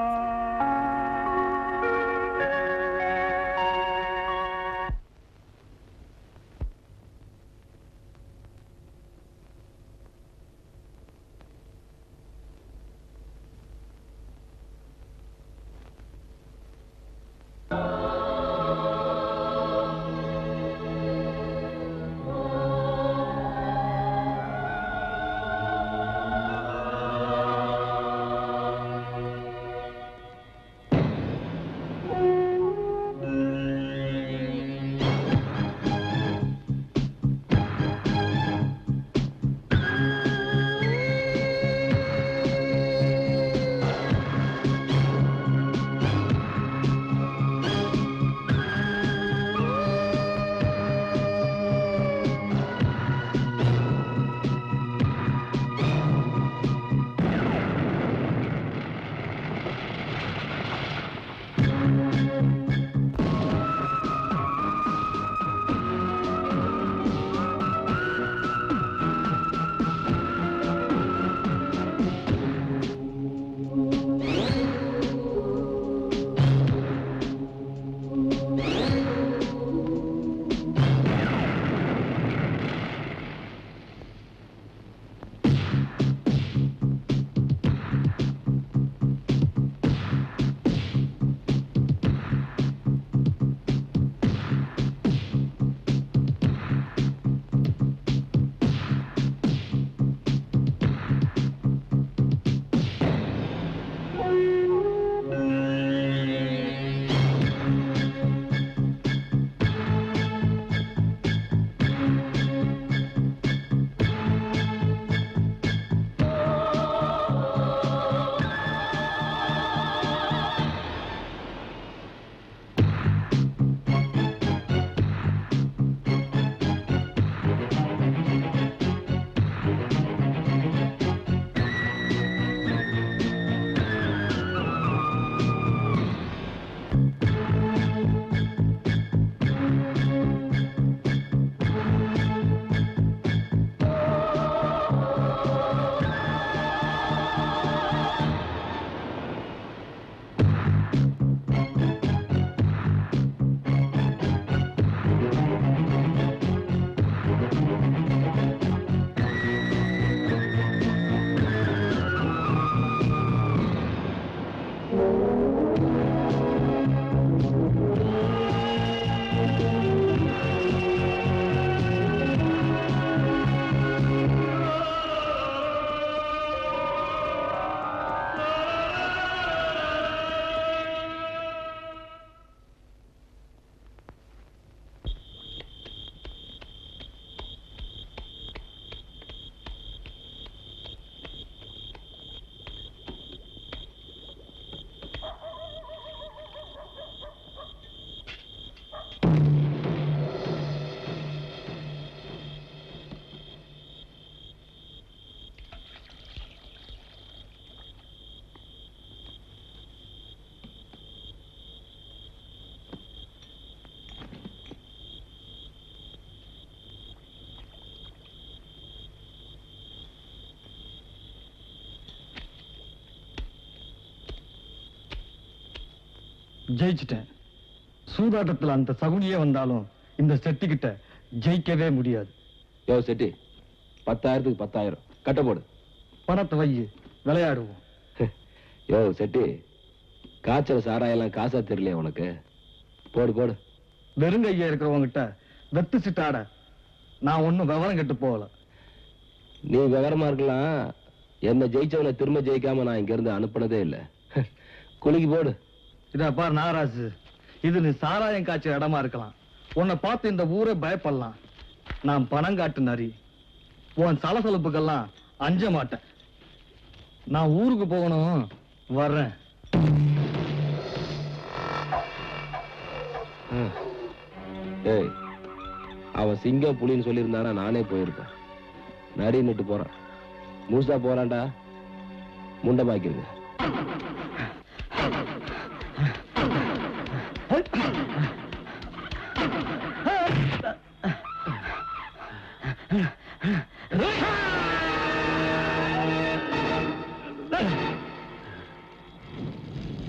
ஜெயிச்சிட்டேன் சூதாட்டத்துல அந்த சகுனியே வந்தாலும் இந்த செட்டி கிட்ட ஜெயிக்கவே முடியாது யோ செட்டி பத்தாயிரத்துக்கு பத்தாயிரம் கட்ட போடு பணத்தை வை விளையாடுவோம் யோ செட்டி காய்ச்சல் சாராயெல்லாம் காசா தெரியலையா உனக்கு போடு போடு வெறுங்கையா இருக்கிறவங்கிட்ட வெத்து சிட்டாட நான் ஒண்ணும் விவரம் கெட்டு போகல நீ விவரமா இருக்கலாம் என்ன ஜெயிச்சவனை திரும்ப ஜெயிக்காம நான் இங்க இருந்து அனுப்புனதே இல்ல குலுக்கி போடு இதா பார் நாகராஜு இது நீ சாராயம் காய்ச்ச இடமா இருக்கலாம் உன்னை பார்த்து இந்த ஊரே பயப்படலாம் நான் பணம் காட்டு நரி உன் சலசலப்புக்கெல்லாம் அஞ்ச மாட்டேன் நான் ஊருக்கு போகணும் வர்றேன் ஏய் அவன் சிங்கம் புலின்னு சொல்லியிருந்தானா நானே போயிருப்பேன் நரின்னுட்டு போறான் முழுசா போறான்டா முண்டமாக்கிருங்க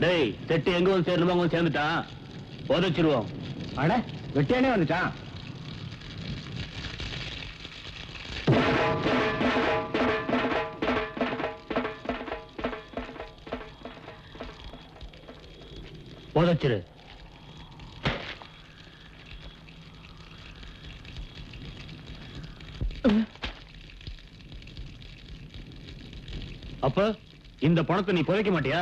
டேய் செட்டு எங்க வந்து சேரணுமோ அங்க வந்து சேர்ந்துட்டான் உதச்சிருவோம் அட வெட்டியானே வந்துட்டான் உதச்சிரு அப்ப இந்த பணத்தை நீ புதைக்க மாட்டியா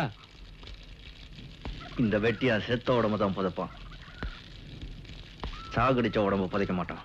இந்த வெட்டியா செத்த உடம்பு தான் புதைப்பான் சாகடிச்ச உடம்பு புதைக்க மாட்டான்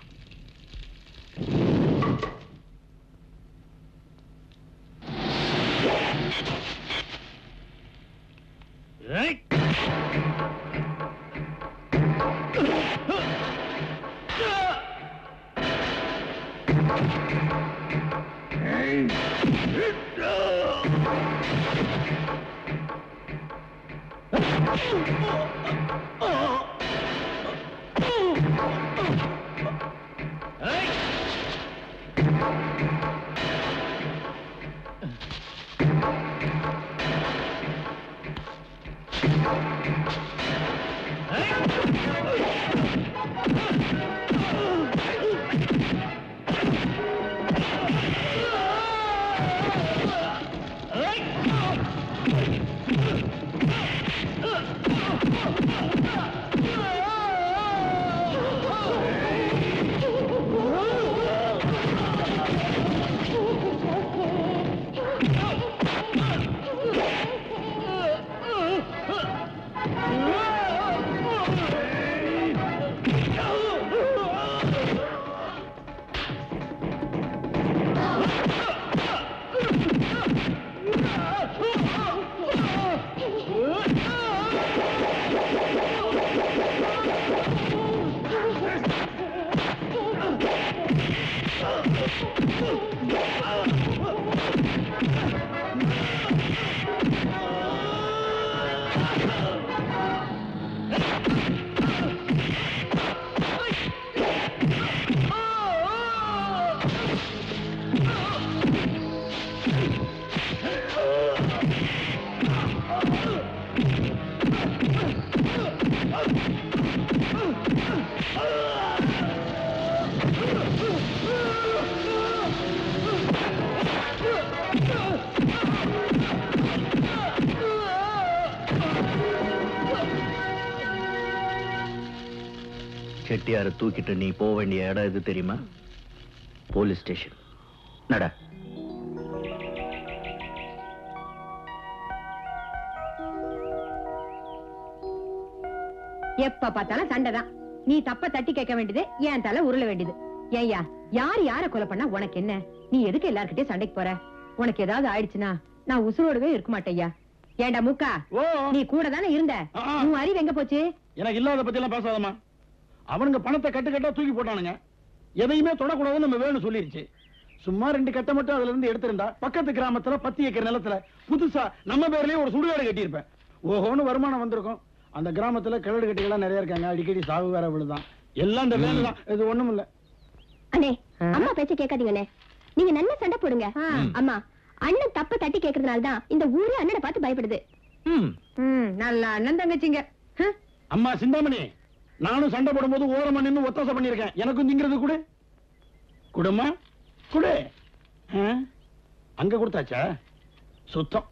செட்டியார தூக்கிட்டு நீ போக வேண்டிய இடம் எது தெரியுமா போலீஸ் ஸ்டேஷன் நட எப்ப பார்த்தாலும் சண்டைதான் நீ தப்ப தட்டி கேட்க வேண்டியது என் தலை உருள வேண்டியது ஏய்யா யார் யார கொலை பண்ணா உனக்கு என்ன நீ எதுக்கு எல்லார்கிட்டயும் சண்டைக்கு போற உனக்கு ஏதாவது ஆயிடுச்சுன்னா நான் உசுரோடவே இருக்க மாட்டேய்யா ஏண்டா மூக்கா ஓ நீ கூட தானே இருந்த ஆ, ஆ. உன் அறிவு எங்க போச்சு எனக்கு இல்லாத பத்தி எல்லாம் பேசாதம்மா அவனுங்க பணத்தை கட்டு கட்டா தூக்கி போட்டானுங்க எதையுமே தொடக்கூடாதுன்னு நம்ம வேணும் சொல்லிருச்சு சும்மா ரெண்டு கட்டை மட்டும் அதுல இருந்து எடுத்திருந்தா பக்கத்து கிராமத்துல பத்து ஏக்கர் நிலத்துல புதுசா நம்ம பேர்லயே ஒரு சுடுகாடு கட்டியிருப்பேன் ஓஹோன்னு வருமானம் வந்திருக்கும் அந்த கிராமத்துல கிழடு கட்டிகள்லாம் நிறைய இருக்காங்க அடிக்கடி சாவு வேற விழுதான் எல்லாம் இந்த வேலை தான் இது ஒண்ணும் இல்ல அண்ணே ஆ? அம்மா பேச்ச கேட்காதீங்கண்ணே நீங்க நல்ல சண்டை போடுங்க ஆ. அம்மா அண்ணன் தப்ப தட்டி கேக்குறதுனால தான் இந்த ஊரே அண்ணனை பார்த்து பயப்படுது ம் ம் நல்ல அண்ணன் தங்கச்சிங்க ஹம். அம்மா சிந்தாமணி நானும் சண்டை போடும்போது ஓரமா நின்னு ஒத்தாசை பண்ணியிருக்கேன் எனக்கும் திங்கிறது கொடு குடுமா குடு ஆ? அங்க கொடுத்தாச்சா சுத்தம்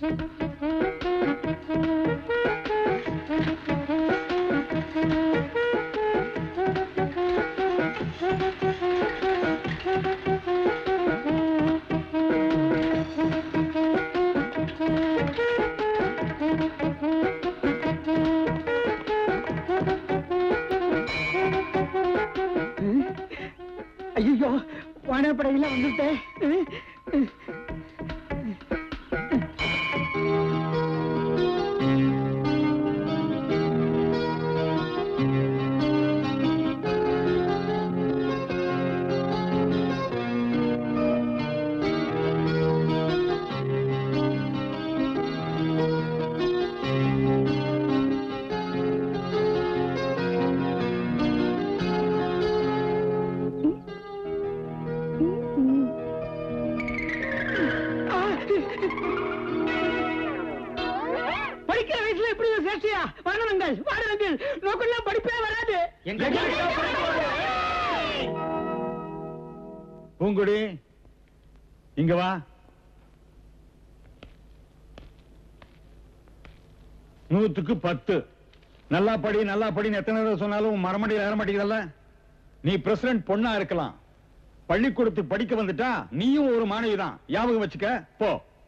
ஐயோ வானப்படையில வந்துட்டேன் படிக்கிற வயசுல கேசியா வாருங்கள் வாருங்கள் நோக்கெல்லாம் படிப்பே வராது பூங்குடி இங்க வா நூத்துக்கு பத்து நல்லா படி நல்லா படின்னு எத்தனை தடவை சொன்னாலும் உன் மரமடியில் ஏற மாட்டேங்குதல்ல நீ பிரசிடென்ட் பொண்ணா இருக்கலாம் பள்ளிக்கூடத்துக்கு படிக்க வந்துட்டா நீயும் ஒரு மாணவி தான் ஞாபகம் வச்சுக்க போ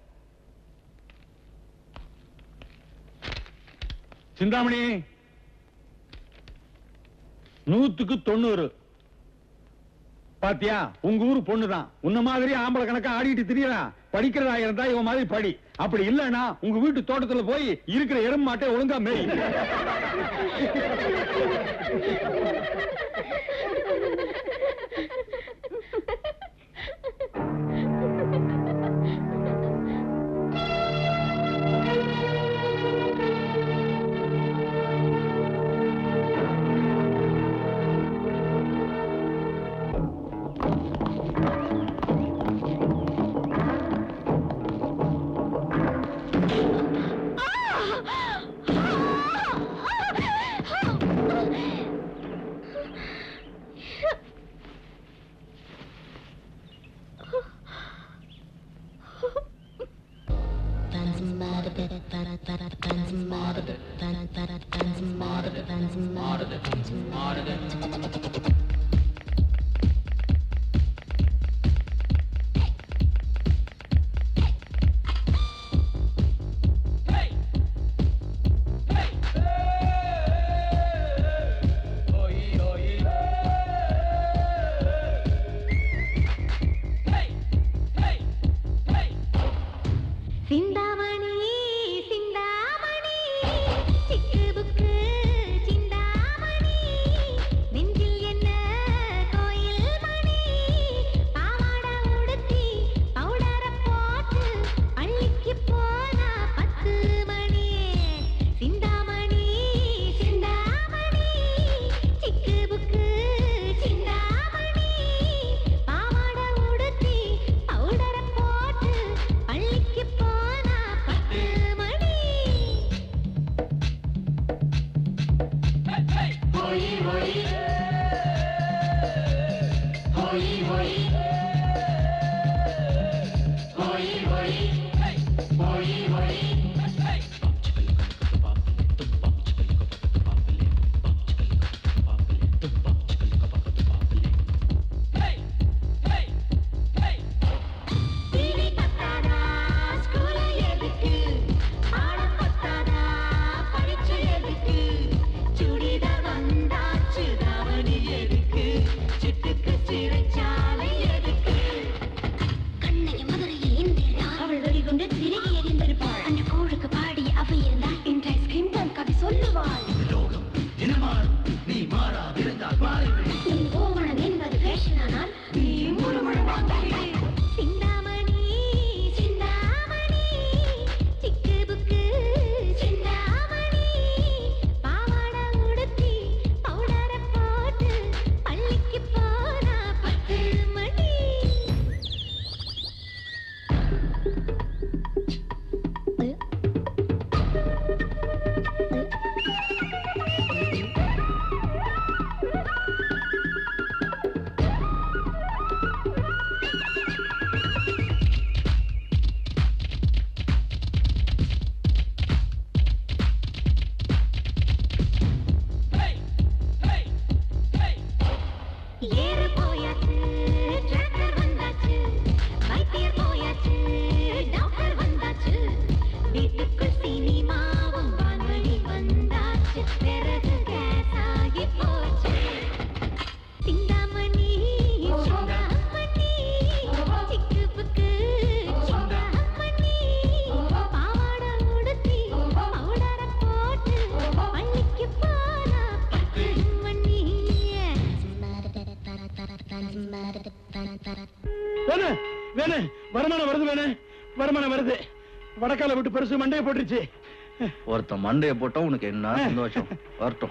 சிந்தாமணி நூத்துக்கு தொண்ணூறு பாத்தியா உங்க ஊரு பொண்ணுதான் உன்ன மாதிரி ஆம்பளை கணக்கா ஆடிட்டு திரியறா படிக்கிறதா இருந்தா இவன் மாதிரி படி அப்படி இல்லன்னா உங்க வீட்டு தோட்டத்துல போய் இருக்கிற எறும்பு மாட்டை ஒழுங்கா மேய் சிந்தாமணி சிந்தாமணி சிக்கு புக்கு சிந்தாமணி நெஞ்சில் என்ன கோயில் மணி பாவாட உடுத்தி பவுடர போட்டு அள்ளிக்கு போனா பத்து மணி சிந்தாமணி சிந்தாமணி சிக்கு புக்கு சிந்தாமணி பாவாட உடுத்தி பவுடர போட்டு பள்ளிக்கு போனா பத்து மணி டிவி பத்தாதா ஸ்கூல் எதுக்கு பாடம் பத்தாதா படிச்சு எதுக்கு சுடிதார் வந்தாச்சு தாவணி எதுக்கு சிட்டுக்கு சிறைச்சாலை எதுக்கு கண்ணைய மதுரையில் இருந்திருந்தால் அவள் வெறிகொண்டு திருகி எறிந்திருப்பாள் அந்த கோழுக்கு பாடி அவ இருந்தால் இந்த ஐஸ்கிரீம் தான் கதை சொல்லுவாள் நீ கோவணம் என்பது ஃபேஷன் ஆனால் நீ முழுமுழு சிந்தாமணி சிந்தாமணி சிக்கு புக்கு சிந்தாமணி பாவாட உடுத்தி பவுடர போட்டு பள்ளிக்கு போனா பத்து மணி ஏறு போயாச்சு டிராக்டர் வந்தாச்சு வைத்தியர் போயாச்சு டாக்டர் வந்தாச்சு வீட்டுக்குள் சினிமாவும் வானொலி வந்தாச்சு பிறகு கேஸ் ஆகி போச்சு சிந்தாமணி சிந்தாமணி சிக்கு புக்கு சிந்தாமணி பாவாட உடுத்தி பவுடர போட்டு பள்ளிக்கு போனா பத்து மணி வேணு வேணு வருமானம் வருது வேணு வருமானம் வருது வடக்கால விட்டு பெருசு மண்டையை போட்டுருச்சு ஒருத்தன் மண்டைய போட்டா உனக்கு என்ன சந்தோஷம் வரட்டும்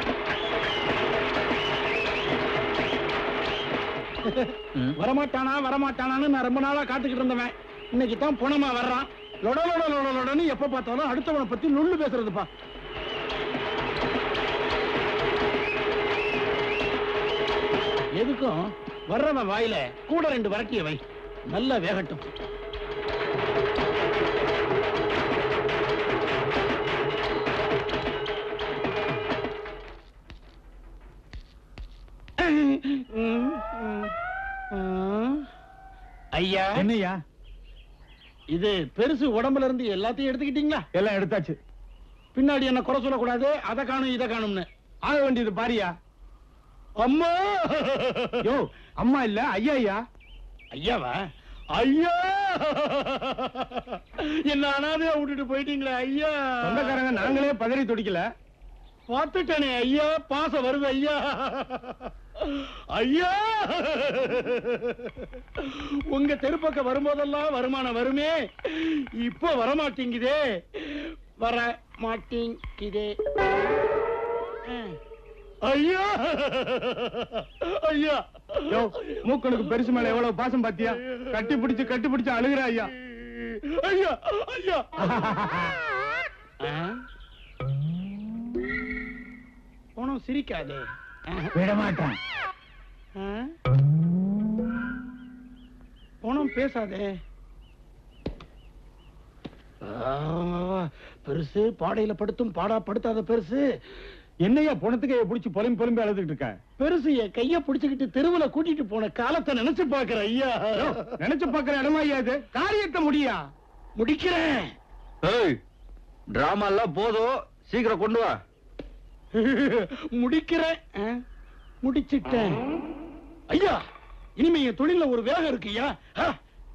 ம். வரமாட்டானா வரமாட்டானான்னு நான் ரொம்ப நாளா காத்துக்கிட்டு இருந்தவன் இன்னைக்கு தான் புனமா வர்றான் லொட லொட லொட லொடன்னு எப்ப பார்த்தாலும் அடுத்தவனை பத்தி நுள்ளு பேசுறதுப்பா எதுக்கும் வர்றவன் வாயில கூட ரெண்டு வரட்டிய வை நல்லா வேகட்டும் ஐயா என்னையா இது பெருசு உடம்புல இருந்து எல்லாத்தையும் எடுத்துக்கிட்டீங்களா எல்லாம் எடுத்தாச்சு பின்னாடி என்ன குறை சொல்லக்கூடாது அதை காணும் இதை காணும்னு ஆக வேண்டியது பாரியா அம்மா யோ அம்மா இல்ல ஐயா ஐயா ஐயாவா ஐயா என்ன அனாதையா விட்டுட்டு போயிட்டீங்களே ஐயா சொந்தக்காரங்க நாங்களே பதறி துடிக்கல பார்த்துட்டேனே ஐயா பாசம் வருது ஐயா ஐயா உங்க தெருப்பக்கம் வரும்போதெல்லாம் வருமானம் வருமே இப்போ வரமாட்டேங்குதே வர மாட்டேங்குதே ஐயா ஐயா யோ மூக்கனுக்கு பெருசு மேல எவ்வளவு பாசம் பாத்தியா கட்டி பிடிச்சு கட்டி பிடிச்சு அழுகுற ஐயா ஐயா ஐயா போனோம் சிரிக்காதே விட மாட்டேன் போனோம் பேசாதே ஆ, பெருசு பாடையில படுத்தும் பாடா படுத்தாத பெருசு என்னையா பணத்துக்கு பிடிச்சு பொலம்பி பொலம்பி அழுதுட்டு இருக்க பெருசு என் கைய பிடிச்சுக்கிட்டு தெருவுல கூட்டிட்டு போன காலத்தை நினைச்சு பாக்குற ஐயா யோ, நினைச்சு பாக்குற இடமா ஐயா இது காரியத்தை முடியா முடிக்கிறேன் ஏய் டிராமா எல்லாம் போதும் சீக்கிரம் கொண்டு வா முடிக்கிறேன் ஆ, முடிச்சிட்டேன் ஐயா இனிமே என் தொழில ஒரு வேகம் இருக்குயா ஆ.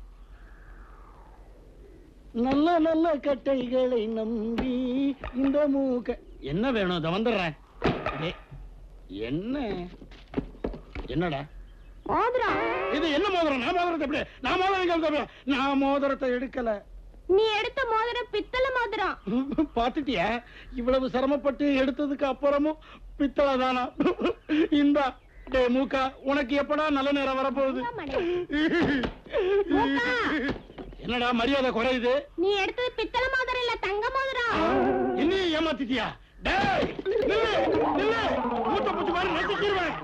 நல்ல நல்ல கட்டைகளை நம்பி இந்த மூக்க என்ன வேணும் இதை வந்துடுறேன் டேய், என்ன என்னடா மோதிரம் இது என்ன மோதிரம் நான் மோதிரத்தை எப்படி நான் மோதிரம் எங்க தருவேன்? நான் மோதிரத்தை எடுக்கல நீ எடுத்த மோதிரம் பித்தள மோதிரம் பாத்துட்டியா இவ்வளவு சிரமப்பட்டு எடுத்ததுக்கு அப்புறமும் பித்தளை தானா இந்தா டே மூக்கா உனக்கு எப்படா நல்ல நேரம் வரப்போகுது மூக்கா. என்னடா மரியாதை குறையுது நீ எடுத்தது பித்தள மோதிரம் இல்ல தங்க மோதிரம் என்னையும் ஏமாத்திட்டியா டேய் நில்லு நில்லு மூட்டை பூச்சி மாதிரி நசுக்கிடுவேன்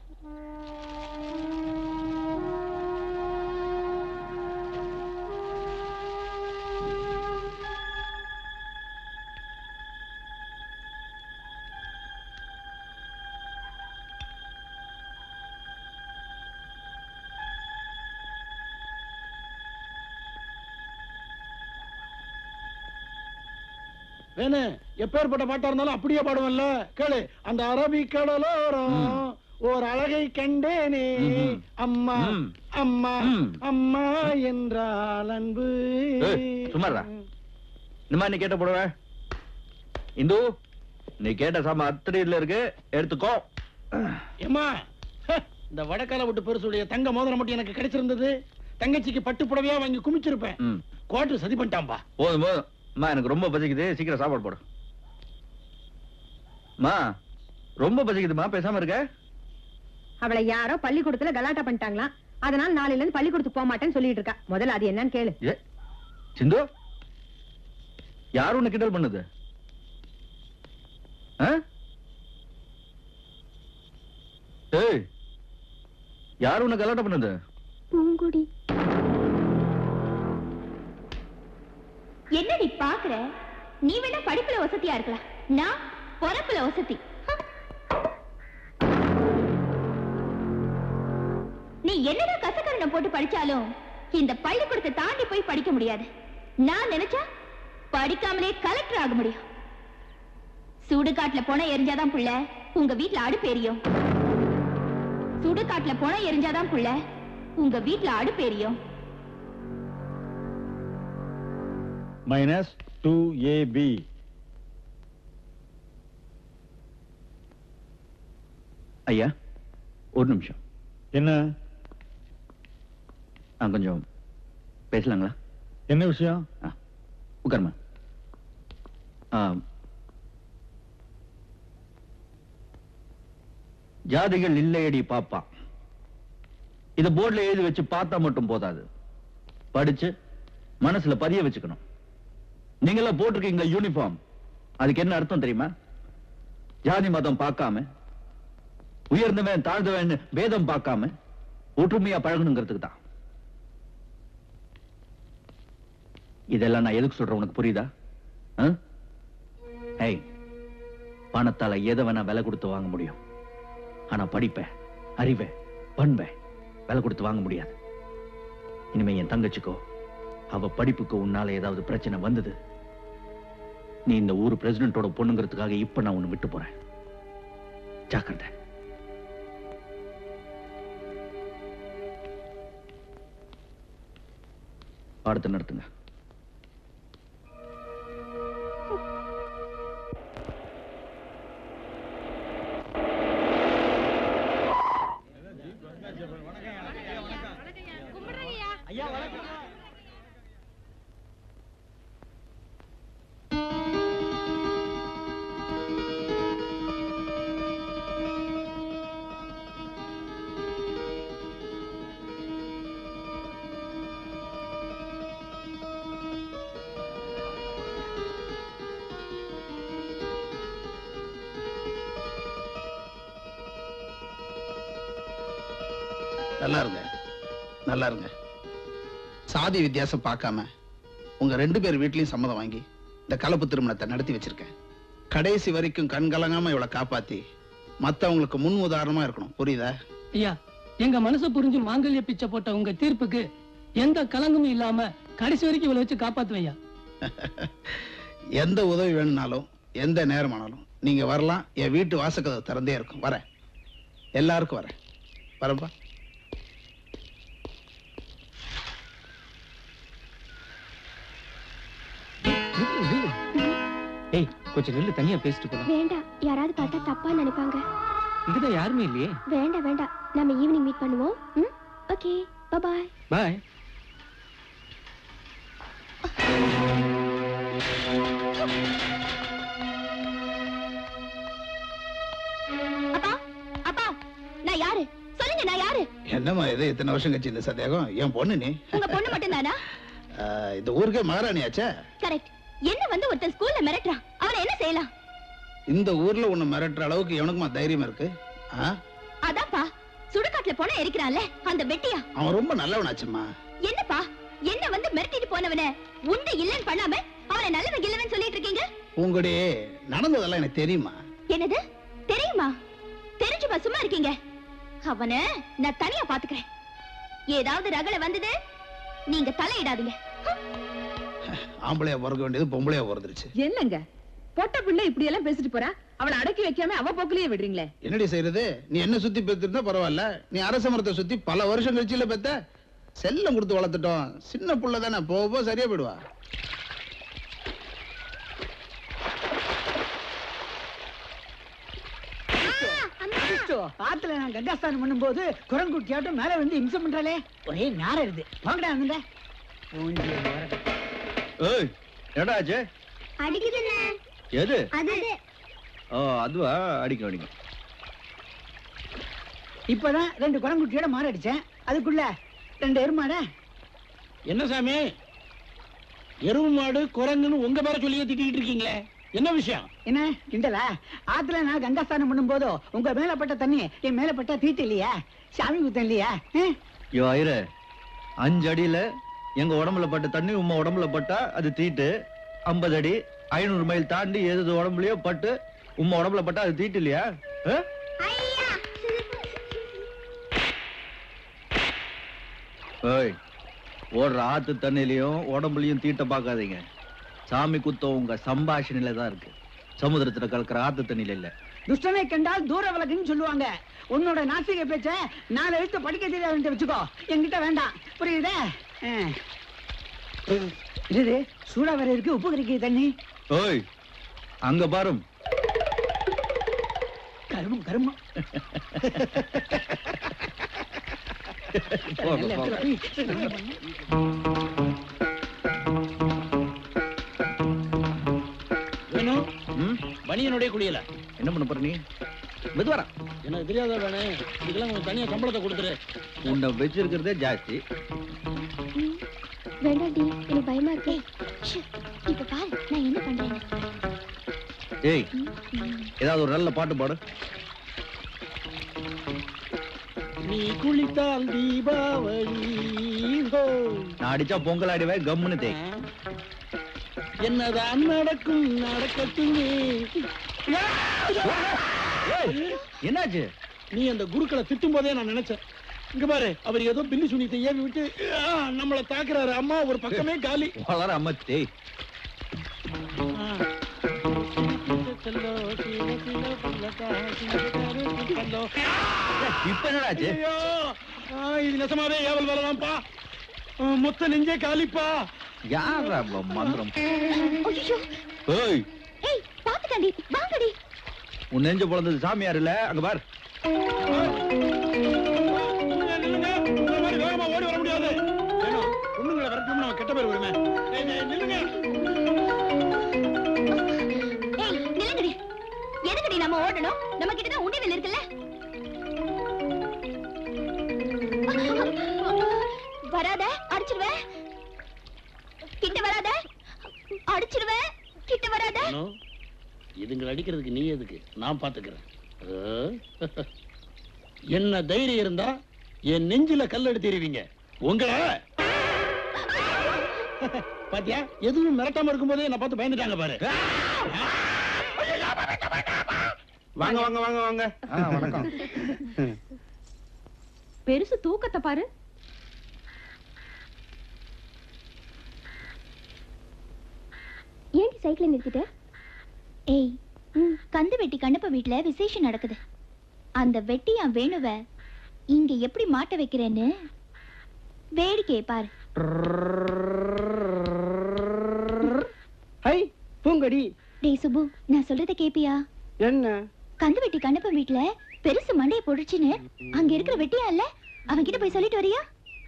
வேணு எப்பேற்பட்ட பாட்டா இருந்தாலும் அப்படியே பாடுவல்ல கேளு அந்த அரபி கடலோரம் ஓர் அழகை கண்டேனே ம்ஹும். அம்மா ம். அம்மா ம். அம்மா என்றால் அன்பு ஏய், சும்மா இருடா. இந்த மாதிரி நீ கேட்ட போடுவ இந்து நீ கேட்ட சாமா அத்திரியில இருக்கு எடுத்துக்கோ ஏம்மா ஹ, இந்த வடக்கால விட்டு பெருசுடைய தங்க மோதிரம் மட்டும் எனக்கு கிடைச்சிருந்தது தங்கச்சிக்கு பட்டு புடவையா வாங்கி குமிச்சிருப்பேன் ம் கோட்டு சதி பண்ணிட்டான்பா போதும் போதும் அம்மா எனக்கு ரொம்ப பசிக்குது சீக்கிரம் சாப்பாடு போடு அம்மா ரொம்ப பசிக்குதுமா பேசாம இருக்க அவளை யாரோ பள்ளிக்கூடத்துல கலாட்டா பண்ணிட்டாங்களாம் அதனால நாளையில இருந்து பள்ளிக்கூடத்துக்கு போக மாட்டேன்னு சொல்லிட்டு இருக்கா முதல்ல அது என்னன்னு கேளு ஏ சிந்து யார் உன்னை கிண்டல் பண்ணுது ஆ? ஏய் யார் உன்னை கலாட்டம் பண்ணுது பூங்குடி என்ன நீ பாக்குற நீ வேணா படிப்புல வசதியா இருக்கலாம் நான் பொறப்புல வசதி ஹ. நீ என்னடா கசக்கரணம் போட்டு படிச்சாலும் இந்த பள்ளிக்கூடத்தை தாண்டி போய் படிக்க முடியாது நான் நினைச்சா படிக்காமலே கலெக்டர் ஆக முடியும் சுடுகாட்டுல போனா எரிஞ்சாதான் புள்ள உங்க வீட்ல அடுப்பு எரியும் சுடுகாட்டுல போனா எரிஞ்சாதான் புள்ள உங்க வீட்ல அடுப்பு எரியும் மைனஸ் டூ ஏபி ஐயா ஒரு நிமிஷம் என்ன நான் கொஞ்சம் பேசலாங்களா என்ன விஷயம் ஆ உட்காருமா ஆ ஜாதிகள் இல்லையடி பாப்பா இத போர்டுல எழுதி வச்சு பார்த்தா மட்டும் போதாது படிச்சு மனசுல பதிய வச்சுக்கணும் நீங்களாம் போட்டிருக்கீங்களா யூனிஃபார்ம் அதுக்கு என்ன அர்த்தம் தெரியுமா ஜாதி மதம் பார்க்காம உயர்ந்தவன் தாழ்ந்தவன் பேதம் பார்க்காம ஒற்றுமையா பழகணுங்கிறதுக்கு தான் இதெல்லாம் நான் எதுக்கு சொல்றேன் உனக்கு புரியுதா ஆ? ஏய் பணத்தால எதை வேணா விலை கொடுத்து வாங்க முடியும் ஆனா படிப்பை அறிவை பண்பை விலை கொடுத்து வாங்க முடியாது இனிமே என் தங்கச்சிக்கோ அவ படிப்புக்கு உன்னால ஏதாவது பிரச்சனை வந்தது நீ இந்த ஊர் பிரசிடென்ட்டோட பொண்ணுங்கிறதுக்காக இப்ப நான் உன்னை விட்டு போறேன் ஜாக்கிரதை பாடத்தை நடத்துங்க நல்லா இருங்க நல்லா இருங்க சாதி வித்தியாசம் பார்க்காம உங்க ரெண்டு பேர் வீட்லயும் சம்மதம் வாங்கி இந்த கலப்பு திருமணத்தை நடத்தி வச்சிருக்கேன் கடைசி வரைக்கும் கண் கலங்காம இவளை காப்பாத்தி மத்தவங்களுக்கு முன் உதாரணமா இருக்கணும் புரியுதா ஐயா எங்க மனசை புரிஞ்சு மாங்கல்ய பிச்சை போட்ட உங்க தீர்ப்புக்கு எந்த கலங்கமும் இல்லாம கடைசி வரைக்கும் இவளை வச்சு காப்பாத்துவையா எந்த உதவி வேணும்னாலும் எந்த நேரமானாலும் நீங்க வரலாம் என் வீட்டு வாசக்கதவு திறந்தே இருக்கும் வரேன் எல்லாருக்கும் வரேன் வரேன்ப்பா ஏய் கொஞ்சம் நில்லு தனியா பேசிட்டு போலாம் வேண்டாம் யாராவது பார்த்தா தப்பா நினைப்பாங்க இங்கதான் யாருமே இல்லையே வேண்டாம் வேண்டாம் நம்ம ஈவினிங் மீட் பண்ணுவோம் ம் ஓகே பாய் பாய் அப்பா அப்பா நான் யாரு சொல்லுங்க நான் யாரு என்னம்மா இது இத்தனை வருஷம் கழிச்சு இந்த சந்தேகம் என் பொண்ணு நீ உங்க பொண்ணு மட்டும்தானா ஆஹ், இந்த ஊருக்கே மகாராணியாச்சே கரெக்ட் என்ன வந்து ஒருத்தன் ஸ்கூல்ல மிரட்டுறான் அவனை என்ன செய்யலாம் இந்த ஊர்ல உன்னை மிரட்டுற அளவுக்கு எவனுக்குமா தைரியம் இருக்கு ஆ? அதான்ப்பா சுடுகாட்டுல போன எரிக்கிறான்ல அந்த வெட்டியா அவன் ரொம்ப நல்லவனாச்சும்மா என்னப்பா என்ன வந்து மிரட்டிட்டு போனவன உண்டு இல்லன்னு பண்ணாம அவனை நல்லவன் இல்லவன் சொல்லிட்டு இருக்கீங்க உங்களுடைய நடந்ததெல்லாம் எனக்கு தெரியுமா என்னது தெரியுமா தெரிஞ்சுமா சும்மா இருக்கீங்க அவன நான் தனியா பாத்துக்கிறேன் ஏதாவது ரகல வந்தது நீங்க தலையிடாதீங்க ஆம்பளையா பிறக்க வேண்டியது பொம்பளையா பிறந்துருச்சு என்னங்க பொட்ட பிள்ளை இப்படி எல்லாம் பேசிட்டு போறா அவளை அடக்கி வைக்காம அவ போக்குலயே விடுறீங்களே என்னடி செய்யறது நீ என்ன சுத்தி பெத்திருந்தா பரவாயில்ல நீ அரச மரத்தை சுத்தி பல வருஷம் கழிச்சு இல்ல பெத்த செல்லம் கொடுத்து வளர்த்துட்டோம் சின்ன புள்ள தானே போக போக சரியா போயிடுவா ஆத்துல நான் கங்காஸ்தானம் பண்ணும்போது குரங்குட்டியாட்டம் மேல வந்து இம்சம் பண்றாளே ஒரே நாரம் இருந்து போங்கடா அங்க ஏய் என்னடா ஆச்சு அடிக்குதுண்ணே எது அது ஓ அதுவா அடிக்கும் அடிக்கும் இப்பதான் ரெண்டு குரங்குட்டியோட மாற அடிச்சேன் அதுக்குள்ள ரெண்டு எருமாட என்ன சாமி எருவு மாடு குரங்குன்னு உங்க பேர சொல்லி திட்டிட்டு இருக்கீங்களே என்ன விஷயம் என்ன கிண்டலா ஆத்துல நான் கங்காஸ்தானம் பண்ணும்போதோ உங்க மேலப்பட்ட தண்ணி என் மேலப்பட்ட தீட்டு இல்லையா சாமி குத்தம் இல்லையா ஆ? யோ ஐர அஞ்சு அடியில எங்க உடம்புல பட்ட தண்ணி உம்ம உடம்புல பட்டா அது தீட்டு ஐம்பது அடி ஐநூறு மைல் தாண்டி எது உடம்புலயோ பட்டு உம்ம உடம்புல பட்டா அது தீட்டு இல்லையா ஆ? ஏய் ஓடுற ஆத்து தண்ணிலையும் உடம்புலயும் தீட்ட பார்க்காதீங்க சாமி குத்தம் உங்க சம்பாஷணையில தான் இருக்கு சமுத்திரத்துல கலக்கிற ஆத்து தண்ணியில இல்ல துஷ்டனை கண்டால் தூர விலகுன்னு சொல்லுவாங்க உன்னோட நாசிக பேச்ச நாலு எழுத்து படிக்க தெரியாதுன்னு வச்சுக்கோ என்கிட்ட வேண்டாம் புரியுதா ஆ. இது சூடா வேற இருக்கு உப்பு கறிக்கு தண்ணி ஓய் அங்க பாரும் கருமம் கருமம் போங்க, நல்ல இடத்துல போங்க. போய் ஸ்நானம் பண்ணு. வேணும் ம்? பனியனுடைய குளியல என்ன பண்ண போற நீ மெதுவாரா எனக்கு தெரியாத வேணே இதுக்கெல்லாம் கொஞ்சம் தனியா சம்பளத்தை கொடுத்துரு உன்னை வச்சிருக்கிறதே ஜாஸ்தி வேண்டாண்டி எனக்கு பயமா இருக்கு இப்ப பாரு நான் என்ன பண்றேன் ஏய் ஏதாவது ஒரு நல்ல பாட்டு பாடு நீ குளித்தால் தீபாவளி ஹோ. நான் அடிச்சா பொங்கல் ஆடிவே கம்முன்னு தே என்னதான் நடக்கும் நடக்கட்டுமே என்னாச்சு நீ அந்த குருக்களை திட்டும் போதே நான் நினைச்சேன் இங்க பாரு அவர் ஏதோ பில்லி சுனித்தை ஏவி விட்டு ஆ, நம்மள தாக்குறாரு அம்மா ஒரு பக்கமே காலி வளர அம்மா தேய் ஆ. செல்லோ, சீல, சீல, புள்ளக்கா, சீலக்காரு, புள்ளோ. இப்ப என்னடாச்சு ஐயோ, ஆ, இது நெசமாவே ஏவல் வரலாம்ப்பா ஆ, மொத்த நெஞ்சே காலிப்பா யாரா அவ மந்திரம் ஐயோ ஏய் ஏய் பாத்துட்டாண்டி வாங்கடி உன் நெஞ்சு பிறந்தது சாமியார் இல்ல அங்க பார் நில்லுங்க, நில்லுங்க. உங்களை மாதிரி வேகமா ஓடி வர முடியாது ஏன்னா, பொண்ணுங்களை விரட்டணும்னு நம்ம கெட்ட பேர் வருமே ஏய், ஏய், நில்லுங்க ஏய் நில்லுங்கடி எதுக்குடி நம்ம ஓடணும் நம்ம கிட்ட தான் உண்டியல் இருக்குல்ல வராத அடிச்சிருவேன் கிட்ட வராத அடிச்சிருவேன் கிட்ட வராத அனு, இதுங்களை அடிக்கிறதுக்கு நீ எதுக்கு நான் பாத்துக்கிறேன் ஆ? என்ன தைரியம் இருந்தா என் நெஞ்சில கல் எடுத்திருவீங்க உங்களை பாத்தியா எதுவும் மிரட்டாம இருக்கும்போதே என்ன பார்த்து பயந்துட்டாங்க பாரு வாங்க வாங்க வாங்க வாங்க வணக்கம் பெருசு தூக்கத்தை பாரு ஏன்டி சைக்கிளை நிறுத்திட்ட ஏய் கந்து வெட்டி கண்ணப்ப வீட்ல விசேஷம் நடக்குது அந்த வெட்டியான் வேணுவ இங்க எப்படி மாட்ட வைக்கிறேன்னு வேடிக்கையை பாரு ஹை பூங்கடி டேய் சுப்பு நான் சொல்றத கேப்பியா என்ன கந்து வெட்டி கண்ணப்ப வீட்ல பெருசு மண்டைய பொடிச்சுன்னு அங்க இருக்கிற வெட்டியா இல்ல அவன்கிட்ட போய் சொல்லிட்டு வரியா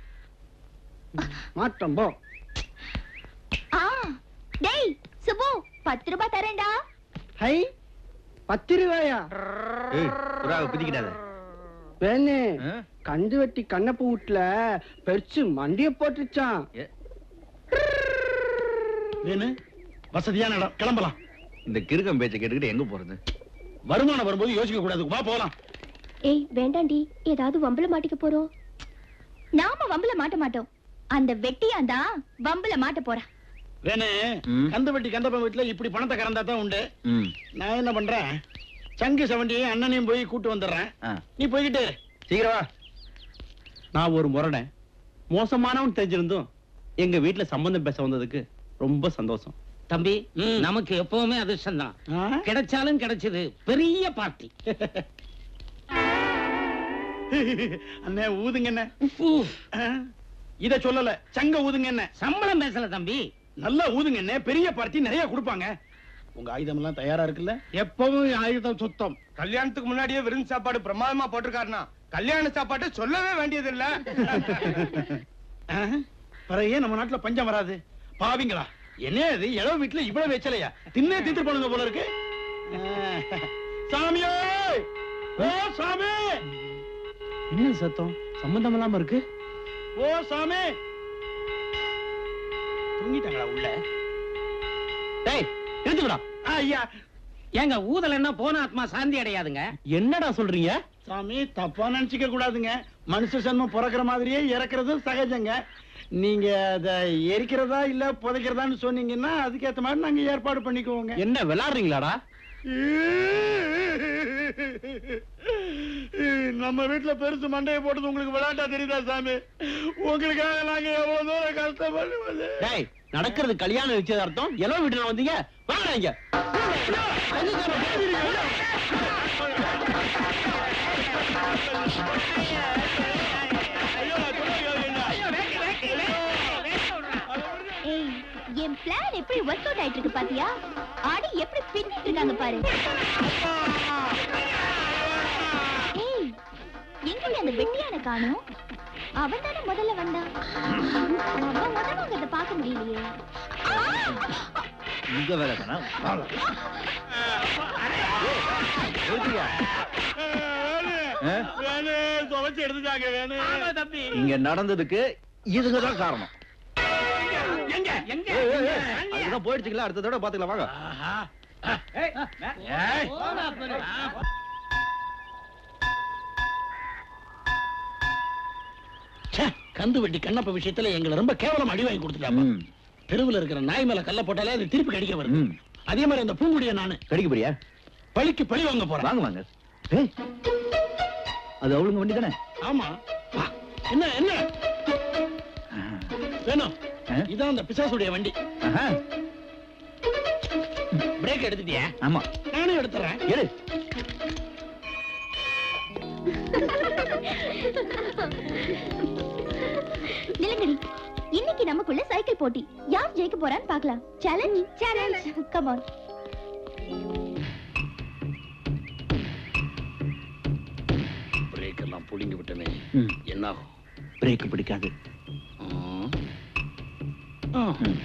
மாற்றம் போ ஆ டேய் சுப்பு பத்து ரூபாய் தரேன்டா ஹை பத்து ரூபாயா ஏய் புறாவை பிதிக்கிடாத வேணு ஆ? கந்து வெட்டி கண்ணப்ப வீட்டுல பெருசு மண்டிய போட்டுச்சான் வேணு வசதியான இடம் கிளம்பலாம் இந்த கிறுக்கம் பேச்சை கேட்டுக்கிட்டு எங்க போறது வருமானம் வரும்போது யோசிக்க கூடாது வா போலாம் ஏய் வேண்டாண்டி ஏதாவது வம்புல மாட்டிக்க போறோம் நாம வம்புல மாட்ட மாட்டோம் அந்த வெட்டியான் தான் வம்புல மாட்ட போறா வேணு ம். கந்து வெட்டி கந்தப்பன் வீட்டுல இப்படி பணத்தை கறந்தா தான் உண்டு ம் நான் என்ன பண்றேன் சங்கு செவண்டியும் அண்ணனையும் போய் கூட்டு வந்துடுறேன் ஆ. நீ போய்கிட்டு இரு. சீக்கிரம் வா நான் ஒரு முரடன் மோசமானவன் தெரிஞ்சிருந்தும் எங்க வீட்டுல சம்பந்தம் பேச வந்ததுக்கு ரொம்ப சந்தோஷம் தம்பி ம். நமக்கு எப்பவுமே அதிர்ஷ்டம் தான் ஆ? கிடைச்சாலும் கிடைச்சது பெரிய பார்ட்டி அண்ணே ஊதுங்க என்ன இத சொல்லல சங்க ஊதுங்க என்ன சம்பளம் பேசல தம்பி நல்லா ஊதுங்க என்ன பெரிய பார்ட்டி நிறைய கொடுப்பாங்க உங்க ஆயுதம் எல்லாம் தயாரா இருக்குல்ல எப்பவும் ஆயுதம் சுத்தம் கல்யாணத்துக்கு முன்னாடியே விருந்து சாப்பாடு பிரமாதமா போட்டிருக்காருனா கல்யாண சாப்பாடு சொல்லவே வேண்டியது இல்ல ஆ? பிறகு ஏன் நம்ம நாட்டுல பஞ்சம் வராது பாவிங்களா என்ன இது இளவு வீட்டுல இவ்வளவு வச்சலையா தின்னே தீத்து போனுங்க போல இருக்கு ஆ. சாமியே ஓ சாமி என்ன சத்தம் சம்பந்தம் இல்லாம இருக்கு ஓ சாமி தூங்கிட்டாங்களா உள்ள டேய் எடுத்துக்கடா ஆ, ஐயா ஏங்க ஊதல் என்ன போன ஆத்மா சாந்தி அடையாதுங்க என்னடா சொல்றீங்க சாமி தப்பா நினைச்சுக்க கூடாதுங்க மனுஷ சன்மம் பிறக்கிற மாதிரியே இறக்குறது சகஜங்க நீங்க அத எரிக்கிறதா இல்ல புதைக்கிறதான்னு சொன்னீங்கன்னா அதுக்கேத்த மாதிரி நாங்க ஏற்பாடு பண்ணிக்குவோங்க என்ன விளையாடுறீங்களாடா நம்ம வீட்டுல பெருசு மண்டையை போட்டது உங்களுக்கு விளையாட்டா தெரியுதா சாமி உங்களுக்காக நாங்க எவ்வளவு தூரம் கஷ்டப்படுவது டேய் நடக்கிறது கல்யாணம் நிச்சயதார்த்தம் எவ்வளவு வீட்டுல வந்தீங்க வாங்கடா இங்க ஏய் என் பிளான் எப்படி ஒர்க் அவுட் ஆயிட்டு இருக்கு பாத்தியா ஆடி எப்படி பின்னிட்டு இருக்காங்க பாரு ஏய் எங்கடி அந்த வெட்டியான காணோம் அவன் தானே முதல்ல வந்தான் அவன் முதல்ல அங்க பார்க்க முடியலையே ஆ! இங்க வேற தானா ஆ? துவைச்சு எடுத்துட்டாங்க வேணும் இங்க நடந்ததுக்கு இதுங்க தான் காரணம் எங்க எங்க ஏய், ஏய், ஏய், அதுதான் போயிடுச்சுங்களா அடுத்த தடவை பாத்துக்கலாம் வாங்க கந்து வெட்டி கண்ணப்ப விஷயத்துல எங்களை ரொம்ப கேவலம் அடி வாங்கி கொடுத்துட்டாப்பா ம். தெருவுல இருக்கிற நாய் மேல கல்ல போட்டாலே அது திருப்பி கடிக்க வருது ம். அதே மாதிரி அந்த பூங்குடிய நானு கடிக்க போறியா பழிக்கு பழி வாங்க போறேன் வாங்க வாங்க ஏய், அது அவளுங்க வண்டி தானே ஆமா வா. என்ன என்ன வேணும் ஆ? இதான் அந்த பிசாசுடைய வண்டி ஆஹா, பிரேக் எடுத்துட்டியா ஆமா நானும் எடுத்துறேன் எடு நிலங்கடி இன்னைக்கு நமக்குள்ள சைக்கிள் போட்டி யார் ஜெயிக்க போறான்னு பார்க்கலாம் challenge challenge come on break எல்லாம் புடிங்கி விட்டனே ம். என்ன ஆகும் பிரேக் பிடிக்காது ம். ஆ.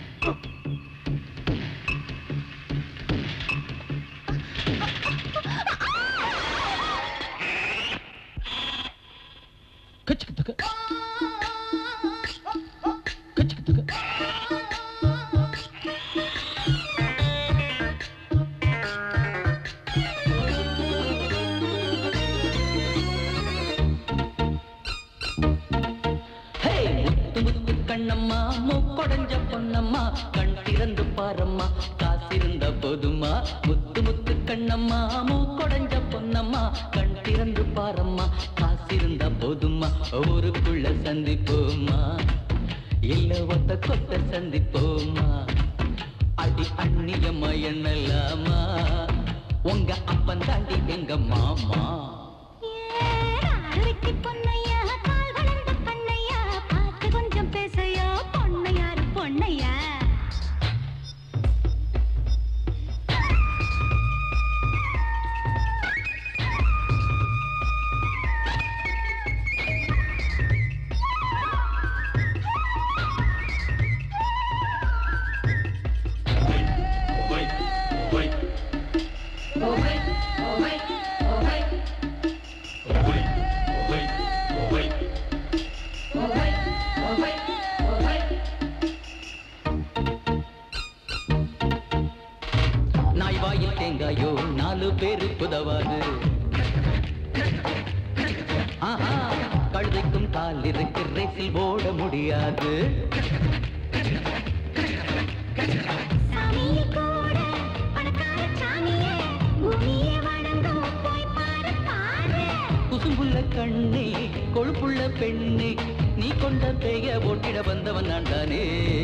முத்து முத்து கண்ணம்மா மூக்கொடைஞ்ச பொன்னம்மா கண் திறந்து பாரம்மா காசிருந்த போதுமா முத்து முத்து கண்ணம்மா மூக்கொடைஞ்ச பொன்னம்மா கண் திறந்து பாரம்மா காசிருந்த போதுமா ஊருக்குள்ள சந்திப்போமா இல்ல ஒத்த கொத்த சந்திப்போமா அடி அந்நியம்மா எண்ணலாமா உங்க அப்பன் தாண்டி எங்க மாமா பொன்னையா கால் வளர்ந்த பண்ணையா பார்த்து கொஞ்சம் பேசையா பொன்னையாரு பொன்னையா நாய் வாயில் தேங்காயோ நாலு பேரு புதவாது ஆஹா கழுதைக்கும் கால் இருக்கு ரேசில் ஓட முடியாது சாமியே கூட பணக்கார சாமியே பூமியே வணங்கும் போய் பாரு பாரு குசும்புள்ள கண்ணே கொழுப்புள்ள பெண்ணே நீ கொண்ட பேய ஓட்டிட வந்தவன் நான் தானே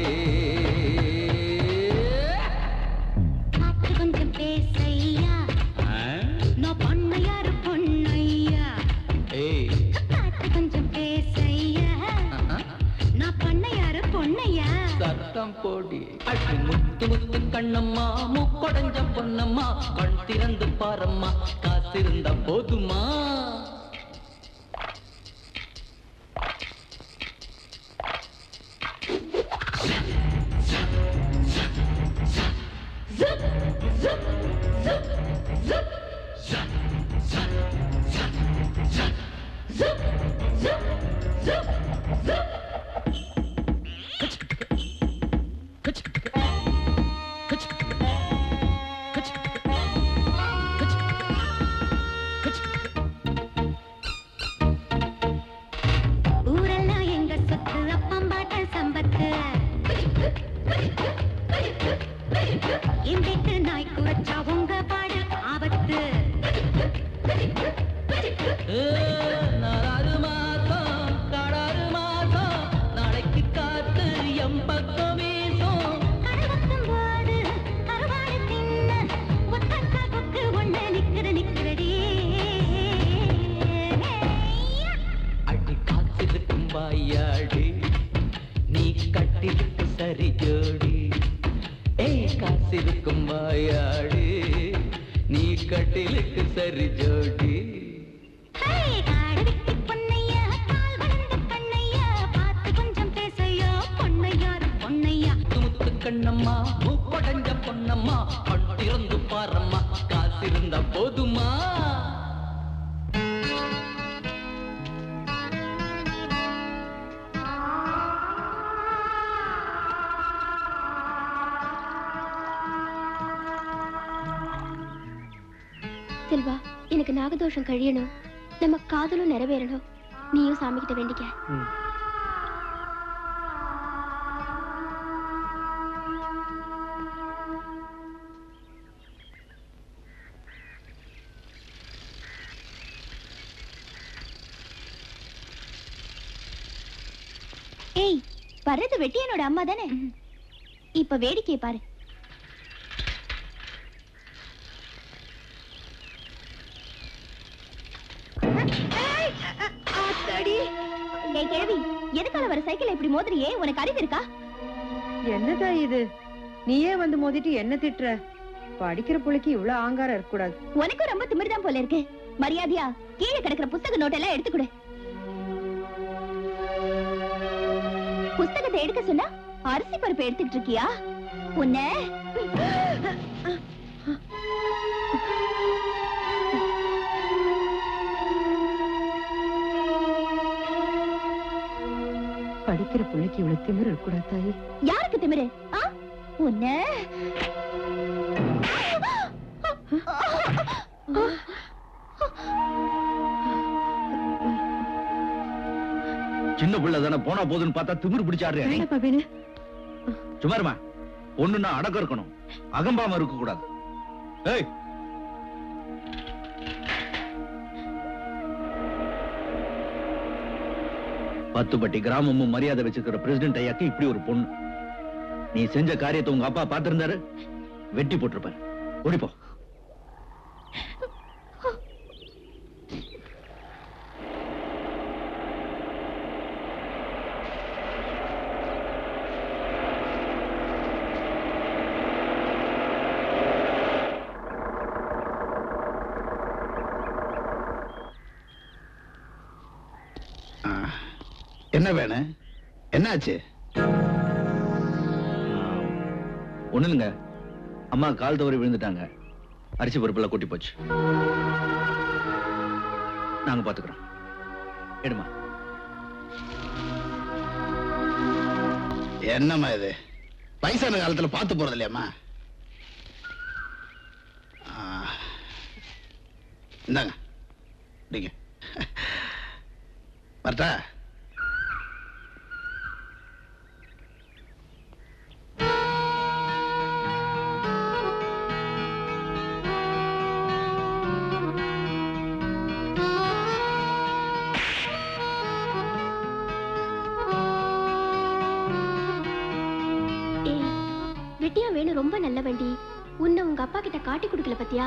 பார்த்து கொஞ்சம் பேசையா நான் பொன்னையாரு பொன்னையா ஏய் பார்த்து கொஞ்சம் பேசையா நான் பொன்னையாரு பொன்னையா சத்தம் போடி அடி முத்து முத்து கண்ணம்மா மூக்கொடைஞ்ச பொன்னம்மா கண் திறந்து பாரம்மா காசிருந்த போதுமா ஊரெல்லாம் எங்க சொத்து அப்பம்பாட்ட சம்பத்து என் வீட்டு நாய்க்கு வச்சா உங்க பாடு ஆபத்து ஏ, நாலாறு மாசம் காடாறு மாசம் நாளைக்கு காத்து எம் பக்கம் வீசும் கருவத்தும் போது கருவாடு தின்ன ஒத்தக்கா கொக்கு ஒண்ணு நிக்கிற நிக்கிறடி அடி காத்திருக்கும் வாயாடி நீ கட்டிருக்கு சரி ஜோடி ஏய் காசிருக்கும் வாயாடி நீ கட்டிலுக்கு சரி ஜோடி ஹே, காடு வெட்டி பொன்னையா கால் வளர்ந்த கண்ணையா பார்த்து கொஞ்சம் பேசையா பொன்னையாரு பொன்னையா முத்து முத்து கண்ணம்மா மூக்கொடைஞ்ச பொன்னம்மா கண் திறந்து பாரம்மா காசிருந்த போதுமா செல்வா எனக்கு நாகதோஷம் கழியணும் நம்ம காதலும் நிறைவேறணும் நீயும் சாமி கிட்ட வேண்டிக்க வர்றது வெட்டியனோட அம்மா தானே இப்ப வேடிக்கையை பாரு ஆத்தாடி. ஏய் கிழவி எதுக்கால வர சைக்கிள் இப்படி மோதுறியே உனக்கு அறிவு இருக்கா என்னதா இது நீயே வந்து மோதிட்டு என்ன திட்டுற படிக்கிற புள்ளைக்கு இவ்வளவு ஆங்காரம் இருக்கக்கூடாது உனக்கும் ரொம்ப திமிர்தான் போல இருக்கு மரியாதையா கீழே கிடக்குற புஸ்தக நோட்டெல்லாம் எடுத்து கொடு புஸ்தகத்தை எடுக்க சொன்னா அரிசி பருப்பு எடுத்துக்கிட்டு இருக்கியா உன்ன படிக்கிற புள்ளைக்கு இவ்வளவு திமிரு இருக்கக்கூடாது தாயி யாருக்கு திமிரு ஆ? உன்ன சின்ன பிள்ளை தானே போனா போதுன்னு பார்த்தா திமிரு பிடிச்சாரு வேணாப்பா வேணு சுமாருமா ஒண்ணுன்னா அடக்கம் இருக்கணும் அகம்பாம இருக்க கூடாது ஏய் பத்துப்பட்டி கிராமமும் மரியாதை வச்சிருக்கிற பிரசிடென்ட் ஐயாக்கு இப்படி ஒரு பொண்ணு நீ செஞ்ச காரியத்தை உங்க அப்பா பார்த்திருந்தாரு வெட்டி போட்டிருப்பாரு ஓடிப்போ என்ன வேணும் என்னாச்சு ஒண்ணு இல்லைங்க அம்மா கால் தவறி விழுந்துட்டாங்க அரிசி பருப்புலாம் கொட்டி போச்சு நாங்க பாத்துக்கிறோம் எடுமா என்னம்மா இது வயசான காலத்துல பார்த்து போறது இல்லையாம்மா ஆ. இந்தாங்க நீங்க வரட்டா ஏய் வெட்டியா வேணும் ரொம்ப நல்ல வண்டி உன்னை உங்க அப்பா கிட்ட காட்டி கொடுக்கல பத்தியா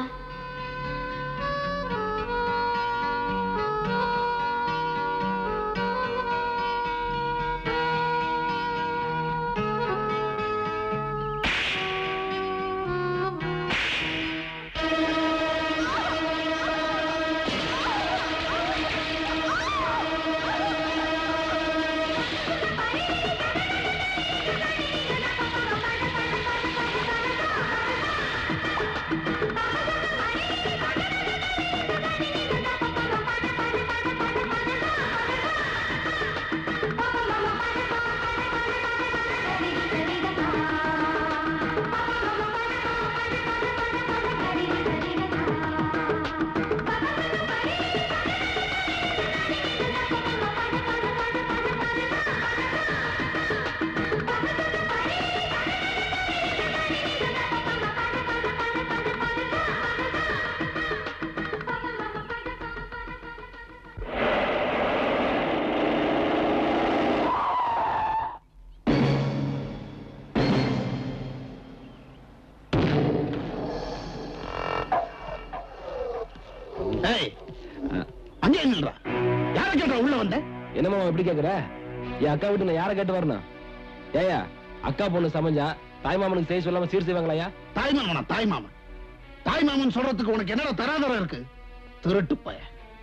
ஏய் அங்கே நில்றா யார கேட்டா உள்ள வந்த என்னம்மா எப்படி கேக்குற என் அக்கா விட்டு நான் யாரை கேட்டு வரணும் ஏயா அக்கா பொண்ணு சமைஞ்சா தாய்மாமனுக்கு செய்ய சொல்லாம சீர் செய்வாங்களாயா தாய் மாமனா தாய் மாமன் தாய் மாமன் சொல்றதுக்கு உனக்கு என்னடா தராதரம் இருக்கு திருட்டு பய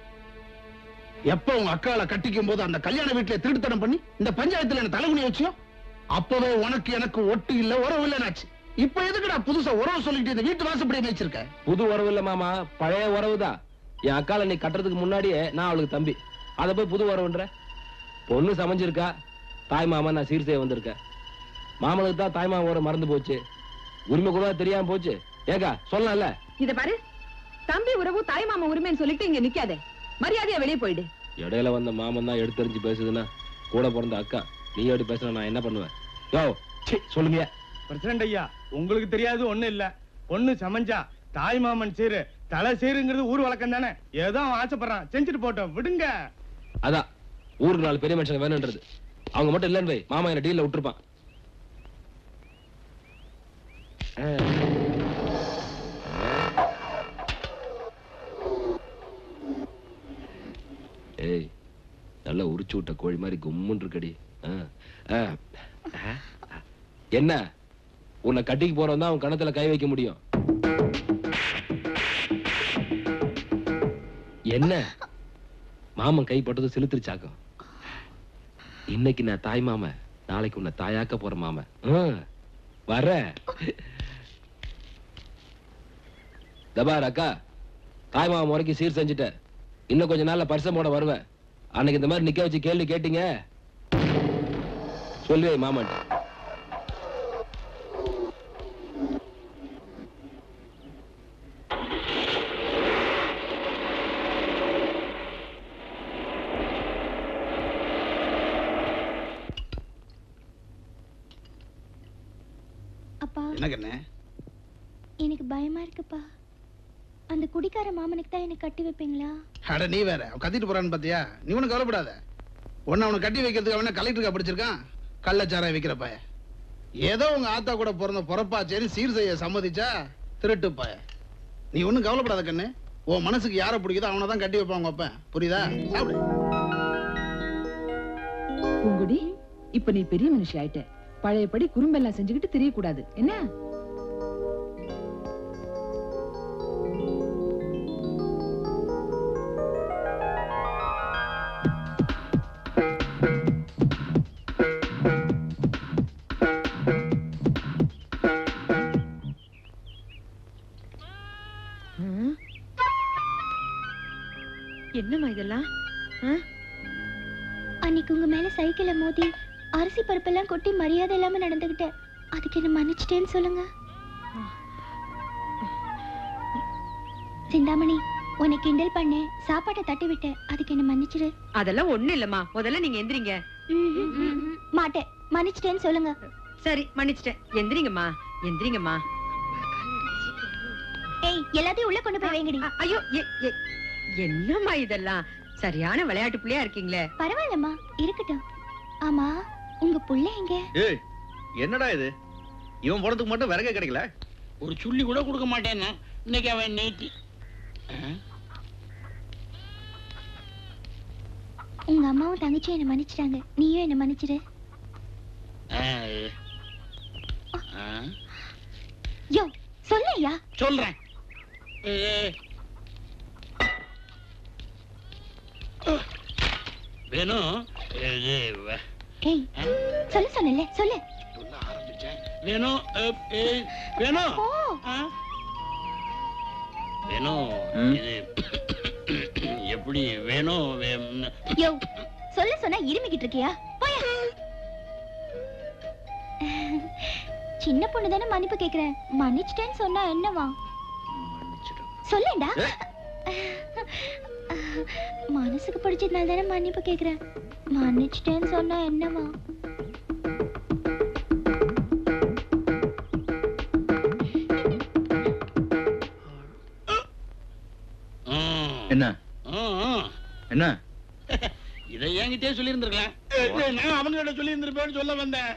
எப்ப உங்க அக்கால கட்டிக்கும் போது அந்த கல்யாண வீட்டுல திருட்டுத்தனம் பண்ணி இந்த பஞ்சாயத்துல என்ன தலைகுனி வச்சியோ அப்பவே உனக்கு எனக்கு ஒட்டு இல்ல உறவு இல்லைனாச்சு இப்ப எதுக்குடா புதுசா உறவு சொல்லிட்டு இந்த வீட்டு வாசப்படியே வச்சிருக்க புது உறவு இல்ல மாமா பழைய உறவுதான் என் அக்கால நீ கட்டுறதுக்கு முன்னாடியே நான் அவளுக்கு தம்பி அத போய் புது உறவுன்ற பொண்ணு சமைஞ்சிருக்கா தாய் மாமன் நான் சீர் செய்ய வந்திருக்கேன் மாமனுக்கு தான் தாய் மாமன் உறவு மறந்து போச்சு உரிமை கூட தெரியாம போச்சு ஏக்கா சொல்லலாம்ல இத பாரு தம்பி உறவு தாய் மாமா உரிமைன்னு சொல்லிட்டு இங்க நிக்காதே மரியாதையா வெளியே போயிடு இடையில வந்த மாமன் தான் எடுத்தறிஞ்சு பேசுதுன்னா கூட பிறந்த அக்கா நீ எப்படி பேசுற நான் என்ன பண்ணுவேன் யோ சீ, சொல்லுங்க பிரசிடண்ட் ஐயா உங்களுக்கு தெரியாது ஒண்ணு இல்ல பொண்ணு சமைஞ்சா தாய் மாமன் சீரு தலை சீருங்கிறது ஊர் வழக்கம் தானே ஏதோ அவன் ஆசைப்படுறான் செஞ்சுட்டு போட்டோம் விடுங்க அதான் ஊருக்கு நாலு பெரிய மனுஷங்க வேணும்ன்றது அவங்க மட்டும் இல்லைன்னு வை மாமா என்ன டீல்ல விட்டுருப்பான் ஆ. ஏய் நல்லா உரிச்சு விட்ட கோழி மாதிரி கும்முன்னு இருக்கடி ஆ, ஆ. ஆ. என்ன உன்னை கட்டிக்கு போறவன் தான் அவன் கணத்துல கை வைக்க முடியும் என்ன மாமன் கைப்பட்டது செலுத்துருச்சாக்கும் இன்னைக்கு நான் தாய் மாமன் நாளைக்கு உன்னை தாயாக்க போற மாமன் ஆ, வர தபார் அக்கா தாய் மாமன் முறைக்கு சீர் செஞ்சுட்ட இன்னும் கொஞ்ச நாள்ல பரிசம் போட வருவேன் அன்னைக்கு இந்த மாதிரி நிக்க வச்சு கேள்வி கேட்டீங்க சொல்லுவே மாமன் அப்பா என்ன கண்ணே எனக்கு பயமா இருக்குப்பா அந்த குடிக்கார மாமனுக்கு தான் எனக்கு கட்டி வைப்பீங்களா அட நீ வேற அவன் கத்திட்டு போறான்னு பாத்தியா நீ ஒன்றும் கவலைப்படாத ஒன்னு அவனை கட்டி வைக்கிறதுக்கு அவன கலெக்டருக்கா படிச்சிருக்கான் கள்ளச்சாராய வைக்கிற பைய ஏதோ உங்க ஆத்தா கூட பிறந்த பொறப்பாச்சேன்னு சீர் செய்ய சம்மதிச்சா திருட்டு பைய நீ ஒன்றும் கவலைப்படாத கண்ணு உன் மனசுக்கு யாரை பிடிக்குதோ அவனை தான் கட்டி வைப்பான் உங்க அப்பன் புரியுதா சாப்பிடு பூங்குடி இப்ப நீ பெரிய மனுஷி ஆயிட்ட பழையபடி குறும்பெல்லாம் செஞ்சுக்கிட்டு தெரியக்கூடாது என்ன ம். என்னம்மா இதெல்லாம் ஆ? அன்னைக்கு உங்க மேல சைக்கிள மோதி அரிசி பருப்பெல்லாம் கொட்டி மரியாதை இல்லாம நடந்துகிட்டேன் அதுக்கு என்ன மன்னிச்சிட்டேன்னு சொல்லுங்க சிந்தாமணி உன்னை கிண்டல் பண்ணேன் சாப்பாட்டை தட்டி விட்டேன் அதுக்கு என்ன மன்னிச்சிடு அதெல்லாம் ஒண்ணு இல்லம்மா முதல்ல நீங்க எந்திரிங்க மாட்டேன் மன்னிச்சிட்டேன்னு சொல்லுங்க சரி மன்னிச்சிட்டேன் எந்திரிங்கம்மா எந்திரிங்கம்மா ஏய் எல்லாத்தையும் உள்ள கொண்டு போய் வைங்கடி ஐயோ எ- எ- என்னம்மா இதெல்லாம் சரியான விளையாட்டு பிள்ளையா இருக்கீங்களே பரவாயில்லம்மா இருக்கட்டும் ஆமா உங்க புள்ள எங்க ஏய் என்னடா இது இவன் போறதுக்கு மட்டும் விறகே கிடைக்கல ஒரு சுள்ளி கூட கொடுக்க மாட்டேன்னா இன்னைக்கு அவன் நீட்டி உங்க அம்மாவும் தங்கச்சியும் என்ன மன்னிச்சிட்டாங்க நீயும் என்ன மன்னிச்சிடு யோ சொல்லையா சொல்றேன் ஏ, வேணும் இது வ- ஏய் சொல்ல சொன்னல சொல்லு வேணும் அ, ஏ, வேணும் ஓ ஆ? வேணும் இது எப்படி வேணும் வே- யோ சொல்ல சொன்னா இருமிக்கிட்டு இருக்கியா போயா சின்ன பொண்ணு தானே மன்னிப்பு கேக்குறேன் மன்னிச்சிட்டேன்னு சொன்னா என்னவா சொல்லேண்டா மனசுக்கு பிடிச்சதுனால தானே மன்னிப்பு கேக்குறேன் மன்னிச்சிட்டேன்னு சொன்னா என்னவா என்ன ம், ம். என்ன இதை என்கிட்டயே சொல்லியிருந்திருக்கலாம் நான் அவங்ககிட்ட சொல்லி இருந்திருப்பேன்னு சொல்ல வந்தேன்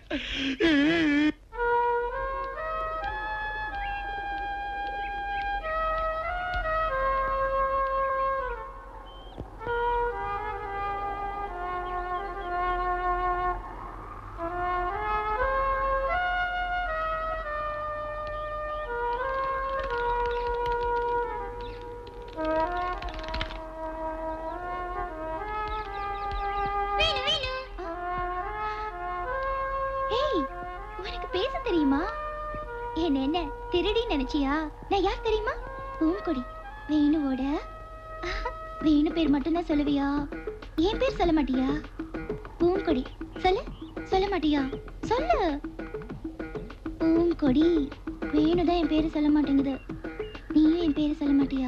ஏய் உனக்கு பேச தெரியுமா என்ன என்ன திருடி நினைச்சியா நான் யார் தெரியுமா பூங்கொடி வேணுவோட வேணு பேர் மட்டும்தான் சொல்லுவியா என் பேர் சொல்ல மாட்டியா பூங்கொடி சொல்லு சொல்ல மாட்டியா சொல்லு பூங்கொடி வேணுதான் என் பேரு சொல்ல மாட்டேங்குது நீயும் என் பேரு சொல்ல மாட்டியா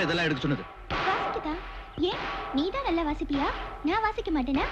யார் இதெல்லாம் எடுக்க சொன்னது வாசிக்குதா ஏன் நீ தான் நல்லா வாசிப்பியா நான் வாசிக்க மாட்டேனா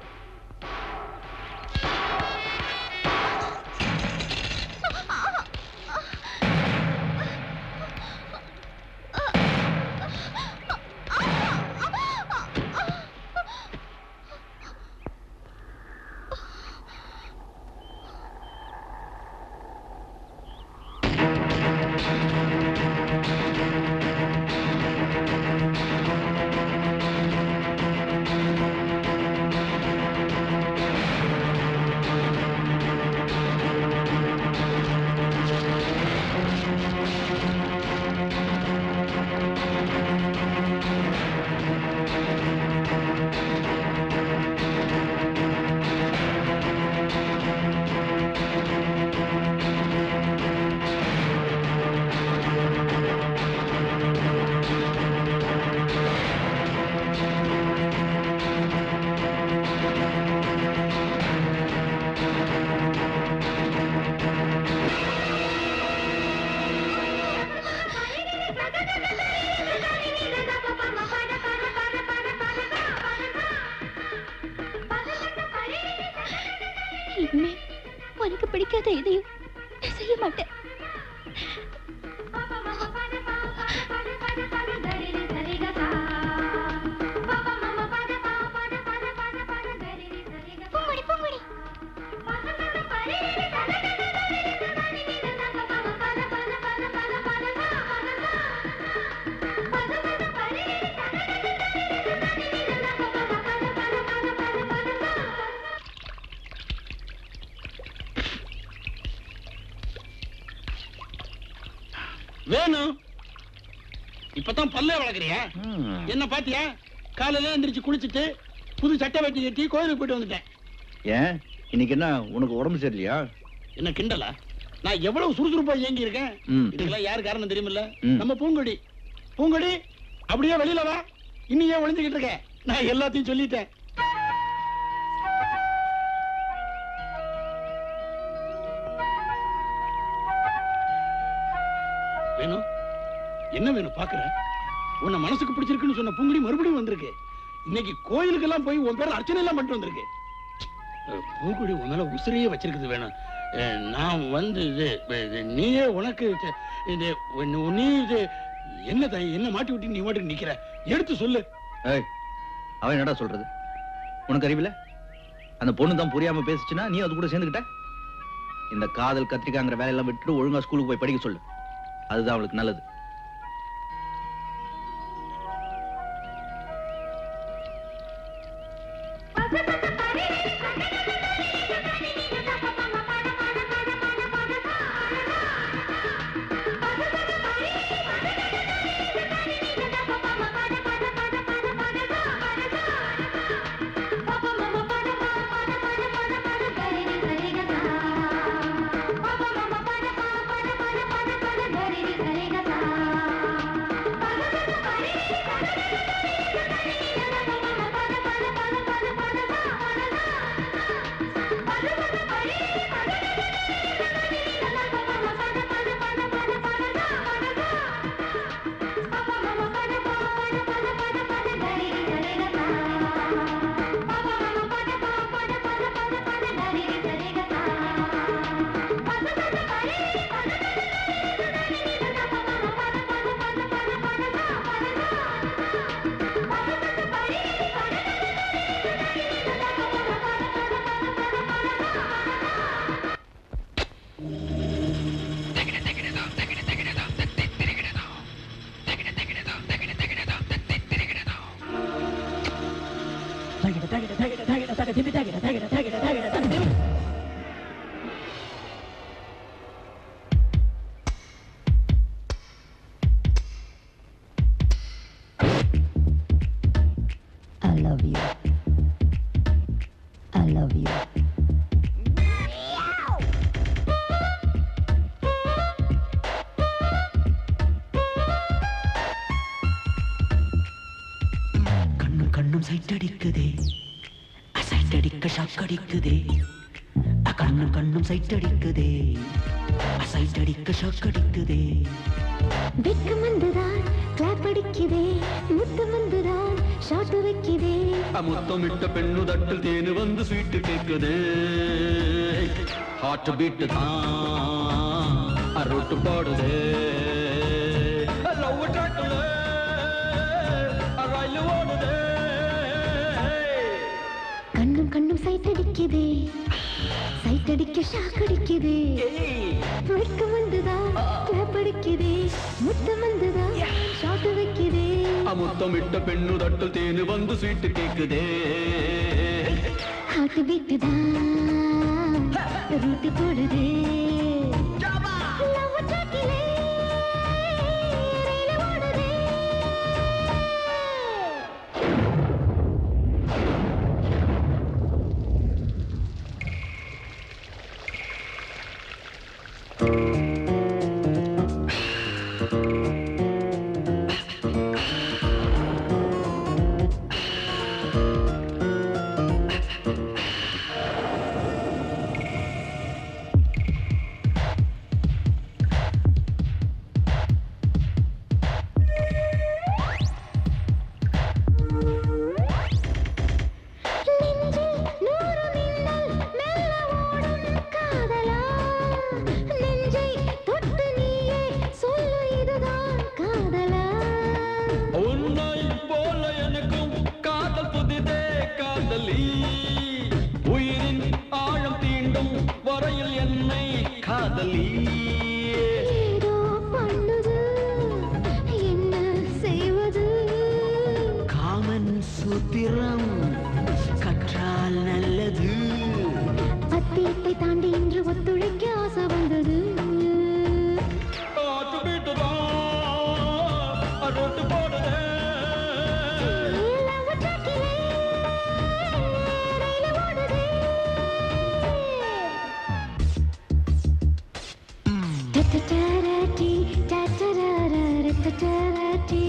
இனிமே உனக்கு பிடிக்காத எதையும் நான் செய்ய மாட்டேன் பூங்குடி, பூங்குடி. வேணும் இப்பதான் பல்லே வளர்க்குறியா என்ன பாத்தியா காலையில எந்திரிச்சு குளிச்சுட்டு புது சட்டை வெட்டி கட்டி கோயிலுக்கு போயிட்டு வந்துட்டேன் ஏன் இன்னைக்கு என்ன உனக்கு உடம்பு சரியில்லையா என்ன கிண்டலா நான் எவ்வளவு சுறுசுறுப்பா இயங்கி இருக்கேன் ம். இதுக்கெல்லாம் யாரு காரணம் தெரியுமில்ல ம். நம்ம பூங்கொடி பூங்கொடி அப்படியே வெளியில வா இன்னும் ஏன் ஒளிஞ்சுக்கிட்டு இருக்க நான் எல்லாத்தையும் சொல்லிட்டேன் வேணும் என்ன வேணும் பாக்குற உன்னை மனசுக்கு பிடிச்சிருக்குன்னு சொன்ன பூங்குடி மறுபடியும் வந்திருக்கு இன்னைக்கு கோயிலுக்கெல்லாம் போய் உன் பேர் அர்ச்சனை எல்லாம் பண்ணிட்டு வந்திருக்கு அஹ், பூங்குடி உன் மேல உசிரியே வச்சிருக்குது வேணும் அஹ், நான் வந்து இது இது, நீயே உனக்கு இது- இது உன் நீ இது என்ன தை- என்ன மாட்டி விட்டு நீ மாட்டி நிக்கிற எடுத்து சொல்லு ஏய் அவன் என்னடா சொல்றது உனக்கு அறிவில்ல அந்த பொண்ணு தான் புரியாம பேசுச்சுன்னா நீ அது கூட சேர்ந்துக்கிட்ட இந்த காதல் கத்திரிக்காங்கிற வேலையெல்லாம் விட்டுட்டு ஒழுங்கா ஸ்கூலுக்கு போய் படிக்க சொல்லு அதுதான் அவளுக்கு நல்லது I love you. I love you. கண்ணும் கண்ணும் சைட் அடிக்குதே சைட் அடிக்க ஷாக் அடிக்குதே அ, கண்ணும் கண்ணும் சைட் அடிக்குதே சைட் அடிக்க ஷாக் அடிக்குதே வெக்கம் வந்துதான் கிளாப் அடிக்குதே முத்து வந்துதான் ஷாட் வைக்குதே முத்தமிட்ட பெண்ணு தட்டில் தேனு வந்து ஸ்வீட்டு கேக்குது ஹார்ட் பீட்டு தான் அருட்டு போடுது லவ் ட்ராக்ல ரயில் ஓடுது கண்ணும் கண்ணும் சைட் அடிக்குதே சைட் அடிக்க ஷாக் அடிக்குதே வெட்கம் வந்துதான் கிளாப் அடிக்குதே முத்தம் வந்துதான் ஷாட் வைக்குதே முத்தமிட்ட பெண்ணு தட்டில் தேனு வந்து ஸ்வீட்டு கேக்குதே ஹார்ட் பீட் தான் ரூட்டு போடுதே Love track-இலே ரயில் ஓடுதே. நெஞ்சில் நூறு மின்னல் மெல்ல ஓடும் காதலா நெஞ்சை தொட்டு நீயே சொல்லு இதுதான் காதலா உன்னை போல எனக்கும் காதல் புதிதே காதலி உயிரின் ஆழம் தீண்டும் வரையில் என்னை காதலி ஏதோ பண்ணுது என்ன செய்வது காமன் சூத்திரம் கற்றால் நல்லது அத்தியத்தை தாண்டி இன்று ஒத்துழைக்க ஆசை வந்தது அரோட்டு போடுதே Love track-இலே ரயில் ஓடுதே. Ta-ta-ta-ra-ti, ta-ta-ra-ra-ra-ta-ta-ra-ti.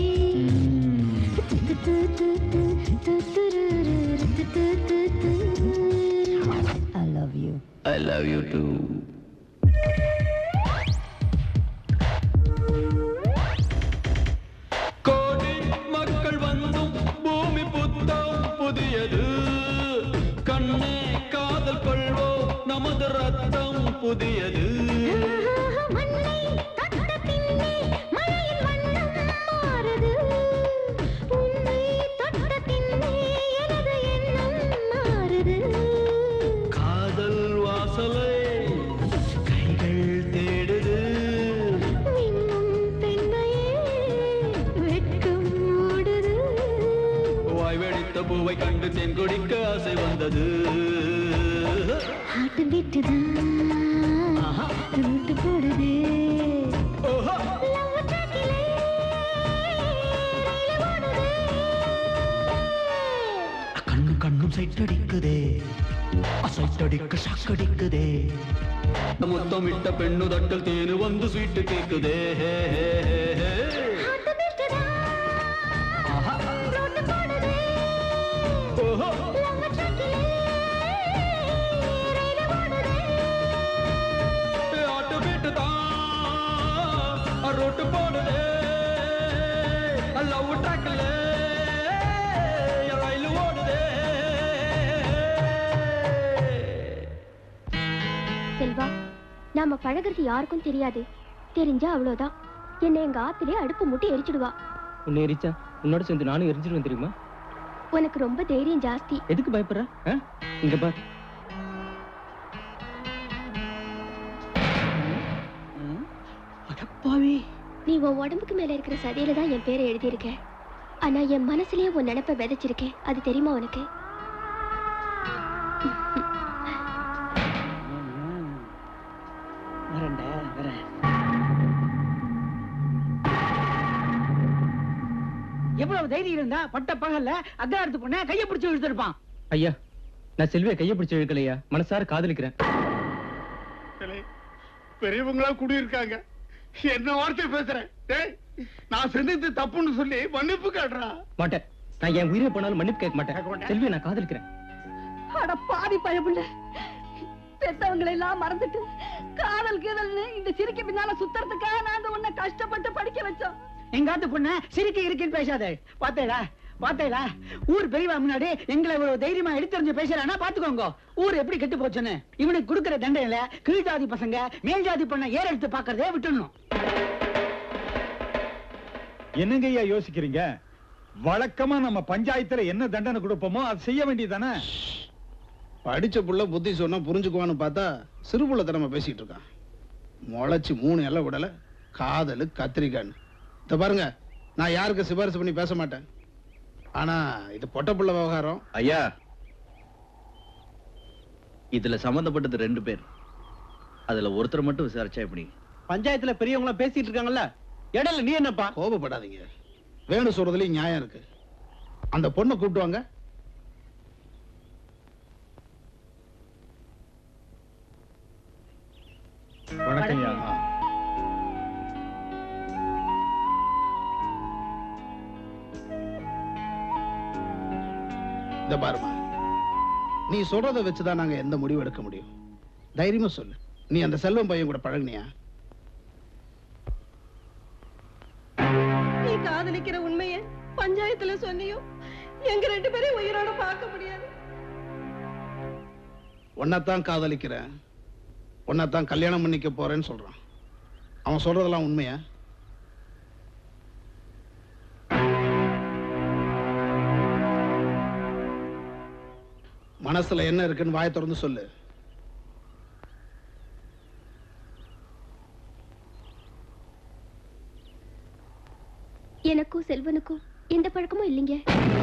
Tu-tu-tu-tu-tu-tu-tu-ru-ru-tu-tu-tu-tu. I love you. I love you too. கோடி மக்கள் வந்தும் பூமி புத்தம் புதியது கண்ணே காதல் கொள்வோம் நமது ரத்தம் புதியது மண்ணை தொட்ட பின்னே மழையின் வண்ணம் மாறுது. உன்னை தொட்ட பின்னே எனது எண்ணம் மாறுது. காதல் வாசலை கைகள் தேடுது மின்னும் பெண்மையே வெட்கம் ஓடுது. வாய் வெடித்த பூவை கண்டு தென் குடிக்க ஆசை வந்தது ஹார்ட் பீட்டுதான் ரூட்டு போடுது Love track-இலே ரயில் ஓடுது. கண்ணும் கண்ணும் சைட்டடிக்குதே சைட்டடிக்க ஷாக்கடிக்குதே முத்தமிட்ட பெண்ணு தட்டல் தேனு வந்து ஸ்வீட்டு கேக்குதே ஹார்ட் பீட்டுதான் ரூட்டு போடுது. Love track-இலே ரயில் ஓடுது. ஆட்டு வீட்டு தான் ரோட்டு போடுதே லவ் ட்ராக்ல ரயில் ஓடுதே செல்வா நாம பழகுறது யாருக்கும் தெரியாது தெரிஞ்சா அவ்வளவுதான் என்னை எங்க ஆத்திலே அடுப்பு மூட்டி எரிச்சிடுவா உன்னை எரிச்சா உன்னோட சேர்ந்து நானும் எரிஞ்சிருவேன் தெரியுமா உனக்கு ரொம்ப தைரியம் ஜாஸ்தி எதுக்கு பயப்படுற ஆ? இங்க பார் அடப்பாவி நீ உன் உடம்புக்கு மேல இருக்கிற சதையில தான் என் பேரை எழுதியிருக்க ஆனா என் மனசுலயே உன் நினைப்ப விதைச்சிருக்கேன் அது தெரியுமா உனக்கு வரேன்டா வரேன் எவ்வளவு தைரியம் இருந்தா பட்ட பகல்ல அக்ராரத்து பொண்ண கைய பிடிச்சு இழுத்துருப்பான் ஐயா நான் செல்வியை கையை பிடிச்சு இழுக்கலையா மனசார காதலிக்கிறேன் பெரியவங்களா குடியிருக்காங்க என்ன வார்த்தை பேசுறேன் டேய் நான் செஞ்சது தப்புன்னு சொல்லி மன்னிப்பு கேடுறா மாட்டேன் நான் என் உயிரை போனாலும் மன்னிப்பு கேட்க மாட்டேன் செல்வியை நான் காதலிக்கிறேன் அட பாவி பயமுள்ள பெத்தவங்களை எல்லாம் மறந்துட்டு காதல் கீதல்னு இந்த சிரிக்கு பின்னால சுத்துறதுக்காக நாங்க உன்னை கஷ்டப்பட்டு படிக்க வச்சோம் எங்காத்து பொண்ண சிரிக்க இருக்குன்னு பேசாத பாத்தேடா பாத்தேடா ஊர் பெரியவா முன்னாடி எங்களை இவ்வளவு தைரியமா எடுத்தறிஞ்சு பேசுறானா பாத்துக்கோங்க ஊர் எப்படி கெட்டு போச்சுன்னு இவனுக்கு கொடுக்கிற தண்டனையில கீழ் ஜாதி பசங்க மேல் ஜாதி பொண்ணை ஏற எடுத்து பாக்குறதே விட்டுடணும் என்னங்க ஐயா யோசிக்கிறீங்க வழக்கமா நம்ம பஞ்சாயத்துல என்ன தண்டனை கொடுப்போமோ அது செய்ய வேண்டியதானே படிச்ச புள்ள புத்தி சொன்னா புரிஞ்சுக்குவான்னு பார்த்தா சிறு புள்ளத்தனமா பேசிட்டு இருக்கான் முளைச்சு மூணு எல்லாம் விடல காதலு கத்திரிக்கான்னு இத பாருங்க நான் யாருக்கு சிபாரிசு பண்ணி பேச மாட்டேன் ஆனா இது பொட்ட புள்ள விவகாரம் ஐயா இதுல சம்பந்தப்பட்டது ரெண்டு பேர் அதுல ஒருத்தர் மட்டும் விசாரிச்சா எப்படி பஞ்சாயத்துல பெரியவங்க பேசிட்டு இருக்காங்கல்ல இடையில நீ என்னப்பா கோபப்படாதீங்க வேணு சொல்றதுலயும் நியாயம் இருக்கு அந்த பொண்ணை கூப்பிட்டு வாங்க வணக்கம் ஐயா இந்த பாருமா நீ சொல்றத வச்சுதான் நாங்க எந்த முடிவு எடுக்க முடியும் தைரியமா சொல்லு நீ அந்த செல்வம் பையன் கூட பழகுனியா நீ காதலிக்கிற உண்மைய பஞ்சாயத்துல சொன்னியும் எங்க ரெண்டு பேரையும் உயிரோட பார்க்க முடியாது உன்னைத்தான் காதலிக்கிறேன் உன்னைத்தான் கல்யாணம் பண்ணிக்க போறேன்னு சொல்றான் அவன் சொல்றதெல்லாம் உண்மையா மனசுல என்ன இருக்குன்னு வாயை திறந்து சொல்லு எனக்கும் செல்வனுக்கும் எந்த பழக்கமும் இல்லைங்க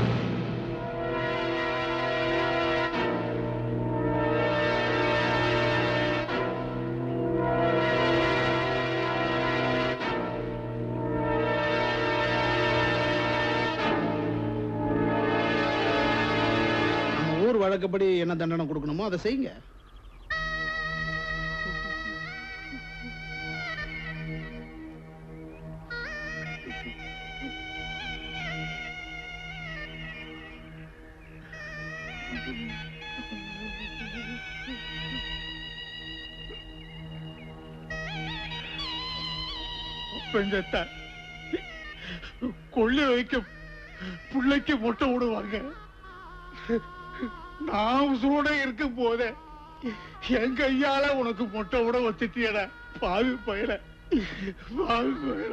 நம்ம ஊர் வழக்கப்படி என்ன தண்டனை கொடுக்கணுமோ அதை செய்யுங்க பெஞ்சத்தா கொள்ளி வைக்க பிள்ளைக்கு முட்டை விடுவாங்க நான் உசுரோட இருக்கும் போதே என் கையால உனக்கு முட்டை விட வச்சுட்டியடா பாவி பயல பாவி பயல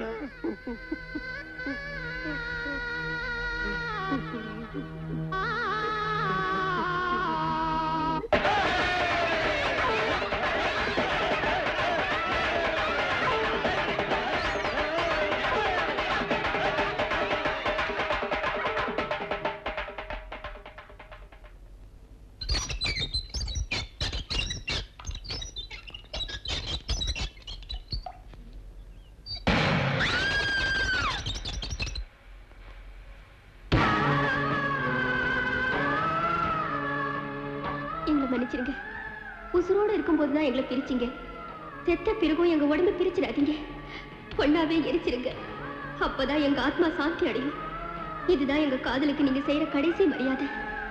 எங்களை மன்னிச்சிருங்க உசுரோட இருக்கும்போது தான் எங்களை பிரிச்சிங்க செத்த பிறகும் எங்க உடம்பு பிரிச்சிடாதீங்க பொண்ணாவே எரிச்சிருங்க அப்பதான் எங்க ஆத்மா சாந்தி அடையும் இதுதான் எங்க காதலுக்கு நீங்க செய்யற கடைசி மரியாதை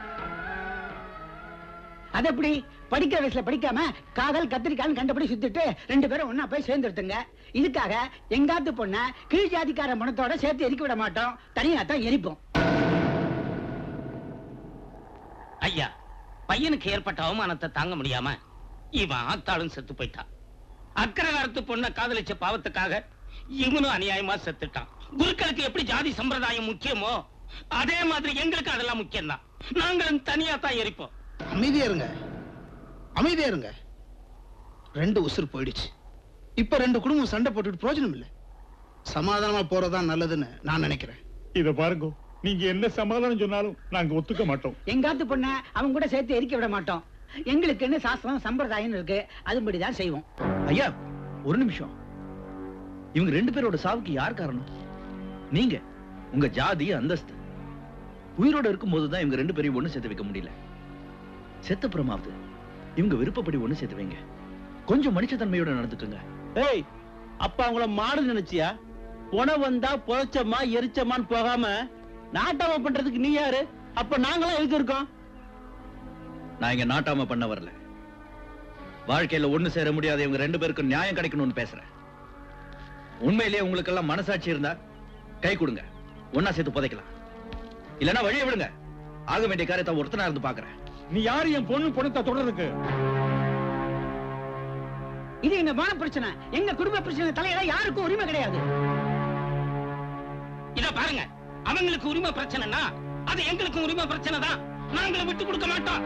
அது எப்படி படிக்கிற வயசுல படிக்காம காதல் கத்திரிக்கான்னு கண்டபடி சுத்திட்டு ரெண்டு பேரும் ஒண்ணா போய் சேர்ந்துருத்துங்க இதுக்காக எங்காத்து பொண்ண கீழ் ஜாதிக்கார மனத்தோட சேர்த்து எரிக்க விட மாட்டோம் தனியா தான் எரிப்போம் ஐயா பையனுக்கு ஏற்பட்ட அவமானத்தை தாங்க முடியாம இவன் ஆத்தாளும் செத்து போயிட்டான் அக்கரகாரத்து பொண்ண காதலிச்ச பாவத்துக்காக இவனும் அநியாயமா செத்துட்டான் குருக்களுக்கு எப்படி ஜாதி சம்பிரதாயம் முக்கியமோ அதே மாதிரி எங்களுக்கு அதெல்லாம் முக்கியம்தான் நாங்களும் தனியா தான் எரிப்போம் அமைதியா இருங்க அமைதியா இருங்க ரெண்டு உசுர் போயிடுச்சு இப்ப ரெண்டு குடும்பம் சண்டை போட்டுட்டு பிரயோஜனம் இல்ல சமாதானமா போறதுதான் நல்லதுன்னு நான் நினைக்கிறேன் இத பாருங்க நீங்க என்ன சமாதானம் சொன்னாலும் நாங்க ஒத்துக்க மாட்டோம் எங்காத்து பொண்ண அவங்க கூட சேர்த்து எரிக்க விட மாட்டோம் எங்களுக்குன்னு சாஸ்திரம் சம்பிரதாயம் இருக்கு அதுபடி தான் செய்வோம் ஐயா ஒரு நிமிஷம் இவங்க ரெண்டு பேரோட சாவுக்கு யார் காரணம் நீங்க உங்க ஜாதி அந்தஸ்து உயிரோட இருக்கும்போது தான் இவங்க ரெண்டு பேரையும் ஒண்ணு சேர்த்து வைக்க முடியல செத்தப்புறமாவது இவங்க விருப்பப்படி ஒண்ணு சேர்த்து வைங்க கொஞ்சம் மனுஷத்தன்மையோட நடந்துக்குங்க ஏய் அப்ப அவங்கள மாடு நினைச்சியா உணவு வந்தா புதைச்சமா எரிச்சமான்னு போகாம நாட்டாம பண்றதுக்கு நீ யாரு அப்ப நாங்களாம் எதுக்கு இருக்கோம் நான் இங்க நாட்டாம பண்ண வரல வாழ்க்கையில ஒண்ணு சேர முடியாத இவங்க ரெண்டு பேருக்கும் நியாயம் கிடைக்கணும்னு பேசுறேன் உண்மையிலேயே உங்களுக்கு எல்லாம் மனசாட்சி இருந்தா கை கொடுங்க ஒன்னா சேர்த்து புதைக்கலாம் இல்லனா வழியை விடுங்க ஆக வேண்டிய காரியத்தை ஒருத்தனா இருந்து பாக்குறேன் நீ யாரு என் பொண்ணு பணத்தை தொடர்றதுக்கு இது எங்க மான பிரச்சனை எங்க குடும்ப பிரச்சனை தலையிட யாருக்கும் உரிமை கிடையாது இத பாருங்க அவங்களுக்கு உரிமை பிரச்சனைனா அது எங்களுக்கும் உரிமை பிரச்சனை தான் நாங்களும் விட்டு கொடுக்க மாட்டோம்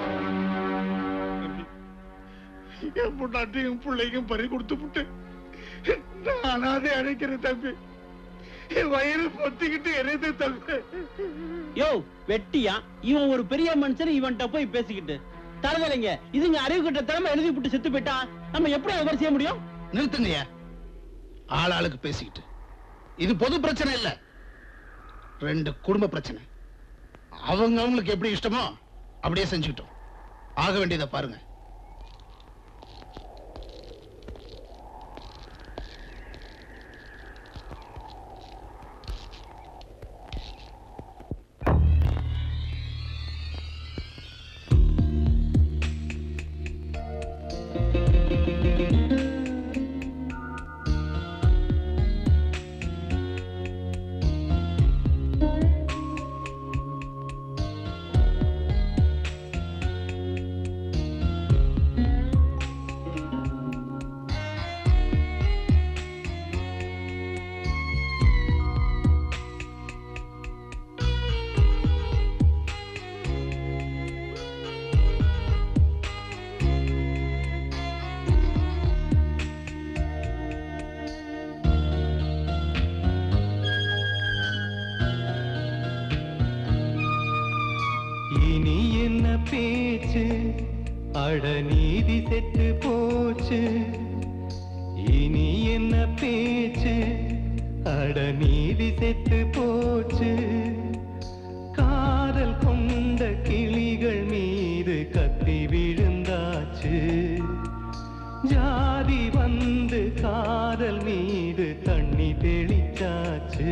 என் பொண்டாட்டியும் பிள்ளைக்கும் பறி கொடுத்து விட்டு நான் அனாதை அழைக்கிறேன் தம்பி என் வயிறு பொத்திக்கிட்டு எரியுது தம்பி யோ வெட்டியா இவன் ஒரு பெரிய மனுஷன் இவன்கிட்ட போய் பேசிக்கிட்டு தலைவலைங்க இதுங்க அறிவு கிட்ட திறமை எழுதி விட்டு செத்து போயிட்டா நம்ம எப்படி அதை மாதிரி செய்ய முடியும் நிறுத்துங்கய்யா ஆள் ஆளுக்கு பேசிக்கிட்டு இது பொது பிரச்சனை இல்ல ரெண்டு குடும்ப பிரச்சனை அவங்க அவங்களுக்கு எப்படி இஷ்டமோ அப்படியே செஞ்சுக்கிட்டோம் ஆக வேண்டியதை பாருங்க இனி என்ன பேச்சு அட நீதி செத்து போச்சு இனி என்ன பேச்சு அட நீதி செத்து போச்சு காதல் கொண்ட கிளிகள் மீது கத்தி விழுந்தாச்சு ஜாதி வந்து காதல் மீது தண்ணி தெளிச்சாச்சு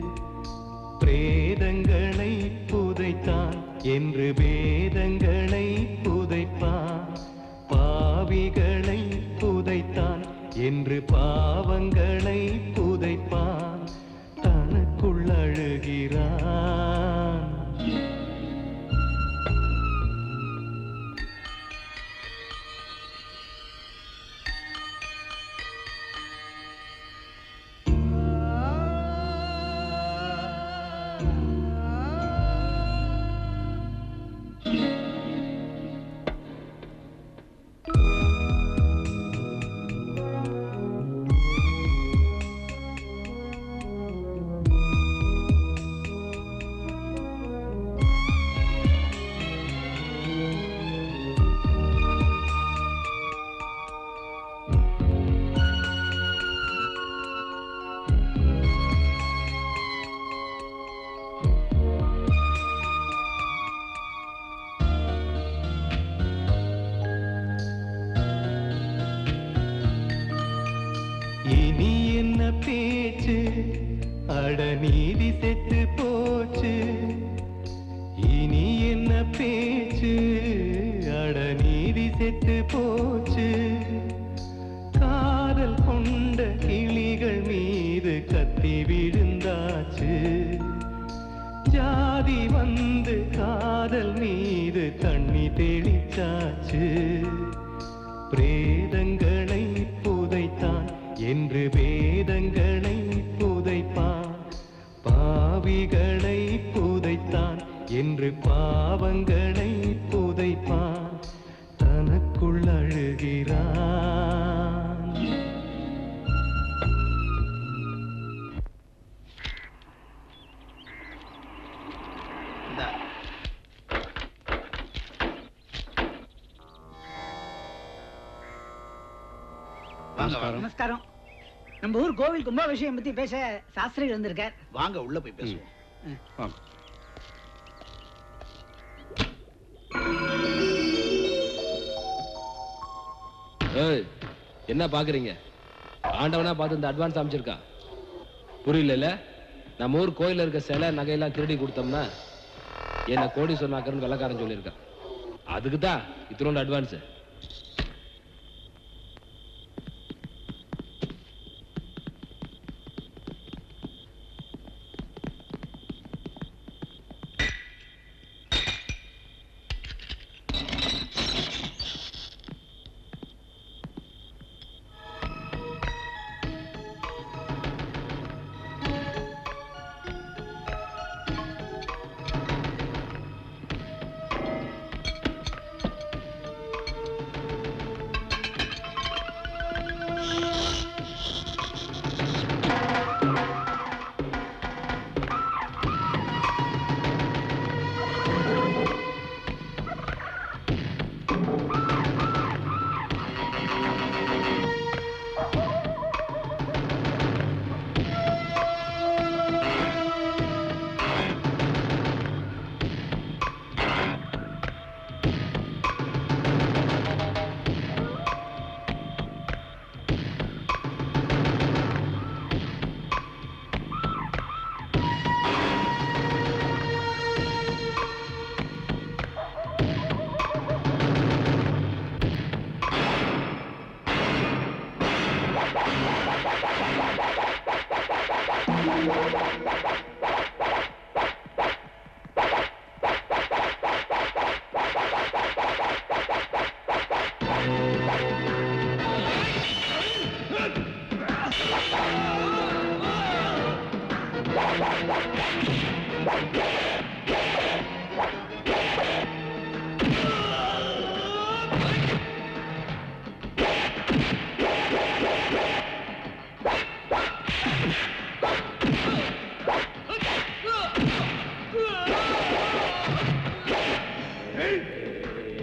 பிரேதங்களை புதைத்தான் என்று வேதங்களை புதைப்பான் பாவிகளை புதைத்தான் என்று பாவங்களை புதைப்பான் தனக்குள் அழுகிறான் இனி என்ன பேச்சு அட நீதி செத்து போச்சு இனி என்ன பேச்சு அட நீதி செத்து போச்சு காதல் கொண்ட கிளிகள் மீது கத்தி விழுந்தாச்சு ஜாதி வந்து காதல் மீது தண்ணி தெளிச்சாச்சு பிரேதங்களை புதைத்தான் என்று வேதங்களை புதைப்பான் பாவிகளை புதைத்தான் என்று பாவங்களை புதைப்பான் தனக்குள் அழுகிறான் நமஸ்காரம் நம்ம ஊர் கோவில் கும்பாபிஷேகம் பத்தி பேச சாஸ்திரி வந்திருக்கார் வாங்க உள்ள போய் பேசுவோம் ஏய் என்ன பாக்குறீங்க ஆண்டவனா பார்த்து இந்த அட்வான்ஸ் அமைச்சிருக்கா புரியல நம்ம ஊர் கோயில்ல இருக்க சிலை நகையெல்லாம் திருடி கொடுத்தோம்னா என்ன கோடி சொன்னாக்கன்னு வெள்ளக்காரன் சொல்லியிருக்கான் அதுக்கு தான் இத்தனோண்டு அட்வான்ஸ்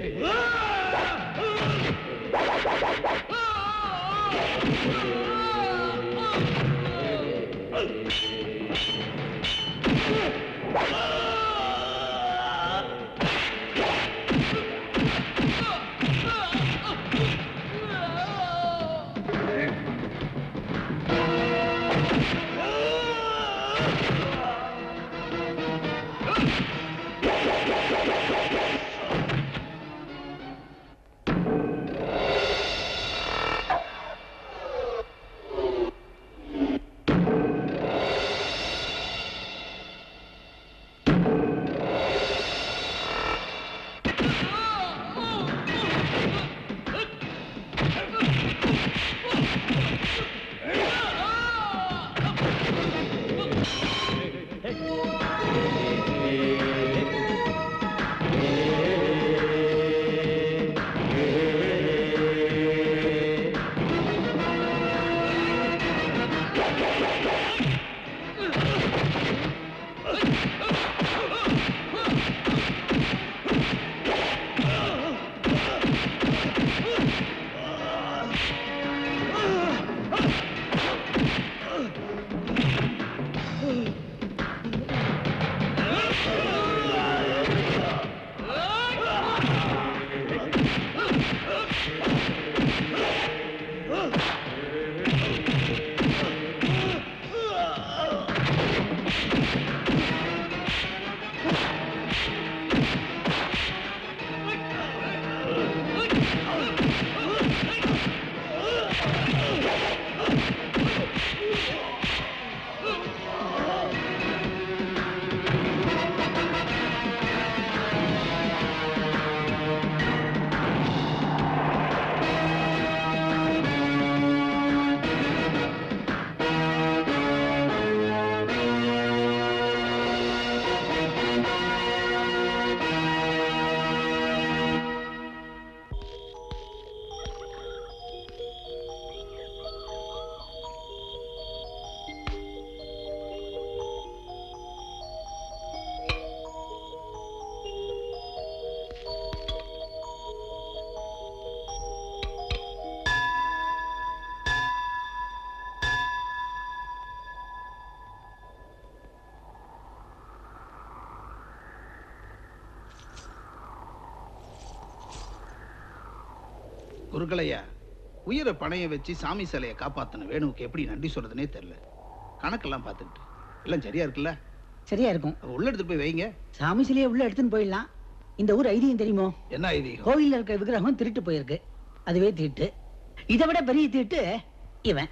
குருக்களையா உயிரை பணைய வச்சு சாமி சிலையை காப்பாத்தின வேணுவுக்கு எப்படி நன்றி சொல்றதுனே தெரியல கணக்கெல்லாம் பார்த்துக்கிட்டு எல்லாம் சரியா இருக்குல்ல சரியா இருக்கும் அப்ப உள்ள எடுத்துட்டு போய் வைங்க சாமி சிலையை உள்ள எடுத்துன்னு போயிடலாம் இந்த ஊர் ஐதீகம் தெரியுமோ என்ன ஐதீகம் கோவில்ல இருக்கிற விக்கிரகம் திருட்டு போயிருக்கு அதுவே தீட்டு இதை விட பெரிய தீட்டு இவன்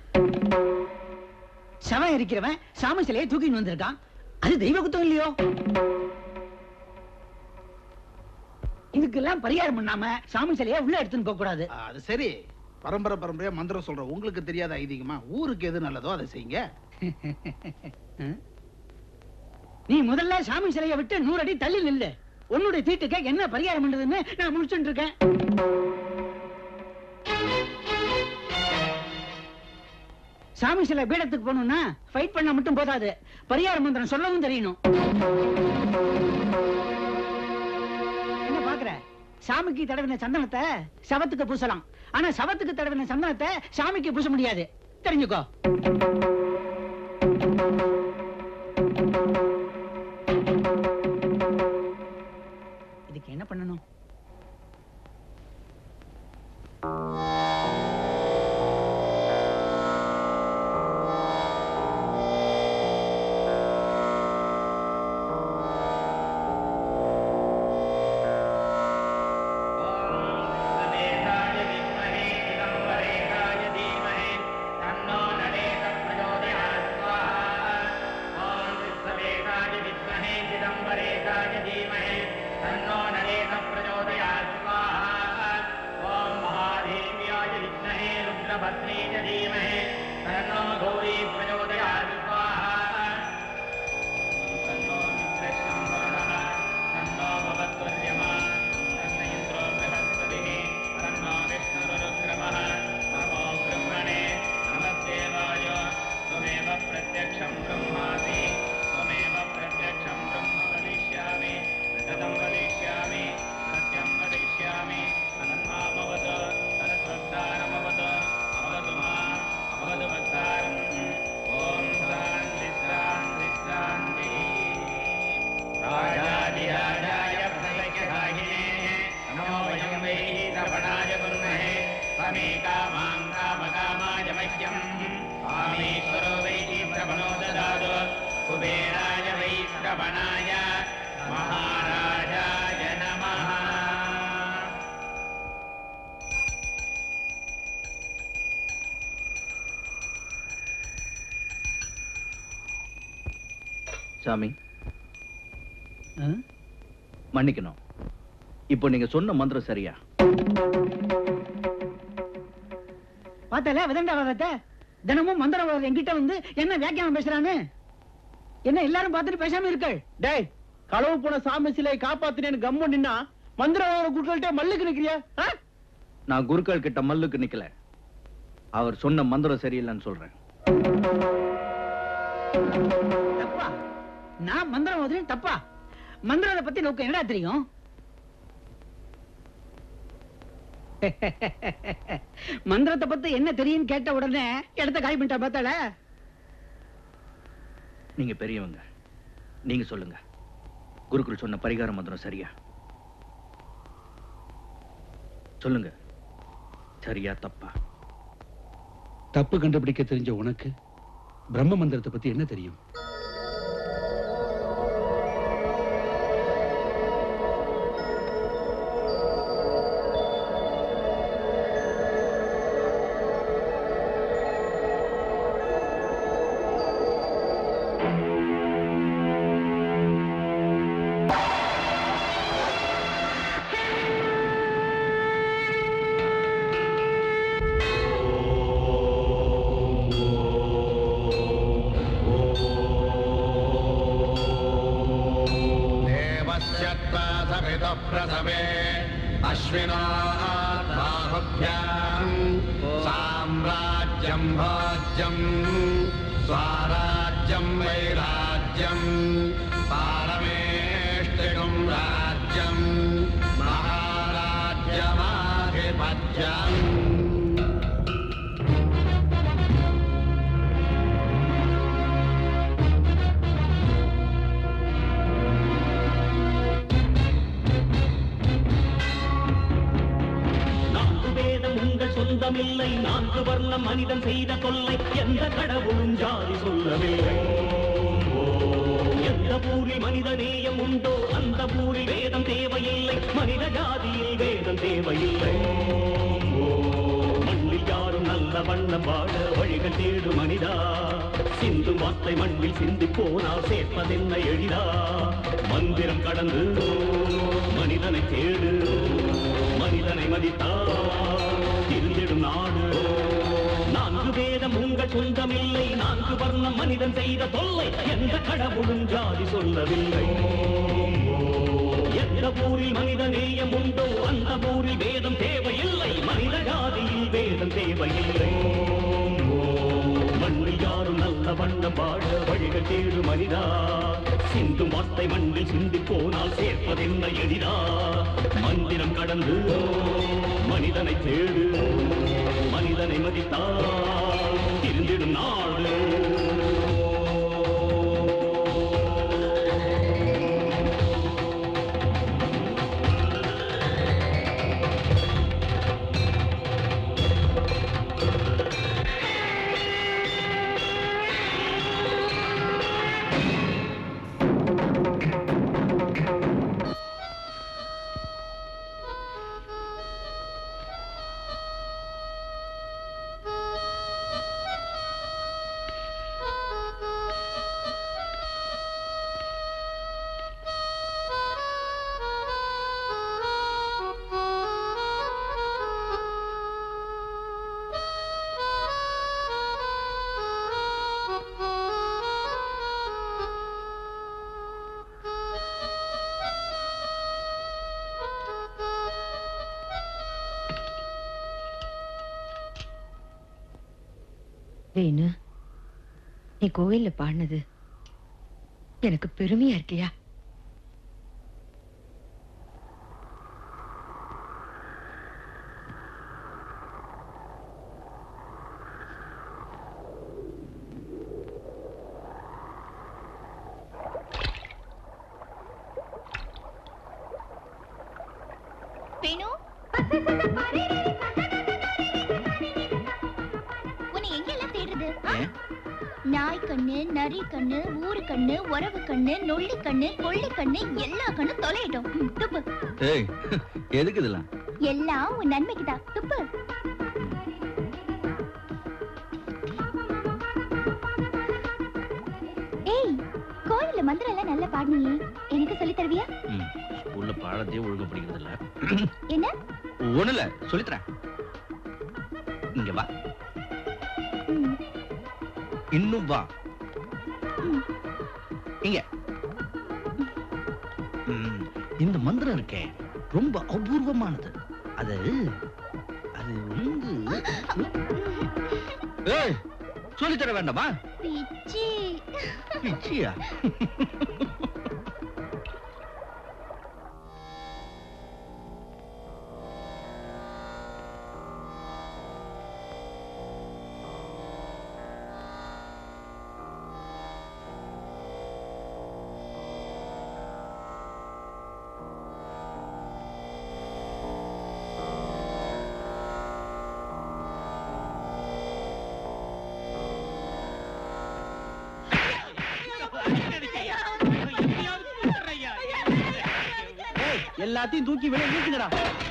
சவம் இருக்கிறவன் சாமி சிலையை தூக்கின்னு வந்திருக்கான் அது தெய்வ குத்தம் இல்லையோ இதுக்கெல்லாம் பரிகாரம் பண்ணாம சாமி சிலையை உள்ள எடுத்துன்னு போக கூடாது ஆ, அது சரி பரம்பரை பரம்பரையா மந்திரம் சொல்ற உங்களுக்கு தெரியாத ஐதீகமா ஊருக்கு எது நல்லதோ அதை செய்யுங்க நீ முதல்ல சாமி சிலையை விட்டு நூறு அடி தள்ளி நில்லு உன்னுடைய தீட்டுக்கு என்ன பரிகாரம் பண்றதுன்னு நான் முடிச்சுட்டு இருக்கேன் சாமி சிலை பீடத்துக்கு போகணும்னா ஃபைட் பண்ண மட்டும் போதாது பரிகார மந்திரம் சொல்லவும் தெரியணும் என்ன பாக்குற சாமிக்கு தடவின சந்தனத்தை சவத்துக்கு பூசலாம் ஆனா சவத்துக்கு தடவின சந்தனத்தை சாமிக்கு பூச முடியாது தெரிஞ்சுக்கோ இதுக்கு என்ன பண்ணணும் प्रत्यक्षं ब्रह्मासि त्वमेव प्रत्यक्षं ब्रह्म वदिष्यामि सततं वदिष्यामि सत्यं वदिष्यामि कामे कामां कामकामाय मह्यम् कामेश्वरो वै श्रवणो ददातु कुबेराय वै श्रवणाय महाराजाय नमः சாமி மன்னிக்கணும் இப்போ நீங்க சொன்ன மந்திரம் சரியா பார்த்தல விதண்டாவாதத்தை தினமும் மந்திரவாதம் என்கிட்ட வந்து என்ன வியாக்கியானம் பேசுறான்னு என்ன எல்லாரும் பார்த்துட்டு பேசாம இருக்கள் டேய் களவு போன சாமி சிலையை காப்பாத்தினேன்னு கம்மு நின்னா மந்திரவாத குருக்கள்கிட்ட மல்லுக்கு நிக்கிறியா ஆ? நான் குருக்கள் கிட்ட மல்லுக்கு நிக்கல அவர் சொன்ன மந்திரம் சரியில்லைன்னு சொல்றேன் தப்பா நான் மந்திரம் ஓதுறேன் தப்பா மந்திரத்தை பத்தி நோக்கம் என்னடா தெரியும் மந்திரத்தை பத்தி என்ன தெரியும் கேட்ட உடனே இடத்த காலி பண்ணிட்டா பார்த்தால நீங்க பெரியவங்க நீங்க சொல்லுங்க குருக்கள் சொன்ன பரிகார மந்திரம் சரியா சொல்லுங்க சரியா தப்பா தப்பு கண்டுபிடிக்க தெரிஞ்ச உனக்கு பிரம்ம மந்திரத்தை பத்தி என்ன தெரியும் देवस्य समितः प्रसवे अश्विनात्माहुभ्याम् साम्राज्यम् भाज्यम् स्वाराज्यम् वैराज्यम् पारमेष्टिकम् राज्यम् महाराज्यमाधिपत्यम् நான்கு வேதம் உங்கள் சொந்தமில்லை நான்கு வர்ணம் மனிதன் செய்த தொல்லை எந்த கடவுளும் ஜாதி சொல்லவில்லை எந்த ஊரில் மனித நேயம் உண்டோ அந்த ஊரில் வேதம் தேவையில்லை மனித ஜாதியில் வேதம் தேவையில்லை மண்ணில் யாரும் நல்ல வண்ணம் வாழ வழிகள் தேடு மனிதா சிந்து வார்த்தை மண்ணில் சிந்தி போனால் சேர்ப்பதென்ன எளிதா மந்திரம் கடந்து மனிதனை தேடு மனிதனை மதித்தால் இருந்திடும் நாடு நான்கு வேதம் உங்கள் சொந்தமில்லை நான்கு வர்ணம் மனிதன் செய்த தொல்லை எந்த கடவுளும் ஜாதி சொல்லவில்லை எந்த ஊரில் மனித நேயம் உண்டோ அந்த ஊரில் வேதம் தேவையில்லை மனித ஜாதியில் வேதம் தேவையில்லை மண்ணில் யாரும் நல்ல வண்ணம் வாழ வழிகள் தேடு மனிதா சிந்து வார்த்தை மண்ணில் சிந்தி போனால் சேர்ப்பதென்ன எளிதா மந்திரம் கடந்து மனிதனை தேடு மனிதனை மதித்தால் திருந்திடும் நாடு வேணு நீ கோயில்ல பாடினது எனக்கு பெருமையா இருக்கியா வேணு கண்ணு நரி கண்ணு ஊரு கண்ணு உறவு கண்ணு நொள்ளி கண்ணு கொள்ளி கண்ணு எல்லா கண்ணும் தொலையிட்டோம் ம், துப்பு ஏய் எதுக்கு இதெல்லாம் எல்லாம் உன் நன்மைக்கு தான் துப்பு ஏய் கோயில்ல மந்திரம் எல்லாம் நல்லா பாடினியே எனக்கு சொல்லி தருவியா ம், ஸ்கூல்ல பாடத்தையே ஒழுங்கு படிக்கிறது இல்ல என்ன ஒண்ணு இல்ல சொல்லித்தரேன் இங்க வா இன்னும் வா இங்க ம், இந்த மந்திரம் இருக்கே ரொம்ப அபூர்வமானது அது அது வந்து ஏய் சொல்லித்தர வேண்டாமா பிச்சி பிச்சியா ஏய், எல்லாத்தையும் தூக்கி வெளியே வீசுங்கடா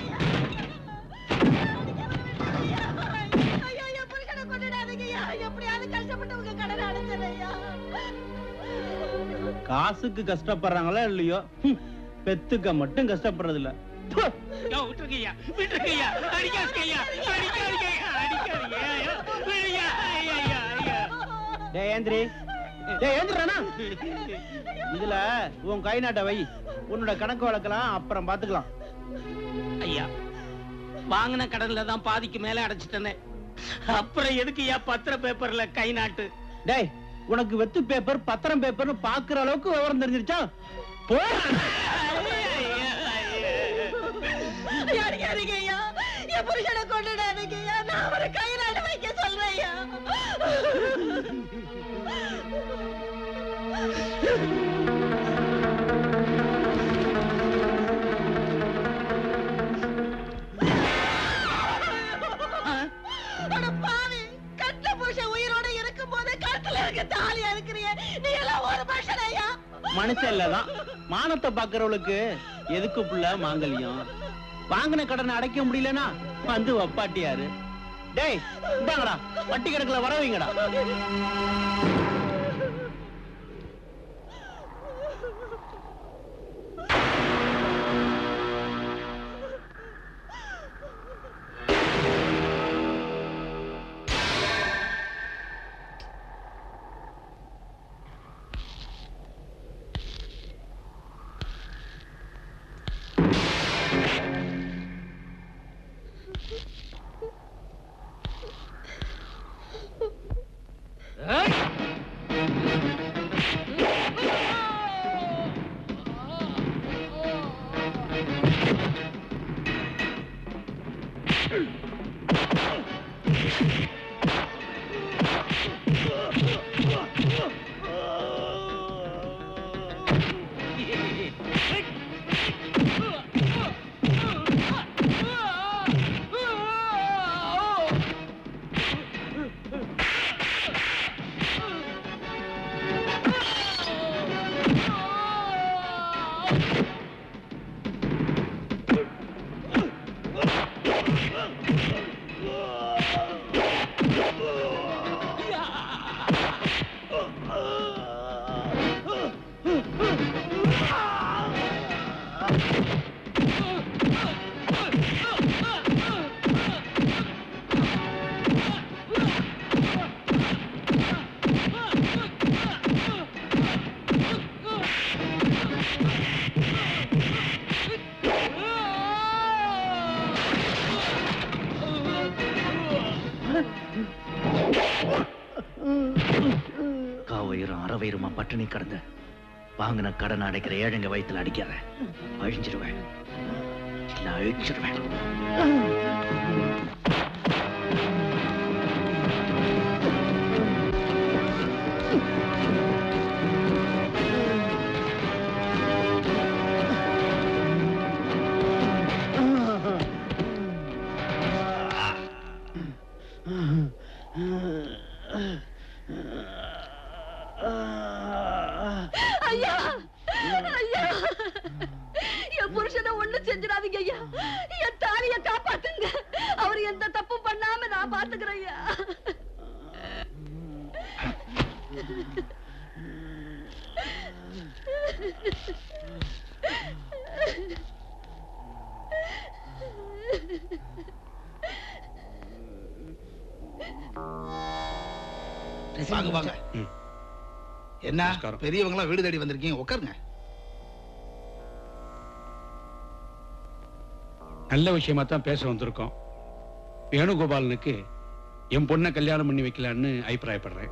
காசுக்கு கஷ்டப்படுறாங்களோ இல்லையோ ஹம், பெத்துக்க மட்டும் கஷ்டப்படுறது இல்ல ப்பு. யோ, விட்டுருங்கய்யா, விட்டுருங்கய்யா, அடிக்காதீங்கய்யா, அடிக்காதீங்கய்யா, அடிக்காதீங்கய்யா, விடுங்கய்யா, ஐயா, ஐயா, ஐயா. டேய் ஏந்திரி டேய் ஏந்திரனா இதுல உன் கை நாட்ட வை உன்னோட கணக்கு வழக்கலாம் அப்புறம் பாத்துக்கலாம் ஐயா வாங்கின கடன்ல தான் பாதிக்கு மேல அடைச்சிட்டேனே அப்புறம் எதுக்குய்யா பத்திர பேப்பர்ல கை நாட்டு டேய் உனக்கு வெத்து பேப்பர் பத்திரம் பேப்பர்னு பாக்குற அளவுக்கு விவரம் தெரிஞ்சிருச்சா போ அடிக்காதீங்க ஐயா என் புருஷனை கொண்டுடாதீங்க ஐயா நான் அவரை கையிலாட வைக்க சொல்றேன் ஐயா அட பாவி கட்ட புருஷன் உயிரோட இருக்கும் போது கழுத்துல இருக்க தாலியா இருக்கிறீங்க நீ எல்லாம் ஒரு மனுஷன் ஐயா மனுஷன் இல்லதான் மானத்தை பாக்குறவளுக்கு எதுக்கு புள்ள மாங்கல்யம் வாங்கின கடனை அடைக்க முடியலனா வந்து வப்பாட்டியாரு டேய் இந்தாங்கடா வட்டி கணக்குல வர வைங்கடா காவயிரும் அறவயிறுமா பட்டினி கடந்த வாங்கின கடன் அடைக்கிற ஏழைங்க வயித்துல அடிக்காத அழிஞ்சிருவேன் இல்ல அழிச்சிருவேன் வாங்க வாங்க என்ன பெரியவங்களா வீடு தேடி வந்திருக்கீங்க உட்காருங்க நல்ல விஷயமா தான் பேச வந்திருக்கோம் வேணுகோபாலனுக்கு என் பொண்ணை கல்யாணம் பண்ணி வைக்கலான்னு அபிப்பிராயப்படுறேன்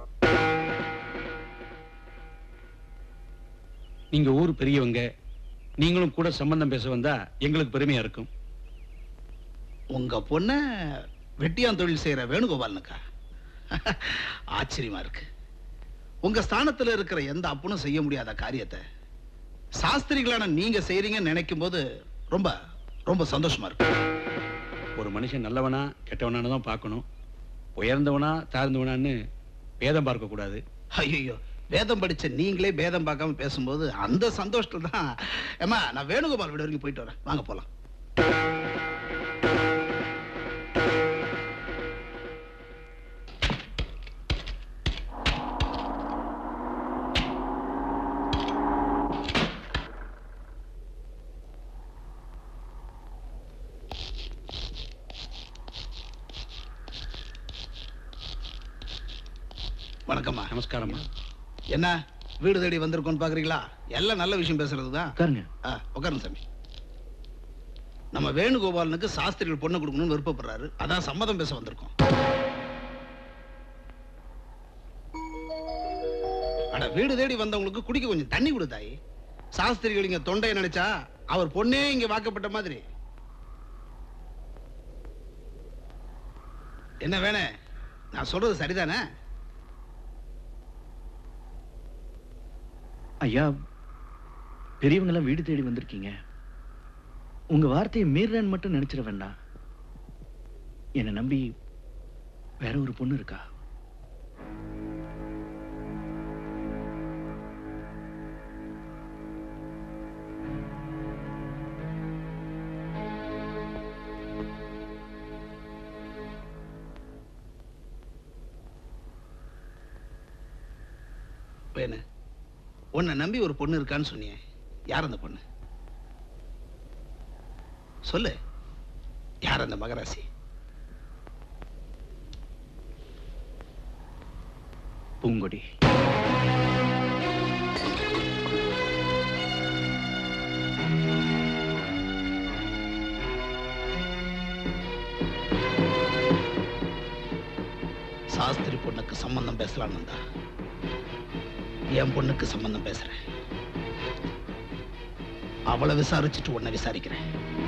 நீங்க ஊர் பெரியவங்க நீங்களும் கூட சம்பந்தம் பேச வந்தா எங்களுக்கு பெருமையா இருக்கும் உங்க பொண்ண வெட்டியான் தொழில் செய்யற வேணுகோபாலனுக்கா ஆச்சரியமா இருக்கு உங்க ஸ்தானத்துல இருக்கிற எந்த அப்பனும் செய்ய முடியாத காரியத்தை சாஸ்திரிகளான நீங்க செய்றீங்கன்னு நினைக்கும் போது ரொம்ப ரொம்ப சந்தோஷமா இருக்கு ஒரு மனுஷன் நல்லவனா கெட்டவனானு தான் பார்க்கணும் உயர்ந்தவனா தாழ்ந்தவனான்னு பேதம் பார்க்க கூடாது ஐயோ வேதம் படிச்ச நீங்களே பேதம் பார்க்காம பேசும்போது அந்த சந்தோஷத்துல தான் ஏமா நான் வேணுகோபால் வீடு வரைக்கும் போயிட்டு வரேன் வாங்க போலாம் வணக்கம்மா நமஸ்காரம்மா என்ன வீடு தேடி வந்திருக்கோம்னு பாக்குறீங்களா எல்லாம் நல்ல விஷயம் பேசுறது தான் உட்காருங்க உட்காருங்க சாமி நம்ம வேணுகோபாலனுக்கு சாஸ்திரிகள் பொண்ணு கொடுக்கணும்னு விருப்பப்படுறாரு அதான் சம்மதம் பேச வந்திருக்கோம் அட வீடு தேடி வந்தவங்களுக்கு குடிக்க கொஞ்சம் தண்ணி கொடு தாயி சாஸ்திரிகள் இங்க தொண்டையை நினைச்சா அவர் பொண்ணே இங்க வாக்கப்பட்ட மாதிரி என்ன வேணே நான் சொல்றது சரிதானே ஐயா பெரியவங்கெல்லாம் வீடு தேடி வந்திருக்கீங்க உங்க வார்த்தையை மீறேன்னு மட்டும் நினைச்சிட வேண்டாம் என்னை நம்பி வேற ஒரு பொண்ணு இருக்கா வேணு உன்னை நம்பி ஒரு பொண்ணு இருக்கான்னு சொன்னியே யார் அந்த பொண்ணு சொல்லு யார் அந்த மகராசி பூங்கொடி சாஸ்திரி பொண்ணுக்கு சம்பந்தம் பேசலாம்னு வந்தா என் பொண்ணுக்கு சம்பந்தம் பேசுறேன் அவளை விசாரிச்சுட்டு உன்னை விசாரிக்கிறேன்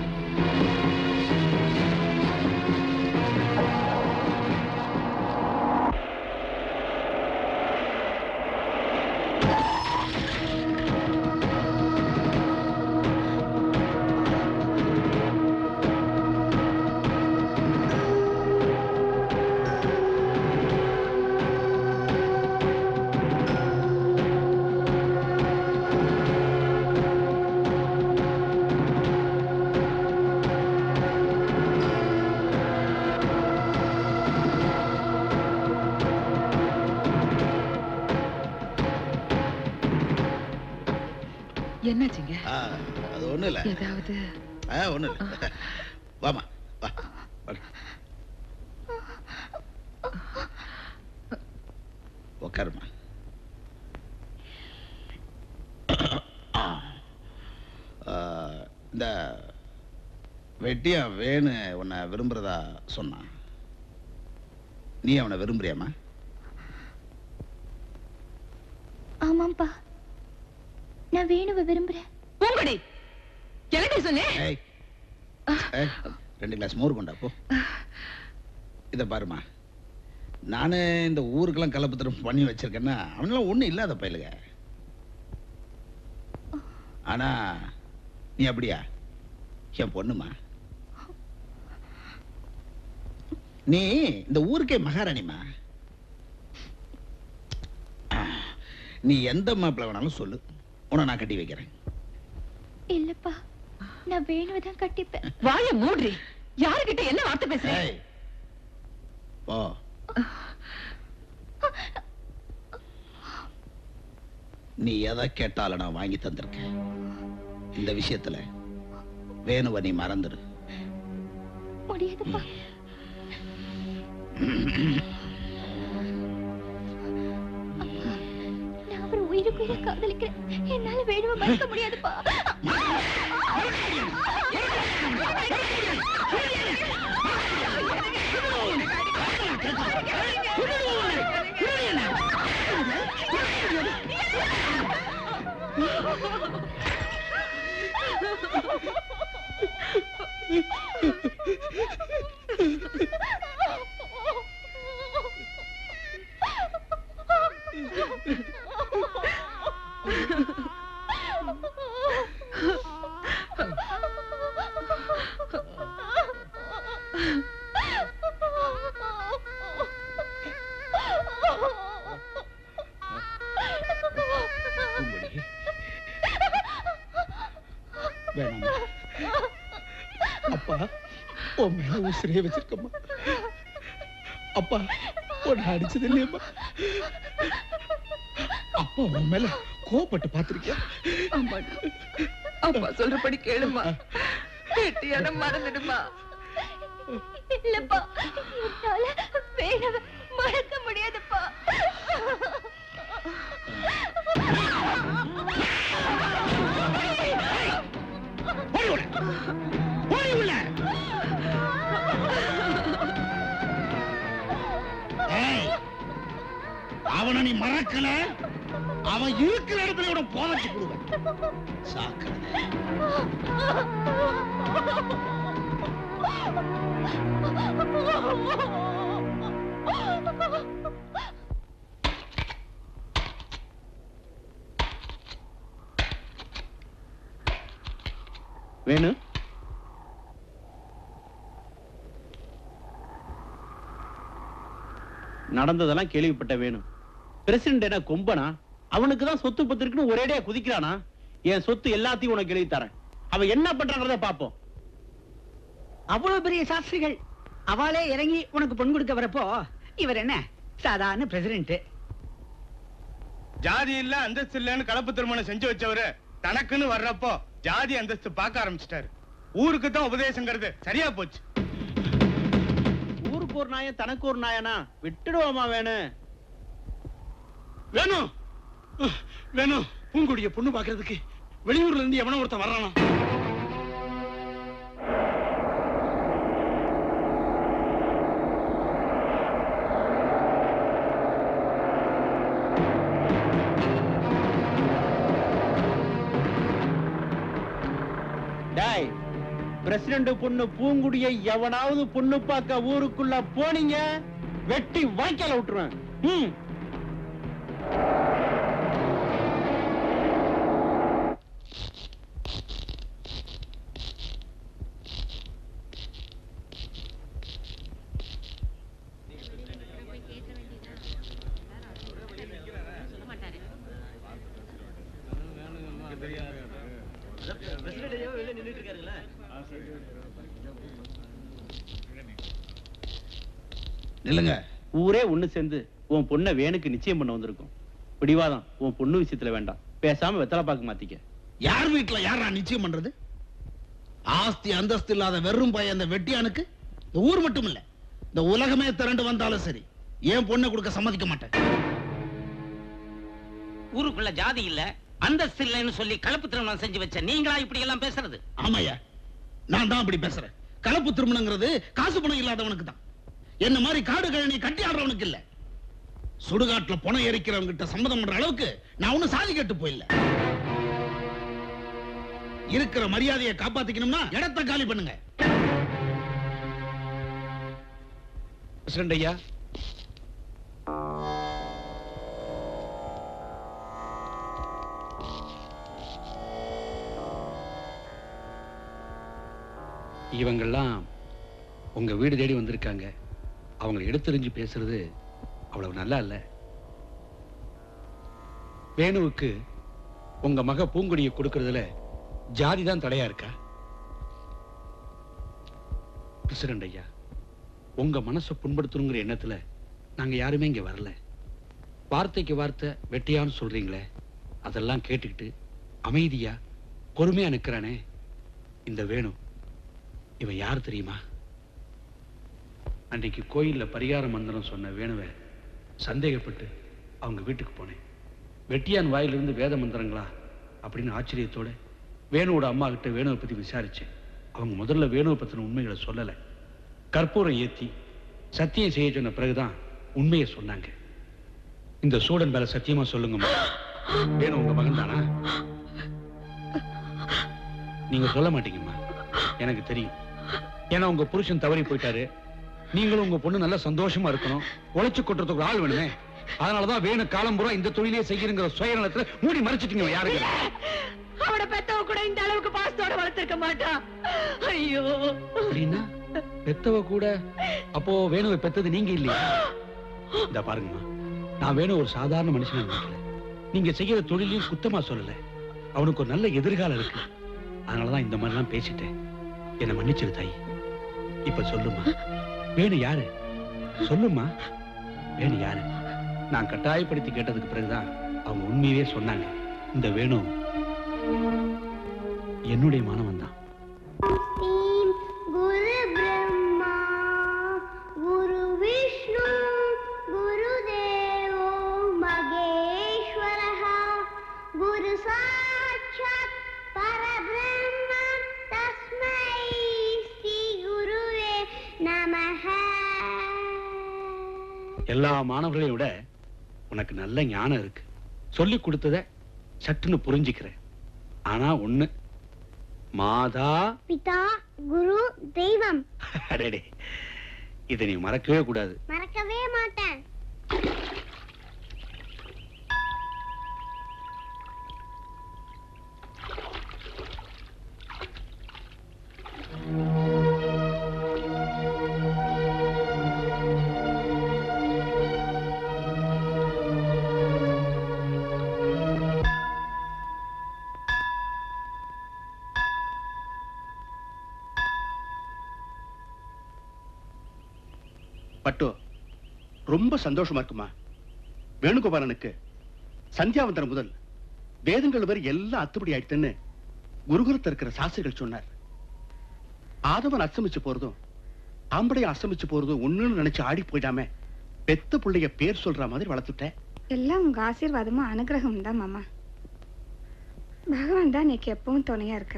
என்னாச்சுங்க ஆ, அது ஒண்ணும் இல்ல ஏதாவது ஆ, ஒண்ணும் இல்ல வாமா வா வா. உட்காருமா ஆ, இந்த வெட்டியா வேணு உன்னை விரும்புறதா சொன்னான் நீ அவனை விரும்புறியாமா ஆமாப்பா நான் வேணுவை விரும்புறேன் பூங்கொடி என்னடி சொன்னேன் ஏய் ஏய், ரெண்டு கிளாஸ் மோர் கொண்டா போ இத பாருமா நானு இந்த ஊருக்கெல்லாம் கலப்பத்திரம் பண்ணி வச்சிருக்கேன்னா அவனெல்லாம் ஒண்ணும் இல்லாத பயலுக ஆனா நீ அப்படியா என் பொண்ணுமா நீ இந்த ஊருக்கே மகாராணிமா ஆ, நீ எந்த மாப்பிள்ள வேணாலும் சொல்லு உன்னை நான் கட்டி வைக்கிறேன் இல்லப்பா நான் வேணுவை தான் கட்டிப்பேன் வாய மூடுறி யாருகிட்ட என்ன வார்த்தை பேசுறேன் ஏய், போ நீ எதை கேட்டாலும் நான் வாங்கி தந்திருக்கேன் இந்த விஷயத்துல வேணுவை நீ மறந்துடு முடியாதுப்பா நான் அவரை உயிருக்கு உயிரை காதலிக்கிறேன் என்னால வேணுமா மறக்க முடியாதுப்பா வேணாம்மா அப்பா உன் மேல உசிரியே வச்சிருக்கம்மா அப்பா உன்னை அடிச்சது இல்லையம்மா அப்பா உன் மேல கோபப்பட்டு பார்த்திருக்கியா ஆமாடா அப்பா சொல்றபடி கேளுமா கெட்டியான மறந்துடுமா இல்லப்பா என்னால வேணவ மறக்க முடியாதுப்பா போய் உள்ள ஏய், அவனை நீ மறக்கல அவன் இருக்கிற இடத்துல இவனை போதச்சு கொடுவேன் சாக்கிரதை வேணு நடந்ததெல்லாம் கேள்விப்பட்ட வேணும் பிரசிடண்ட் என்ன கொம்பனா அவனுக்கு தான் சொத்து பத்து இருக்குன்னு ஒரேடியா குதிக்கிறானா என் சொத்து எல்லாத்தையும் உனக்கு எழுதி தரேன் அவன் என்ன பண்றாங்கிறத பாப்போம் அவ்வளவு பெரிய சாஸ்திரிகள் அவளே இறங்கி உனக்கு பொன் கொடுக்க வரப்போ இவர் என்ன சாதாரண பிரசிடென்ட் ஜாதி இல்ல அந்தஸ்து இல்லன்னு கலப்பு திருமணம் செஞ்சு வச்சவரு தனக்குன்னு வர்றப்போ ஜாதி அந்தஸ்து பார்க்க ஆரம்பிச்சிட்டாரு ஊருக்கு தான் உபதேசங்கிறது சரியா போச்சு ஊருக்கு ஒரு நாயன் தனக்கு ஒரு நாயனா விட்டுடுவோமா வேணு வேணும் வேணும் பூங்குடிய பொண்ணு பாக்குறதுக்கு வெளியூர்ல இருந்து எவனோ ஒருத்தன் வர்றானா டாய் பிரசிடண்ட் பொண்ணு பூங்குடியை எவனாவது பொண்ணு பார்க்க ஊருக்குள்ள போனீங்க வெட்டி வாய்க்கால விட்டுருவேன் ம் நில்லுங்க ஊரே ஒண்ணு சேர்ந்து உன் பொண்ணை வேணுக்கு நிச்சயம் பண்ண வந்திருக்கும் பிடிவாதம் உன் பொண்ணு விஷயத்துல வேண்டாம் பேசாம வெத்தலை பாக்க மாத்திக்க யார் வீட்டுல யாரா நிச்சயம் பண்றது ஆஸ்தி அந்தஸ்து இல்லாத வெறும் பையன் அந்த வெட்டியானுக்கு இந்த ஊர் மட்டும் இல்ல இந்த உலகமே திரண்டு வந்தாலும் சரி ஏன் பொண்ணை கொடுக்க சம்மதிக்க மாட்டேன் ஊருக்குள்ள ஜாதி இல்ல அந்தஸ்து இல்லைன்னு சொல்லி கலப்பு திருமணம் செஞ்சு வச்ச நீங்களா இப்படி எல்லாம் பேசுறது ஆமாய்யா நான் தான் அப்படி பேசுறேன் கலப்பு திருமணங்கிறது காசு பணம் இல்லாதவனுக்கு தான் என்ன மாதிரி காடு கழனி கட்டி ஆடுறவனுக்கு இல்ல சுடுகாட்டுல பணம் எரிக்கிறவங்க கிட்ட சம்மதம் பண்ற அளவுக்கு நான் ஒண்ணும் சாதி கட்டு போயில்ல இருக்கிற மரியாதையை காப்பாத்திக்கணும்னா இடத்தை காலி பண்ணுங்க பிரசிடண்ட் ஐயா இவங்கெல்லாம் உங்க வீடு தேடி வந்திருக்காங்க அவங்களை எடுத்தெறிஞ்சு பேசுறது அவ்வளவு நல்லா இல்ல வேணுவுக்கு உங்க மக பூங்கொடியை கொடுக்கறதுல ஜாதி தான் தடையா இருக்கா பிரசிடண்ட் ஐயா உங்க மனசை புண்படுத்தணுங்கிற எண்ணத்துல நாங்க யாருமே இங்க வரல வார்த்தைக்கு வார்த்தை வெட்டியான்னு சொல்றீங்களே அதெல்லாம் கேட்டுக்கிட்டு அமைதியா பொறுமையா நிக்கிறானே இந்த வேணு இவன் யார் தெரியுமா அன்றைக்கு கோயில்ல பரிகார மந்திரம் சொன்ன வேணுவை சந்தேகப்பட்டு அவங்க வீட்டுக்கு போனேன் வெட்டியான் வாயிலிருந்து வேத மந்திரங்களா அப்படின்னு ஆச்சரியத்தோட வேணுவோட அம்மா கிட்ட வேணுவை பத்தி விசாரிச்சேன் அவங்க முதல்ல வேணுவை பத்தின உண்மைகளை சொல்லலை கற்பூரம் ஏத்தி சத்தியம் செய்ய சொன்ன பிறகுதான் உண்மையை சொன்னாங்க இந்த சூடன் மேல சத்தியமா சொல்லுங்கம்மா வேணும் உங்க மகன் தானா நீங்க சொல்ல மாட்டீங்கம்மா எனக்கு தெரியும் ஏன்னா உங்க புருஷன் தவறி போயிட்டாரு நீங்களும் உங்க பொண்ணு நல்லா சந்தோஷமா இருக்கணும் உழைச்சு கொட்டுறதுக்கு ஒரு ஆள் வேணுமே அதனாலதான் வேணும் காலம் பூரா இந்த தொழிலே செய்யுங்கிற சுயநலத்துல மூடி மறைச்சிட்டீங்க யாருக்கு அவட பெத்தவ கூட இந்த அளவுக்கு பாசத்தோட வளர்த்திருக்க மாட்டான் ஐயோ அப்படின்னா பெத்தவ கூட அப்போ வேணுவை பெத்தது நீங்க இல்லையா இந்த பாருங்கம்மா நான் வேணும் ஒரு சாதாரண மனுஷனா நினைக்கல நீங்க செய்யற தொழிலையும் குத்தமா சொல்லல அவனுக்கு ஒரு நல்ல எதிர்காலம் இருக்கு அதனாலதான் இந்த மாதிரிலாம் பேசிட்டேன் என்னை மன்னிச்சிரு தாய் இப்ப சொல்லுமா வேணு யாரு சொல்லுமா வேணு யாரு நான் கட்டாயப்படுத்தி கேட்டதுக்கு பிறகுதான் அவங்க உண்மையவே சொன்னாங்க இந்த வேணு என்னுடைய மாணவன் தான் गुरु ब्रह्मा गुरु विष्णु गुरुदेवो महेश्वरः गुरु साक्षात् परब्रह्म तस्मै श्री गुरुवे नमः எல்லா மாணவர்களையும் விட உனக்கு நல்ல ஞானம் இருக்கு சொல்லி கொடுத்தத சட்டுன்னு புரிஞ்சுக்கிறேன் ஆனா ஒண்ணு மாதா பிதா குரு தெய்வம் அடேடே இதை நீ மறக்கவே கூடாது மறக்கவே மாட்டேன் பட்டு ரொம்ப சந்தோஷமா இருக்குமா வேணுகோபாலனுக்கு சந்தியாவந்தனம் முதல் வேதங்கள் வரை எல்லாம் அத்துப்படி ஆயிட்டுன்னு குருகுலத்தில் இருக்கிற சாஸ்திரிகள் சொன்னார் ஆதவன் அஸ்தமிச்சு போறதும் ஆம்படையும் அஸ்தமிச்சு போறதும் ஒண்ணுன்னு நினைச்சு ஆடி போயிடாம பெத்த பிள்ளைய பேர் சொல்ற மாதிரி வளர்த்துட்டேன் எல்லாம் உங்க ஆசீர்வாதமும் அனுகிரகமும் தான் மாமா பகவான் தான் எனக்கு எப்பவும் துணையா இருக்கு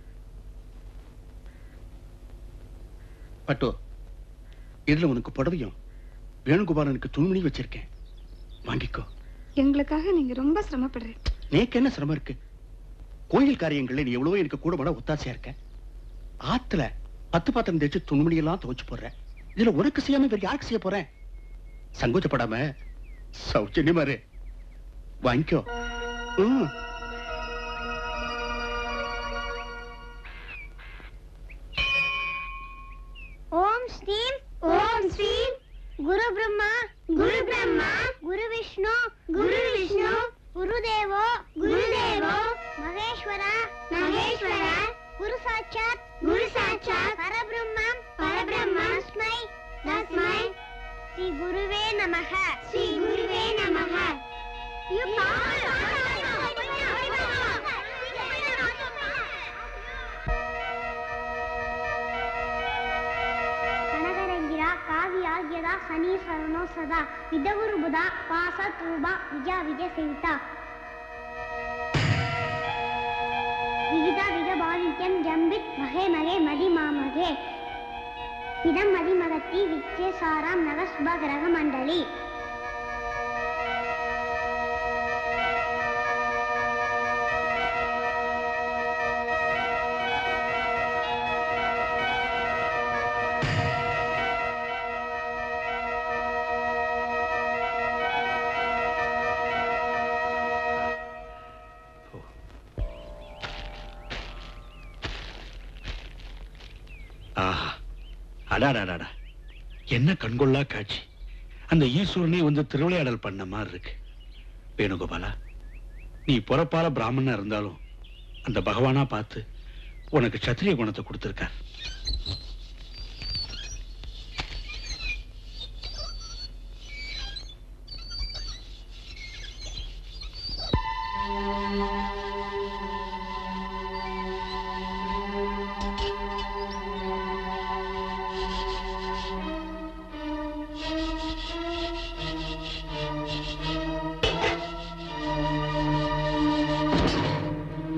பட்டு இதுல உனக்கு புடவையும் வேணுகோபாலனுக்கு துணிமணி வச்சிருக்கேன் வாங்கிக்கோ எங்களுக்காக நீங்க ரொம்ப சிரமப்படுறீங்க நேக்கு என்ன சிரமம் இருக்கு கோயில் காரியங்கள்ல நீ எவ்வளவோ எனக்கு கூட விட ஒத்தாசையா இருக்க ஆத்துல பத்து பாத்திரம் தேய்ச்சு துணிமணி எல்லாம் துவைச்சு போடுற இதுல உனக்கு செய்யாம வேற யாருக்கு செய்ய போறேன் சங்கோச்சப்படாம சௌஜன்யமா இரு வாங்கிக்கோ ம். ஓம் ஸ்ரீம் ஓம் ஸ்ரீம் குரு பிரம்மா குரு பிரம்மா குரு விஷ்ணு குரு விஷ்ணு குருதேவோ குருதேவோ மகேஸ்வர மகேஸ்வர குரு சாட்சாத் குரு சாட்சாத் பரபிரம்மம் பரபிரம்ம தஸ்மை தஸ்மை ஸ்ரீ குருவே நமக ஸ்ரீ குருவே நமக ಕನಗರಂಗಿರ ಕಾವ್ಯಾಗ್ಯದ ಶನೀಶ್ವರನೋ ಸದಾ ವಿಧಗುರು ಬುಧ ಪಾಸ ತೂಬ ವಿಜ ವಿಜಯ ಸೇವಿತ ವಿವಿಧ ವಿಧ ಭಾವಿತ್ಯಂ ಜಂಬಿತ್ ಮಹೆ ಮಗೆ ಮದಿ ಮಾಮಗೆ ಇದಂ ಮದಿ ಮಗತಿ ವಿಚ್ಚೆ ಸಾರಾಂ ನವ ಶುಭ ಗ್ರಹ ಮಂಡಳಿ ஆஹா அடாடாடாடா என்ன கண்கொள்ளா காட்சி அந்த ஈஸ்வரனே வந்து திருவிளையாடல் பண்ண மாதிரி இருக்கு வேணுகோபாலா நீ பிறப்பால பிராமணனா இருந்தாலும் அந்த பகவானா பார்த்து உனக்கு சத்திரிய குணத்தை கொடுத்திருக்கார்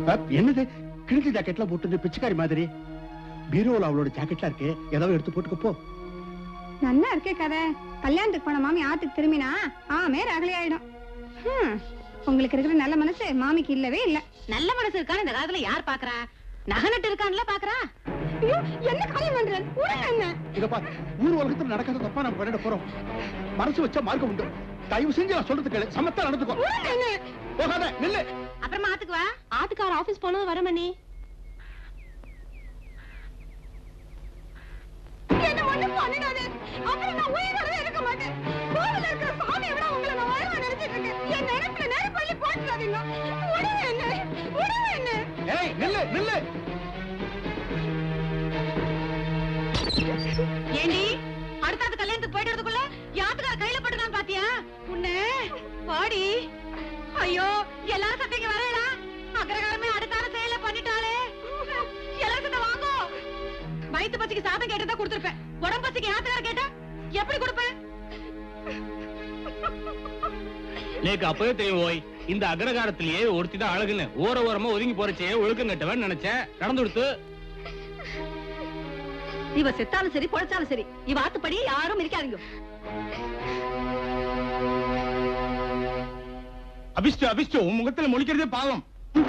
என்னது கிழிஞ்ச ஜாக்கெட்ல போட்டு பிச்சைக்காரி மாதிரி பீரோல அவளோட ஜாக்கெட்லாம் இருக்கு ஏதாவது எடுத்து போட்டுக்க போ நல்லா இருக்கே கதை கல்யாணத்துக்கு போன மாமி ஆத்துக்கு திரும்பினா ஆமே ரகலை ஆயிடும் ஹம், உங்களுக்கு இருக்கிற நல்ல மனசு மாமிக்கு இல்லவே இல்ல நல்ல மனசு இருக்கான்னு இந்த காலத்துல யார் பாக்குறா நகனட்டு இருக்கான்ல பாக்குறா என்ன காரியம் பண்றேன் விடுங்க என்ன இத பா ஊர் உலகத்துல நடக்காத தப்பா நம்ம பண்ணிட போறோம் மனசு வச்சா மார்க்கம் உண்டு தயவு செஞ்சு நான் சொல்றது கேளு சமத்தா நடந்துக்கோ போகாத நில்லு அப்புறமா ஆத்துக்கு வா ஆத்துக்கார ஆபீஸ் போனது வர மணி என்ன ஒண்ணும் பண்ணிடாதே அப்புறம் நான் உயிரோடவே இருக்க மாட்டேன் கோவில இருக்கிற சாமியை விட உங்களை நான் வாழ்வா நினைச்சிட்டு இருக்கேன் என் நினைப்புல நெருப்பள்ளி போட்டுறாதீங்க விடுங்க என்ன விடுங்க என்ன ஏய் நில்லு நில்லு ஏண்டி அடுத்த கல்யாணத்துக்கு போயிடுறதுக்குள்ள யாத்துக்கார கையில பட்டுதான் பாத்தியா உன்ன பாடி ஐயோ எல்லாரும் சட்டைக்கு வரேடா அக்கரகாரமே அடுத்தால செயல பண்ணிட்டாளே எல்லாரும் சட்டை வாங்கோ வயித்து பசிக்கு சாதம் கேட்டதா கொடுத்துருப்பேன் உடம்பு பசிக்கு யாத்துக்கார கேட்டா எப்படி கொடுப்பேன் நேக்கு அப்பவே தெரியும் ஓய் இந்த அகரகாரத்திலேயே ஒருத்தி தான் அழகுன்னு ஓர ஓரமா ஒதுங்கி போறச்சே ஒழுக்கம் கட்டவன் நினைச்சேன் நடந்து கொடுத்து இவ செத்தாலும் சரி பொழைச்சாலும் சரி இவ ஆத்துப்படி யாரும் இருக்காதீங்க அபிஷ்டு அபிஷ்டு உன் முகத்துல முழிக்கிறதே பாவம்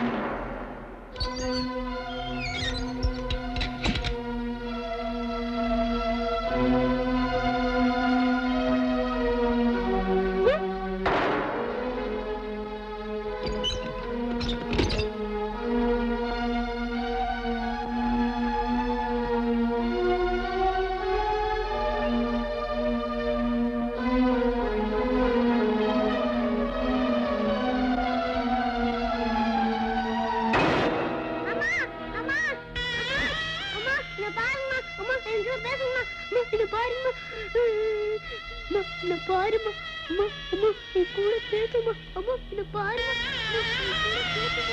அம்மா இங்க பாரும்மா அம்மா எங்க பேசுங்கம்மா அம்மா இங்க பாரும்மா அம்மா இங்க பாரும்மா அம்மா அம்மா என் கூட பேசுமா அம்மா இங்க பாரும்மா அம்மா என் கூட பேசுமா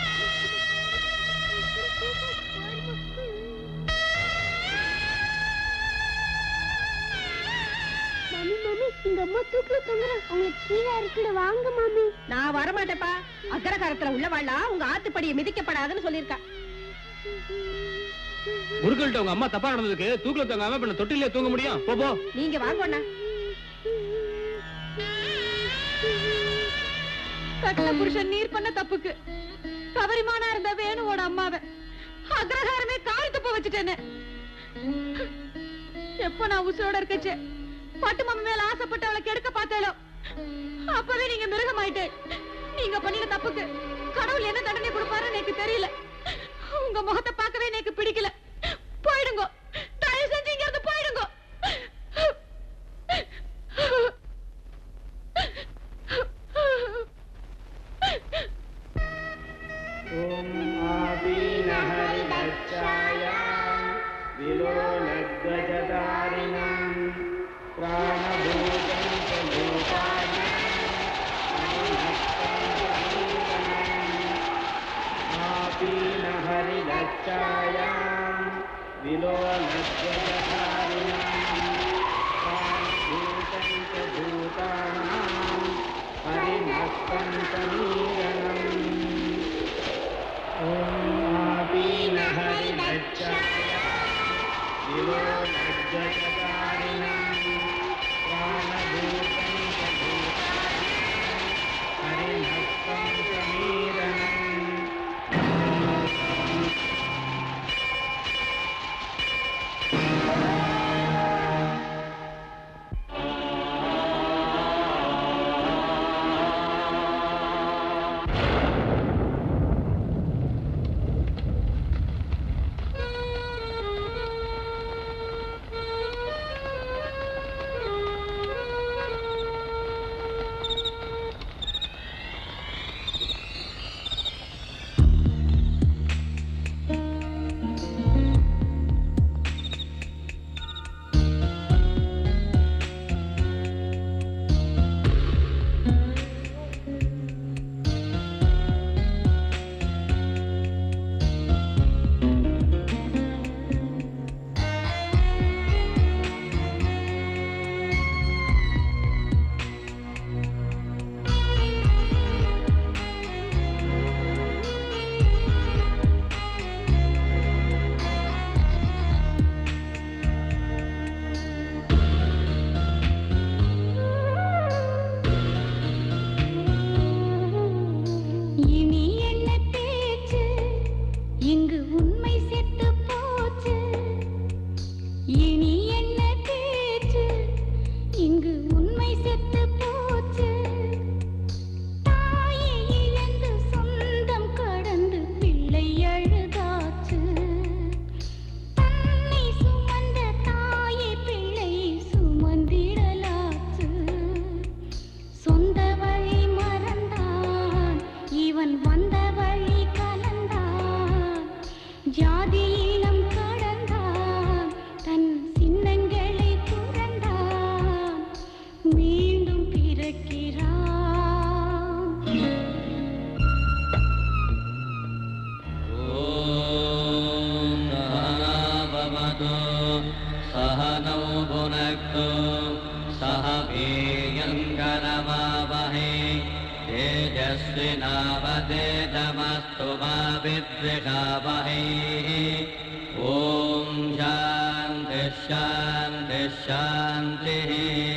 மாமி மாமி எங்க அம்மா தூக்குல தொங்குறாங்க உங்களுக்கு கீழே இருக்குட வாங்க மாமி நான் வரமாட்டேப்பா அக்கரகாரத்துல உள்ள வாழா உங்க ஆத்துப்படியை மிதிக்கப்படாதுன்னு சொல்லியிருக்கா குருக்கள்கிட்ட உங்க அம்மா தப்பா நடந்ததுக்கு தூக்கல தூங்காம இப்ப நான் தொட்டிலே தூங்க முடியும் போ போ நீங்க வாங்கண்ணா கட்ட புருஷன் நீர் பண்ண தப்புக்கு கவரிமானா இருந்த வேணுவோட அம்மாவை அக்ரஹாரமே கால் துப்ப வச்சுட்டேன்னு எப்ப நான் உசுரோட இருக்கச்சே பட்டு மாமா மேல ஆசைப்பட்டு அவளை கெடுக்க பார்த்தாலோ அப்பவே நீங்க மிருகமாயிட்டு நீங்க பண்ணின தப்புக்கு கடவுள் என்ன தண்டனை கொடுப்பாருன்னு எனக்கு தெரியல உங்க முகத்தை பார்க்கவே எனக்கு பிடிக்கல போயிடுங்க தயவு செஞ்சு இங்க இருந்து போயிடுங்க तनौ भुनक्तु सह वीर्यङ्करमावहे तेजस्विनावतेजमस्तु मा विद्विषावहे ॐ शान्तिः शान्तिः शान्तिः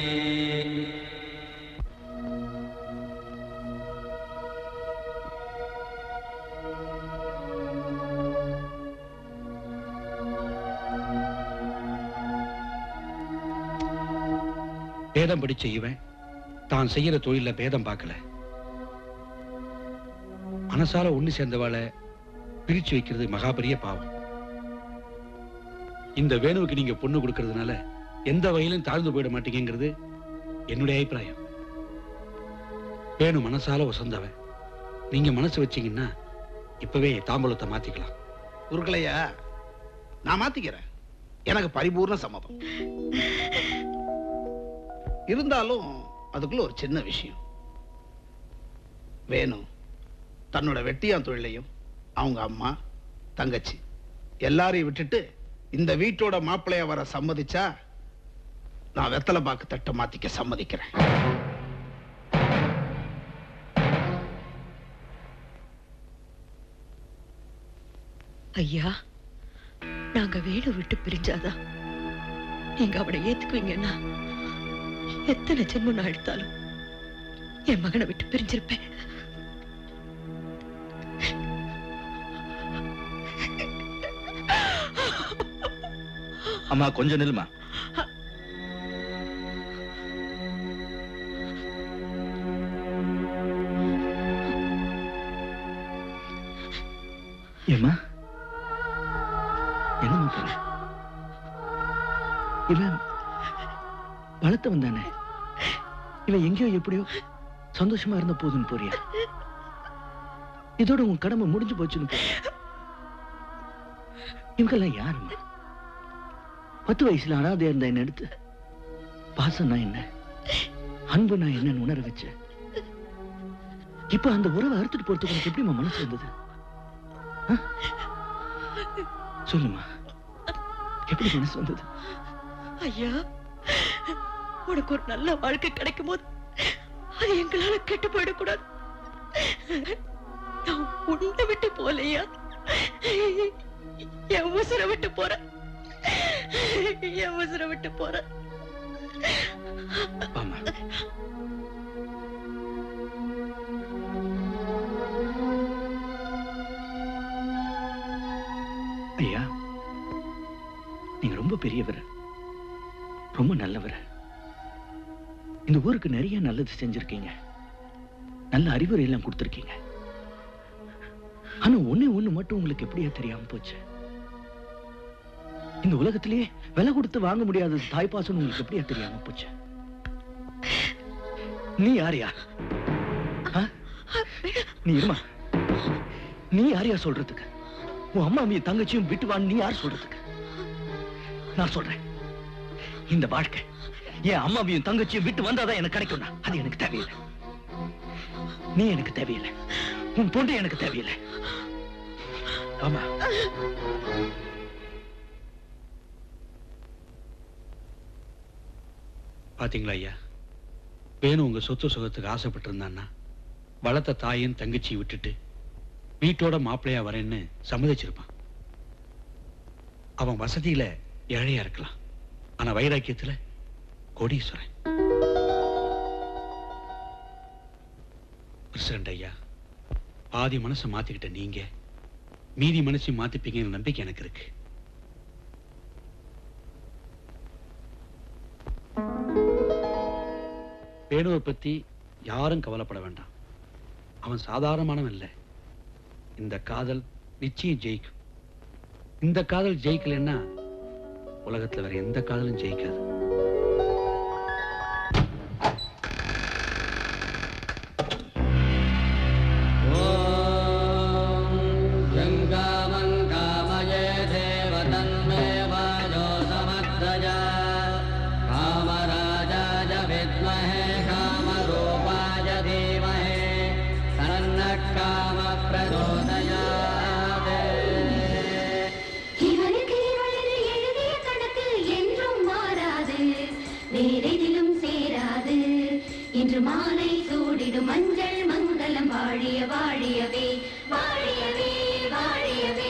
பேதம் படிச்ச இவன் தான் செய்யற தொழில பேதம் பார்க்கல மனசால ஒண்ணு சேர்ந்தவாளை பிரிச்சு வைக்கிறது மகா பெரிய பாவம் இந்த வேணுவுக்கு நீங்க பொண்ணு கொடுக்கறதுனால எந்த வகையிலும் தாழ்ந்து போயிட மாட்டீங்கிறது என்னுடைய அபிப்பிராயம் வேணு மனசால வசந்தவன் நீங்க மனசு வச்சீங்கன்னா இப்பவே தாம்பூலத்தை மாத்திக்கலாம் குருக்களையா நான் மாத்திக்கிறேன் எனக்கு பரிபூர்ண சம்மதம் இருந்தாலும் அதுக்குள்ள ஒரு சின்ன விஷயம் வேணும் தன்னோட வெட்டியான் தொழிலையும் அவங்க அம்மா தங்கச்சி எல்லாரையும் விட்டுட்டு இந்த வீட்டோட மாப்பிள்ளைய வர சம்மதிச்சா நான் வெத்தலை பாக்கு தட்டை மாத்திக்க சம்மதிக்கிறேன் ஐயா நாங்க வேணு விட்டு பிரிஞ்சாதான் நீங்க அவனை ஏத்துக்குவீங்கன்னா எத்தனை ஜென்மம் நான் எடுத்தாலும் என் மகனை விட்டு பிரிஞ்சிருப்பேன் அம்மா கொஞ்சம் நில்லுமா ஏம்மா என்னம்மா பண்ண இவன் வளர்த்தவன் தானே இவன் எங்கேயோ எப்படியோ சந்தோஷமா இருந்த போதுன்னு போறியா இதோட உன் கடமை முடிஞ்சு போச்சுன்னு போறியா இவங்கெல்லாம் யாரும்மா பத்து வயசுல அனாதையா இருந்த என்ன எடுத்து பாசம்னா என்ன அன்புனா என்னன்னு உணர வச்ச இப்ப அந்த உறவை அறுத்துட்டு போறதுக்கு உனக்கு எப்படிம்மா மனசு வந்தது ஆ? சொல்லுமா எப்படி மனசு வந்தது ஐயா உனக்கு ஒரு நல்ல வாழ்க்கை கிடைக்கும் போது அது எங்களால கெட்டு போயிடக்கூடாது நான் உன்னை விட்டு போலையா என் உசுரை விட்டு போறேன் என் உசுரை விட்டு போறேன் ஆமா ஐயா நீங்க ரொம்ப பெரியவர் ரொம்ப நல்லவர் இந்த ஊருக்கு நிறைய நல்லது செஞ்சிருக்கீங்க நல்ல அறிவுரை எல்லாம் கொடுத்திருக்கீங்க ஆனா ஒண்ணே ஒண்ணு மட்டும் உங்களுக்கு எப்படியா தெரியாம போச்சு இந்த உலகத்திலேயே விலை கொடுத்து வாங்க முடியாதது தாய்ப்பாசம் உங்களுக்கு எப்படியா தெரியாம போச்சு நீ யாரியா ஆ? நீ இருமா நீ யாரையா சொல்றதுக்கு உன் அம்மா மீ தங்கச்சியும் விட்டு வான்னு நீ யார் சொல்றதுக்கு நான் சொல்றேன் இந்த வாழ்க்கை என் அம்மாவையும் தங்கச்சியும் விட்டு வந்தாதான் எனக்கு கிடைக்கும்டா அது எனக்கு தேவையில்லை நீ எனக்கு தேவையில்லை உன் பொண்ணு எனக்கு தேவையில்லை ஆமா பாத்தீங்களா ஐயா வேணும் உங்க சொத்து சுகத்துக்கு ஆசைப்பட்டு இருந்தான்னா வளர்த்த தாயும் தங்கச்சியை விட்டுட்டு வீட்டோட மாப்பிள்ளையா வரேன்னு சம்மதிச்சிருப்பான் அவன் வசதியில ஏழையா இருக்கலாம் ஆனா வைராக்கியத்துல கோடீஸ்வரன் பிரசிடண்ட் ஐயா பாதி மனசை மாத்திக்கிட்ட நீங்க மீதி மனசையும் மாத்திப்பீங்கன்னு நம்பிக்கை எனக்கு இருக்கு வேணுவை பத்தி யாரும் கவலைப்பட வேண்டாம் அவன் சாதாரணமானவன் இல்லை இந்த காதல் நிச்சயம் ஜெயிக்கும் இந்த காதல் ஜெயிக்கலைன்னா உலகத்துல வேற எந்த காதலும் ஜெயிக்காது गङ्गामङ्गामये देव तन्मे वायो समर्थया कामराजाय विद्महे कामरूपाय धीमहि तन्नः कामप्रचोदयात् இவனுக்கு இவளது எழுதிய கணக்கு என்றும் மாற வேறெதிலும் சேராது இன்று மாலை சூடிடும் மஞ்சள் மங்களம் வாழிய வாழியவே வாழியவே வாழியவே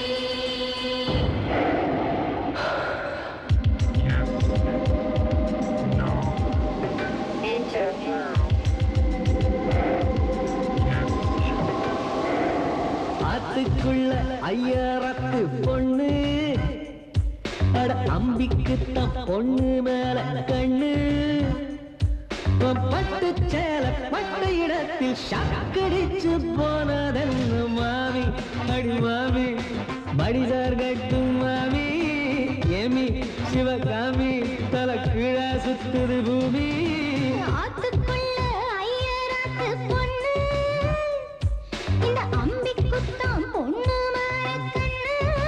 ஆத்துக்குள்ள ஐயாரத்து பொண்ணு அட அம்பிக்குத்தான் பொண்ணு மேல கண்ணு உன் பட்டு சேல பட்ட இடத்தில் ஷாக்கடிச்சு போனதென்ன மாமி அடி மாமி மடிசார் கட்டும் மாமி ஏமி சிவகாமி தலை கீழா சுத்துது பூமி ஆத்துக்குள்ள ஐயராத்து பொண்ணு இந்த அம்பிக்குத்தான் பொண்ணு மரக்கண்ணு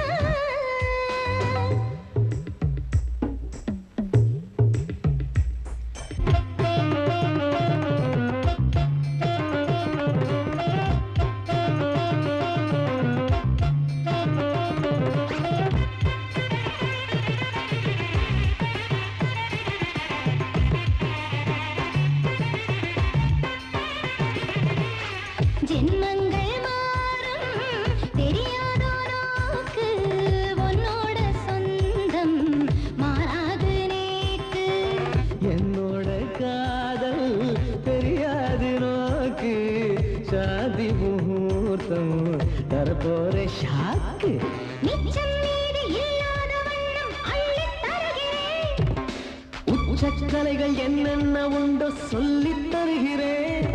ஜென்மங்கள் மாறும் தெரியாதோரோக்கு உன்னோட சொந்தம் மாறாது நேக்கு என்னோட காதல் தெரியாது நோக்கு சாதி முகூர்த்தம் தரப்போற ஷாக்கு மிச்சம் மீதி இல்லாத வண்ணம் அள்ளித் தருகிறேன் உச்சக்கலைகள் என்னென்ன உண்டோ சொல்லித் தருகிறேன்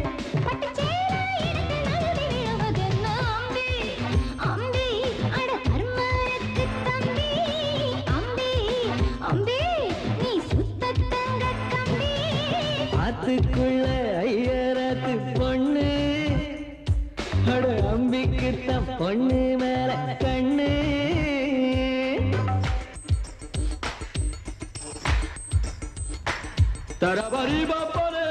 விழுவதென்ன அம்பி அம்பி அட கர்மருக்கு தம்பி அம்பி அம்பி நீ சுத்த தங்க கம்பி ஆத்துக்குள்ள ஐயராத்து பொண்ணு அட அம்பிக்குத்தான் பொண்ணு மேல கண்ணு தரபரி பாப்பரே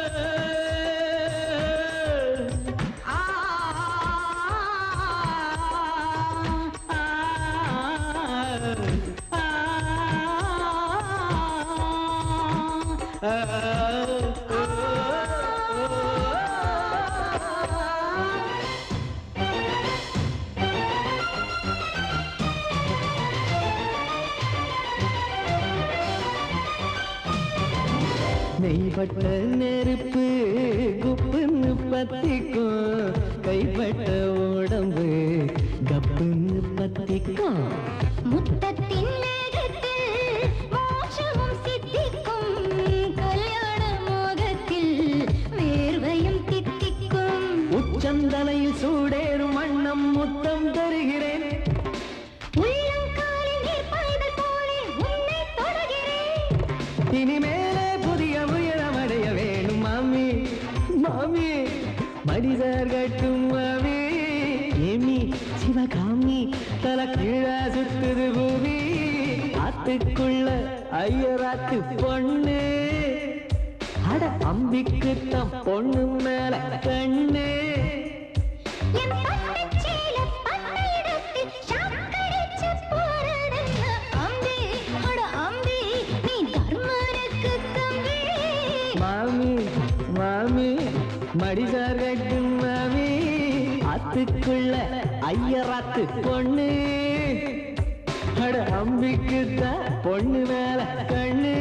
நெய்பட்ட நெருப்பு குப்புன்னு பத்திக்கும் கைப்பட்ட உடம்பு கப்புன்னு பத்திக்கும் முத்தத்தின் மேகத்தில் மோட்சமும் சித்திக்கும் கல்யாண மோகத்தில் வேர்வையும் தித்திக்கும் உச்சந்தலையில் சூடேறும் வண்ணம் முத்தம் தருகிறேன் உள்ளங்காலில் நீர் பாய்தல் போலே உன்னை தொடுகிறேன் இனிமேலே புதிய உயரமடைய வேணும் மாமி மாமி மனிதர் கட்டும் மாமி ஏமி சிவகாமி தல கீழா சுத்துது பூமி ஆத்துக்குள்ள ஐயராத்து பொண்ணு அட அம்பிக்குத்தான் பொண்ணு மேல கண்ணு என் பட்டுச்சேல பட்ட இடத்தில் ஷாக்கடிச்சு போறதென்ன அம்பி அட அம்பி நீ தர்மருக்கு தம்பி மாமி மாமி மடிசார் கட்டும் மாமி ஆத்துக்குள்ள ஐயராத்து பொண்ணு அட அம்பிக்குத்தான் பொண்ணு மேல கண்ணு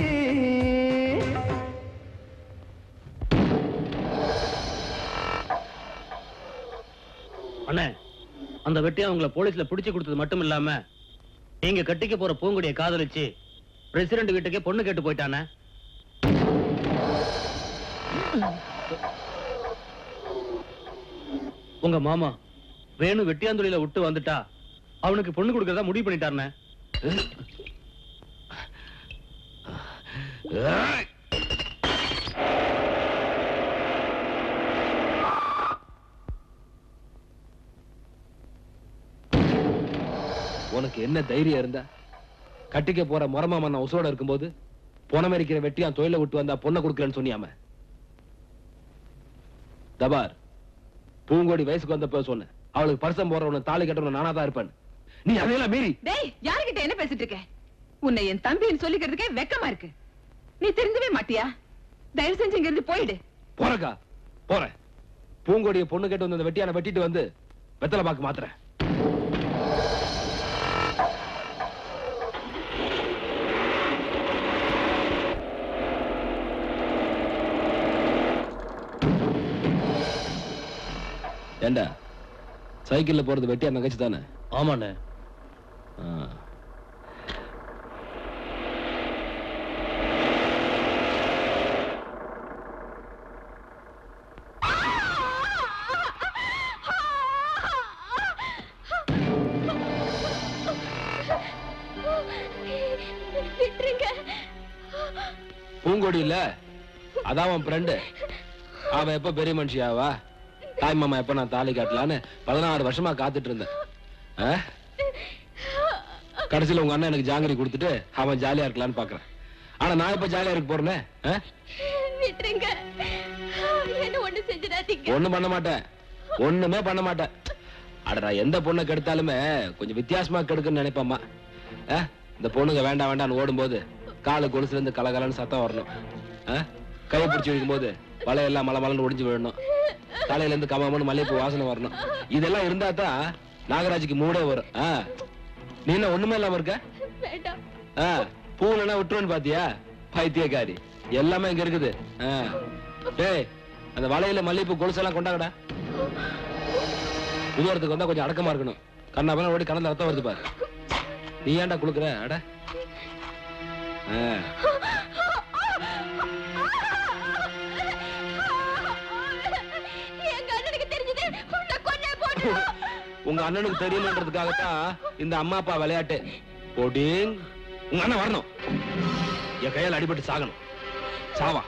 அண்ணே அந்த வெட்டியா உங்களை போலீஸ்ல பிடிச்சு கொடுத்தது மட்டும் இல்லாம நீங்க கட்டிக்க போற பூங்குடிய காதலிச்சு பிரசிடண்ட் வீட்டுக்கே பொண்ணு கேட்டு போயிட்டானே உங்க மாமா வேணு வெட்டியாந்துறையில விட்டு வந்துட்டா அவனுக்கு பொண்ணு கொடுக்கறதா முடிவு பண்ணிட்டாருண்ணே உனக்கு என்ன தைரியம் இருந்தா கட்டிக்க போற முறமாமன் நான் உசுரோட இருக்கும்போது பொணமரிக்கிற வெட்டியான் தொழில விட்டு வந்தா பொண்ணை கொடுக்கலன்னு சொன்னியாம தபார் பூங்கோடி வயசுக்கு வந்தப்ப சொன்னேன் அவளுக்கு பரிசம் போறவன தாலி கட்டணும் நானா தான் இருப்பேன் நீ அதையெல்லாம் மீறி டேய் யாருகிட்ட என்ன பேசிட்டு இருக்க உன்னை என் தம்பின்னு சொல்லிக்கிறதுக்கே வெக்கமா இருக்கு நீ திருந்தவே மாட்டியா தயவு செஞ்சு இங்க இருந்து போயிடு போறக்கா போறேன் பூங்கொடிய பொண்ணு கேட்டு வந்து அந்த வெட்டியான வெட்டிட்டு வந்து வெத்தலை பாக்கு மாத்துறேன் ஏண்டா சைக்கிள்ல போறது வெட்டியா நகைச்சு தானே ஆமாண்ணே விட்டுருங்க பூங்கொடி இல்ல அதான் அவன் ஃப்ரெண்டு அவன் எப்ப பெரிய மனுஷியாவா தாய் மாமா எப்ப நான் தாலி காட்டலான்னு பதினாறு வருஷமா காத்துட்டு இருந்தேன் ஆ? கடைசியில உங்க அண்ணன் எனக்கு ஜாங்கிரி கொடுத்துட்டு அவன் ஜாலியா இருக்கலாம்னு பாக்குறேன் ஆனா நான் இப்ப ஜாலியா இருக்க போறேனே ஆ? விட்டுருங்க என்ன ஒண்ணு செஞ்சிடாதீங்க ஒண்ணும் பண்ண மாட்டேன் ஒண்ணுமே பண்ண மாட்டேன் அட நான் எந்த பொண்ணை கெடுத்தாலுமே கொஞ்சம் வித்தியாசமா கெடுக்குன்னு நினைப்பேம்மா ஆ? இந்த பொண்ணுங்க வேண்டாம் வேண்டாம்னு ஓடும்போது காலு கொலுசுல இருந்து கலகலன்னு சத்தம் வரணும் ஆ? கையை பிடிச்சி வைக்கும்போது வலையெல்லாம் மலை மலன்னு ஒடிஞ்சு விழணும் தலையில இருந்து கமமன்னு மல்லிகைப்பூ வாசனை வரணும் இதெல்லாம் இருந்தா தான் நாகராஜுக்கு மூடே வரும் ஆ? நீ என்ன ஒண்ணுமே இல்லாம இருக்க வேண்டாம் ஆ, பூவுலனா விட்டுருவேன்னு பாத்தியா பைத்தியக்காரி எல்லாமே இங்க இருக்குது ஆ. டேய் அந்த வலையில மல்லிகைப்பூ கொலுசெல்லாம் கொண்டாங்கடா புதுவரத்துக்கு வந்தா கொஞ்சம் அடக்கமா இருக்கணும் கண்ணா பண்ண ஓடி கணத்துல ரத்தம் வருது பாரு நீ ஏன்டா குளுக்குற அட ஆ. எங்க அண்ணனுக்கு தெரிஞ்சது உன்னை கொன்னே போட்டு உங்க அண்ணனுக்கு தெரியலன்றதுக்காகத்தான் இந்த அம்மா அப்பா விளையாட்டு போடிங் உங்க அண்ணன் வரணும் என் கையால் அடிபட்டு சாகணும் சாவா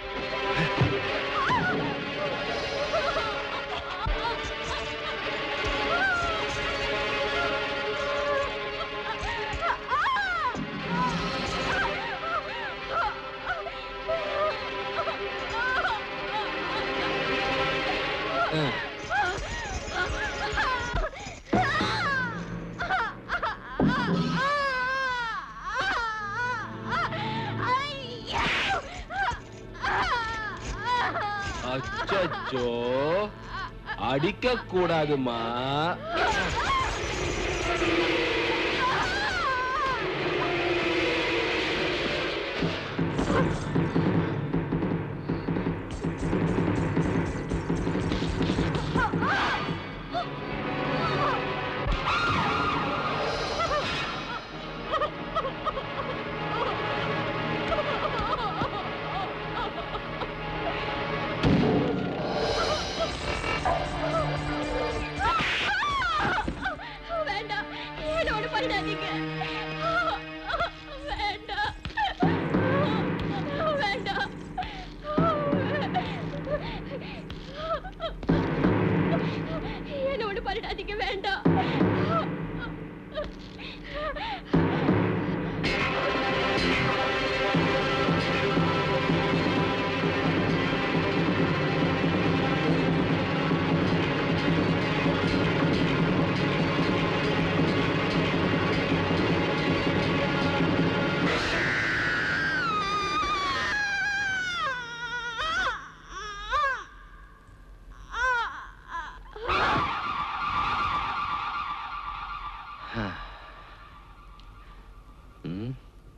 ஆ. அச்சச்சோ அடிக்க கூடாதுமா வேண்டாம் என்னோட பண்ணிடாதீங்க வேண்டாம் வேண்டாம் என்னோட பண்ணிடாதீங்க வேண்டாம் ம்.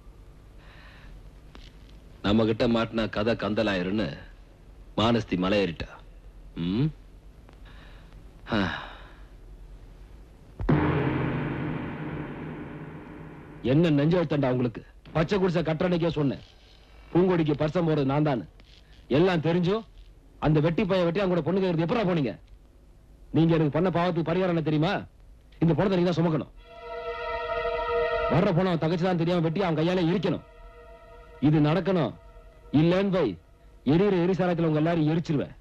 நம்ம கிட்ட மாட்டினா கதை கந்தலாயிருன்னு மானஸ்தி மலையேறிட்டா ம் ஆ. என்ன நெஞ்செழுத்தண்டா உங்களுக்கு பச்சை குடிசை கட்டணைக்கே சொன்னேன் பூங்கொடிக்கு பர்சம் போறது நான் தான் எல்லாம் தெரிஞ்சும் அந்த வெட்டி பைய வெட்டி அவங்களோட பொண்ணு கேட்கறது எப்படா போனீங்க நீங்க எனக்கு பண்ண பாவத்துக்கு பரிகாரம் என்ன தெரியுமா இந்த பொண்ணை நீங்க தான் சுமக்கணும் வர்ற பொண்ணு அவன் தகச்சு தான் தெரியாம வெட்டி அவன் கையால இருக்கணும் இது நடக்கணும் இல்லன்னு வை எரியிற எரிசாரத்துல உங்க எல்லாரும் எரிச்சிருவேன்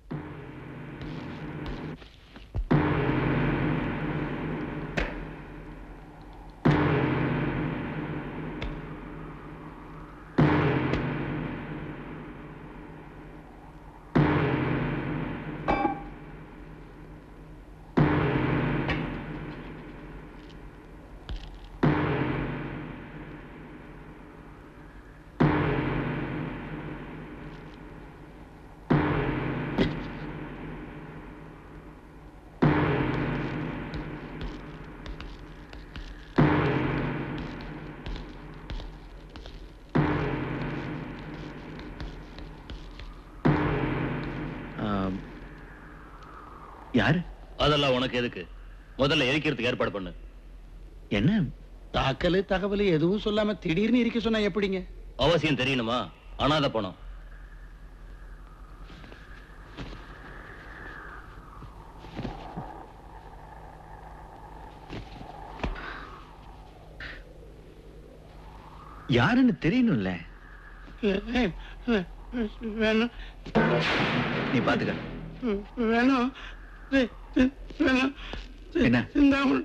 யாரு அதெல்லாம் உனக்கு எதுக்கு முதல்ல எரிக்கிறதுக்கு ஏற்பாடு பண்ணு என்ன தாக்கல் தகவல் எதுவும் சொல்லாம திடீர்னு இருக்க சொன்னா எப்படிங்க அவசியம் தெரியணுமா அனாதை பணம் யாருன்னு தெரியணும்ல வேணும் நீ பாத்துக்க வேணும் வேணும் என்ன சிந்தாமணி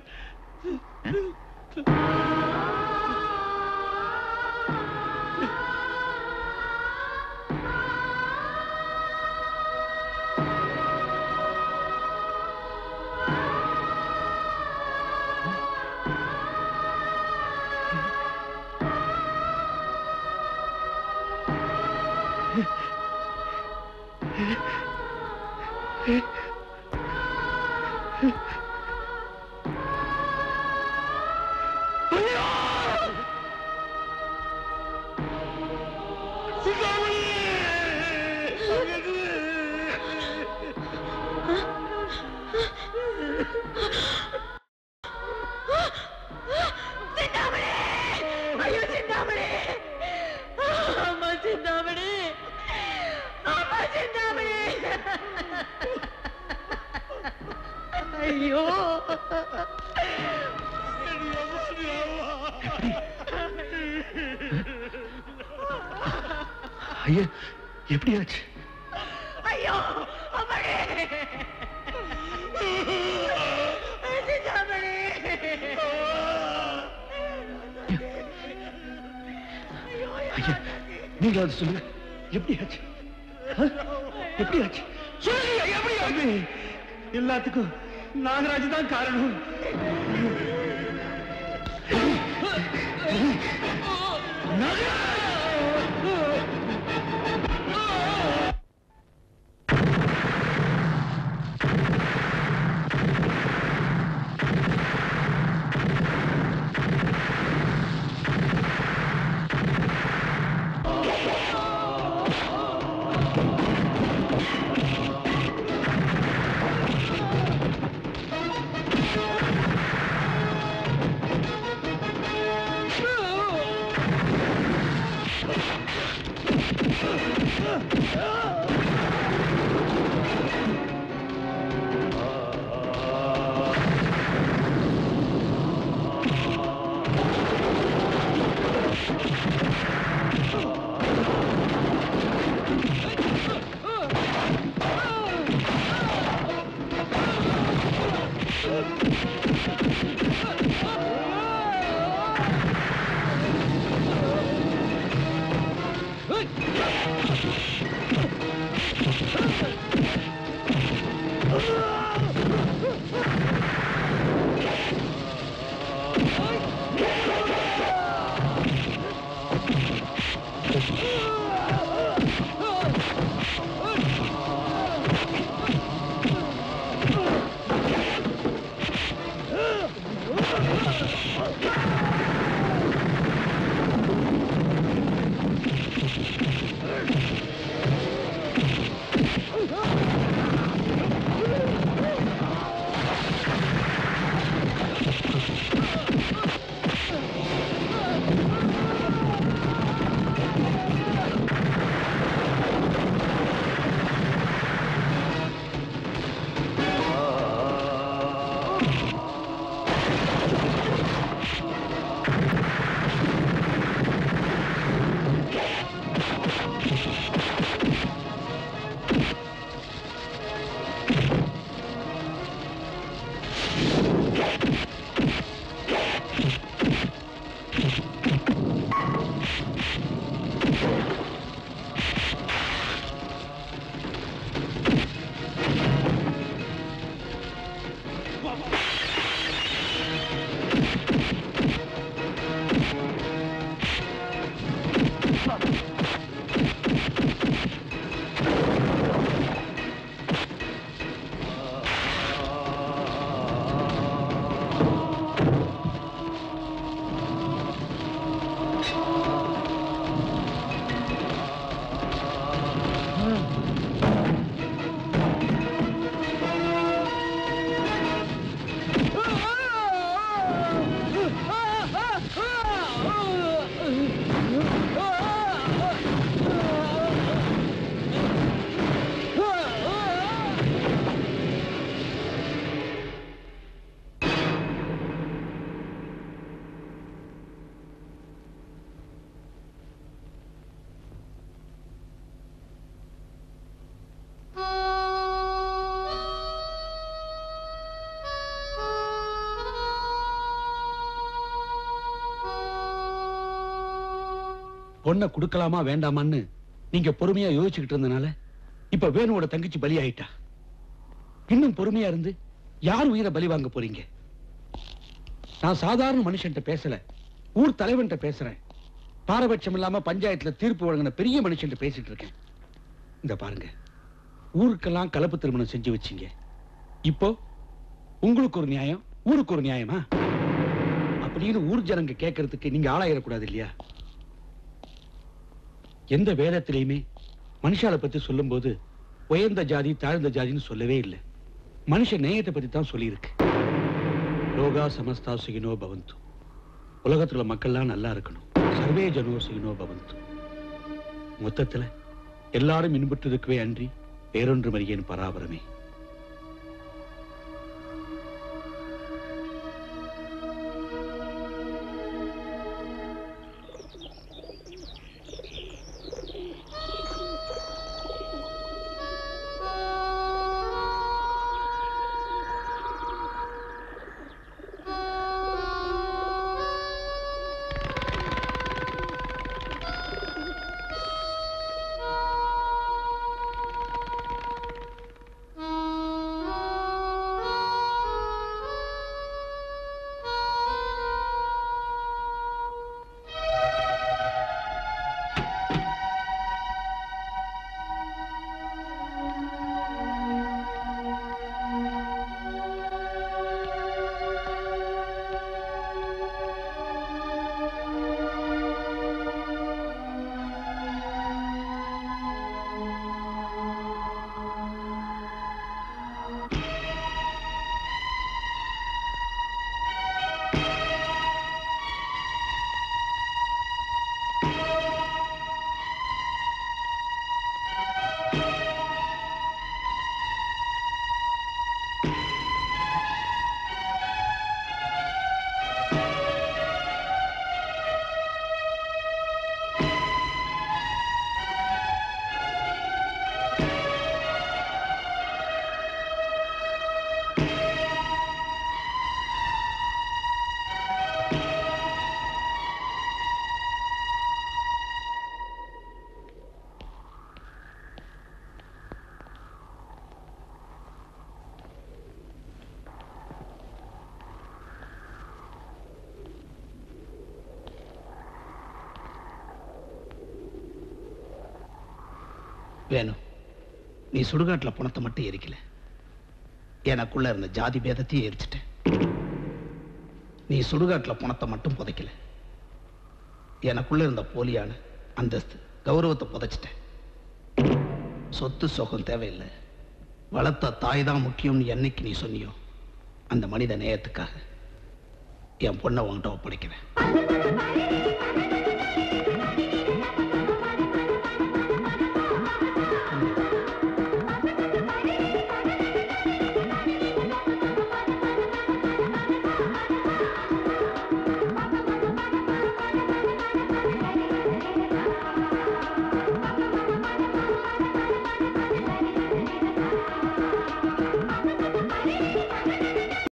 சிந்தாமணி ஐயோ சிந்தாமணி அம்மா சிந்தாமணி அம்மா சிந்தாமணி ஐயோ ஐயா எப்படி ஆச்சு ஐயோ அம்மாடி சிந்தாமணி ஐயா நீங்க அது சொல்லுங்க எப்படி ஆச்சு ஆ? எப்படி ஆச்சு சொல்லுங்க எப்படி ஆச்சு எல்லாத்துக்கும் நாகராஜ் தான் காரணம் Hey! பொண்ணை கொடுக்கலாமா வேண்டாமான்னு நீங்க பொறுமையா யோசிச்சுக்கிட்டு இருந்தனால இப்ப வேணுவோட தங்கச்சி பலி ஆயிட்டா இன்னும் பொறுமையா இருந்து யார் உயிரை பலி வாங்க போறீங்க நான் சாதாரண மனுஷன்ட்ட பேசல ஊர் தலைவன்ட்ட பேசுறேன் பாரபட்சம் இல்லாம பஞ்சாயத்துல தீர்ப்பு வழங்கின பெரிய மனுஷன்ட்ட பேசிட்டு இருக்கேன் இந்த பாருங்க ஊருக்கெல்லாம் கலப்பு திருமணம் செஞ்சு வச்சீங்க இப்போ உங்களுக்கு ஒரு நியாயம் ஊருக்கு ஒரு நியாயமா அப்படின்னு ஊர் ஜனங்க கேட்கறதுக்கு நீங்க ஆளாயிடக்கூடாது இல்லையா எந்த வேதத்திலையுமே மனுஷால பத்தி சொல்லும்போது உயர்ந்த ஜாதி தாழ்ந்த ஜாதின்னு சொல்லவே இல்லை மனுஷ நேயத்தை பத்தி தான் சொல்லியிருக்கு லோகா சமஸ்தா சுகினோ பவந்து உலகத்துல மக்கள்லாம் நல்லா இருக்கணும் சர்வே ஜனோ சுகினோ பவந்து மொத்தத்துல எல்லாரும் இன்புற்றிருக்கவே அன்றி வேறொன்று மறியேன் பராபரமே வேணும் நீ சுடுகாட்டுல பணத்தை மட்டும் எரிக்கல எனக்குள்ள இருந்த ஜாதி பேதத்தையும் எரிச்சிட்ட நீ சுடுகாட்டுல பணத்தை மட்டும் புதைக்கல எனக்குள்ள இருந்த போலியான அந்தஸ்து கௌரவத்தை புதைச்சிட்ட சொத்து சுகம் தேவையில்லை வளர்த்த தாய் தான் முக்கியம்னு என்னைக்கு நீ சொன்னியோ அந்த மனித நேயத்துக்காக என் பொண்ணை உன்கிட்ட ஒப்படைக்கிறேன்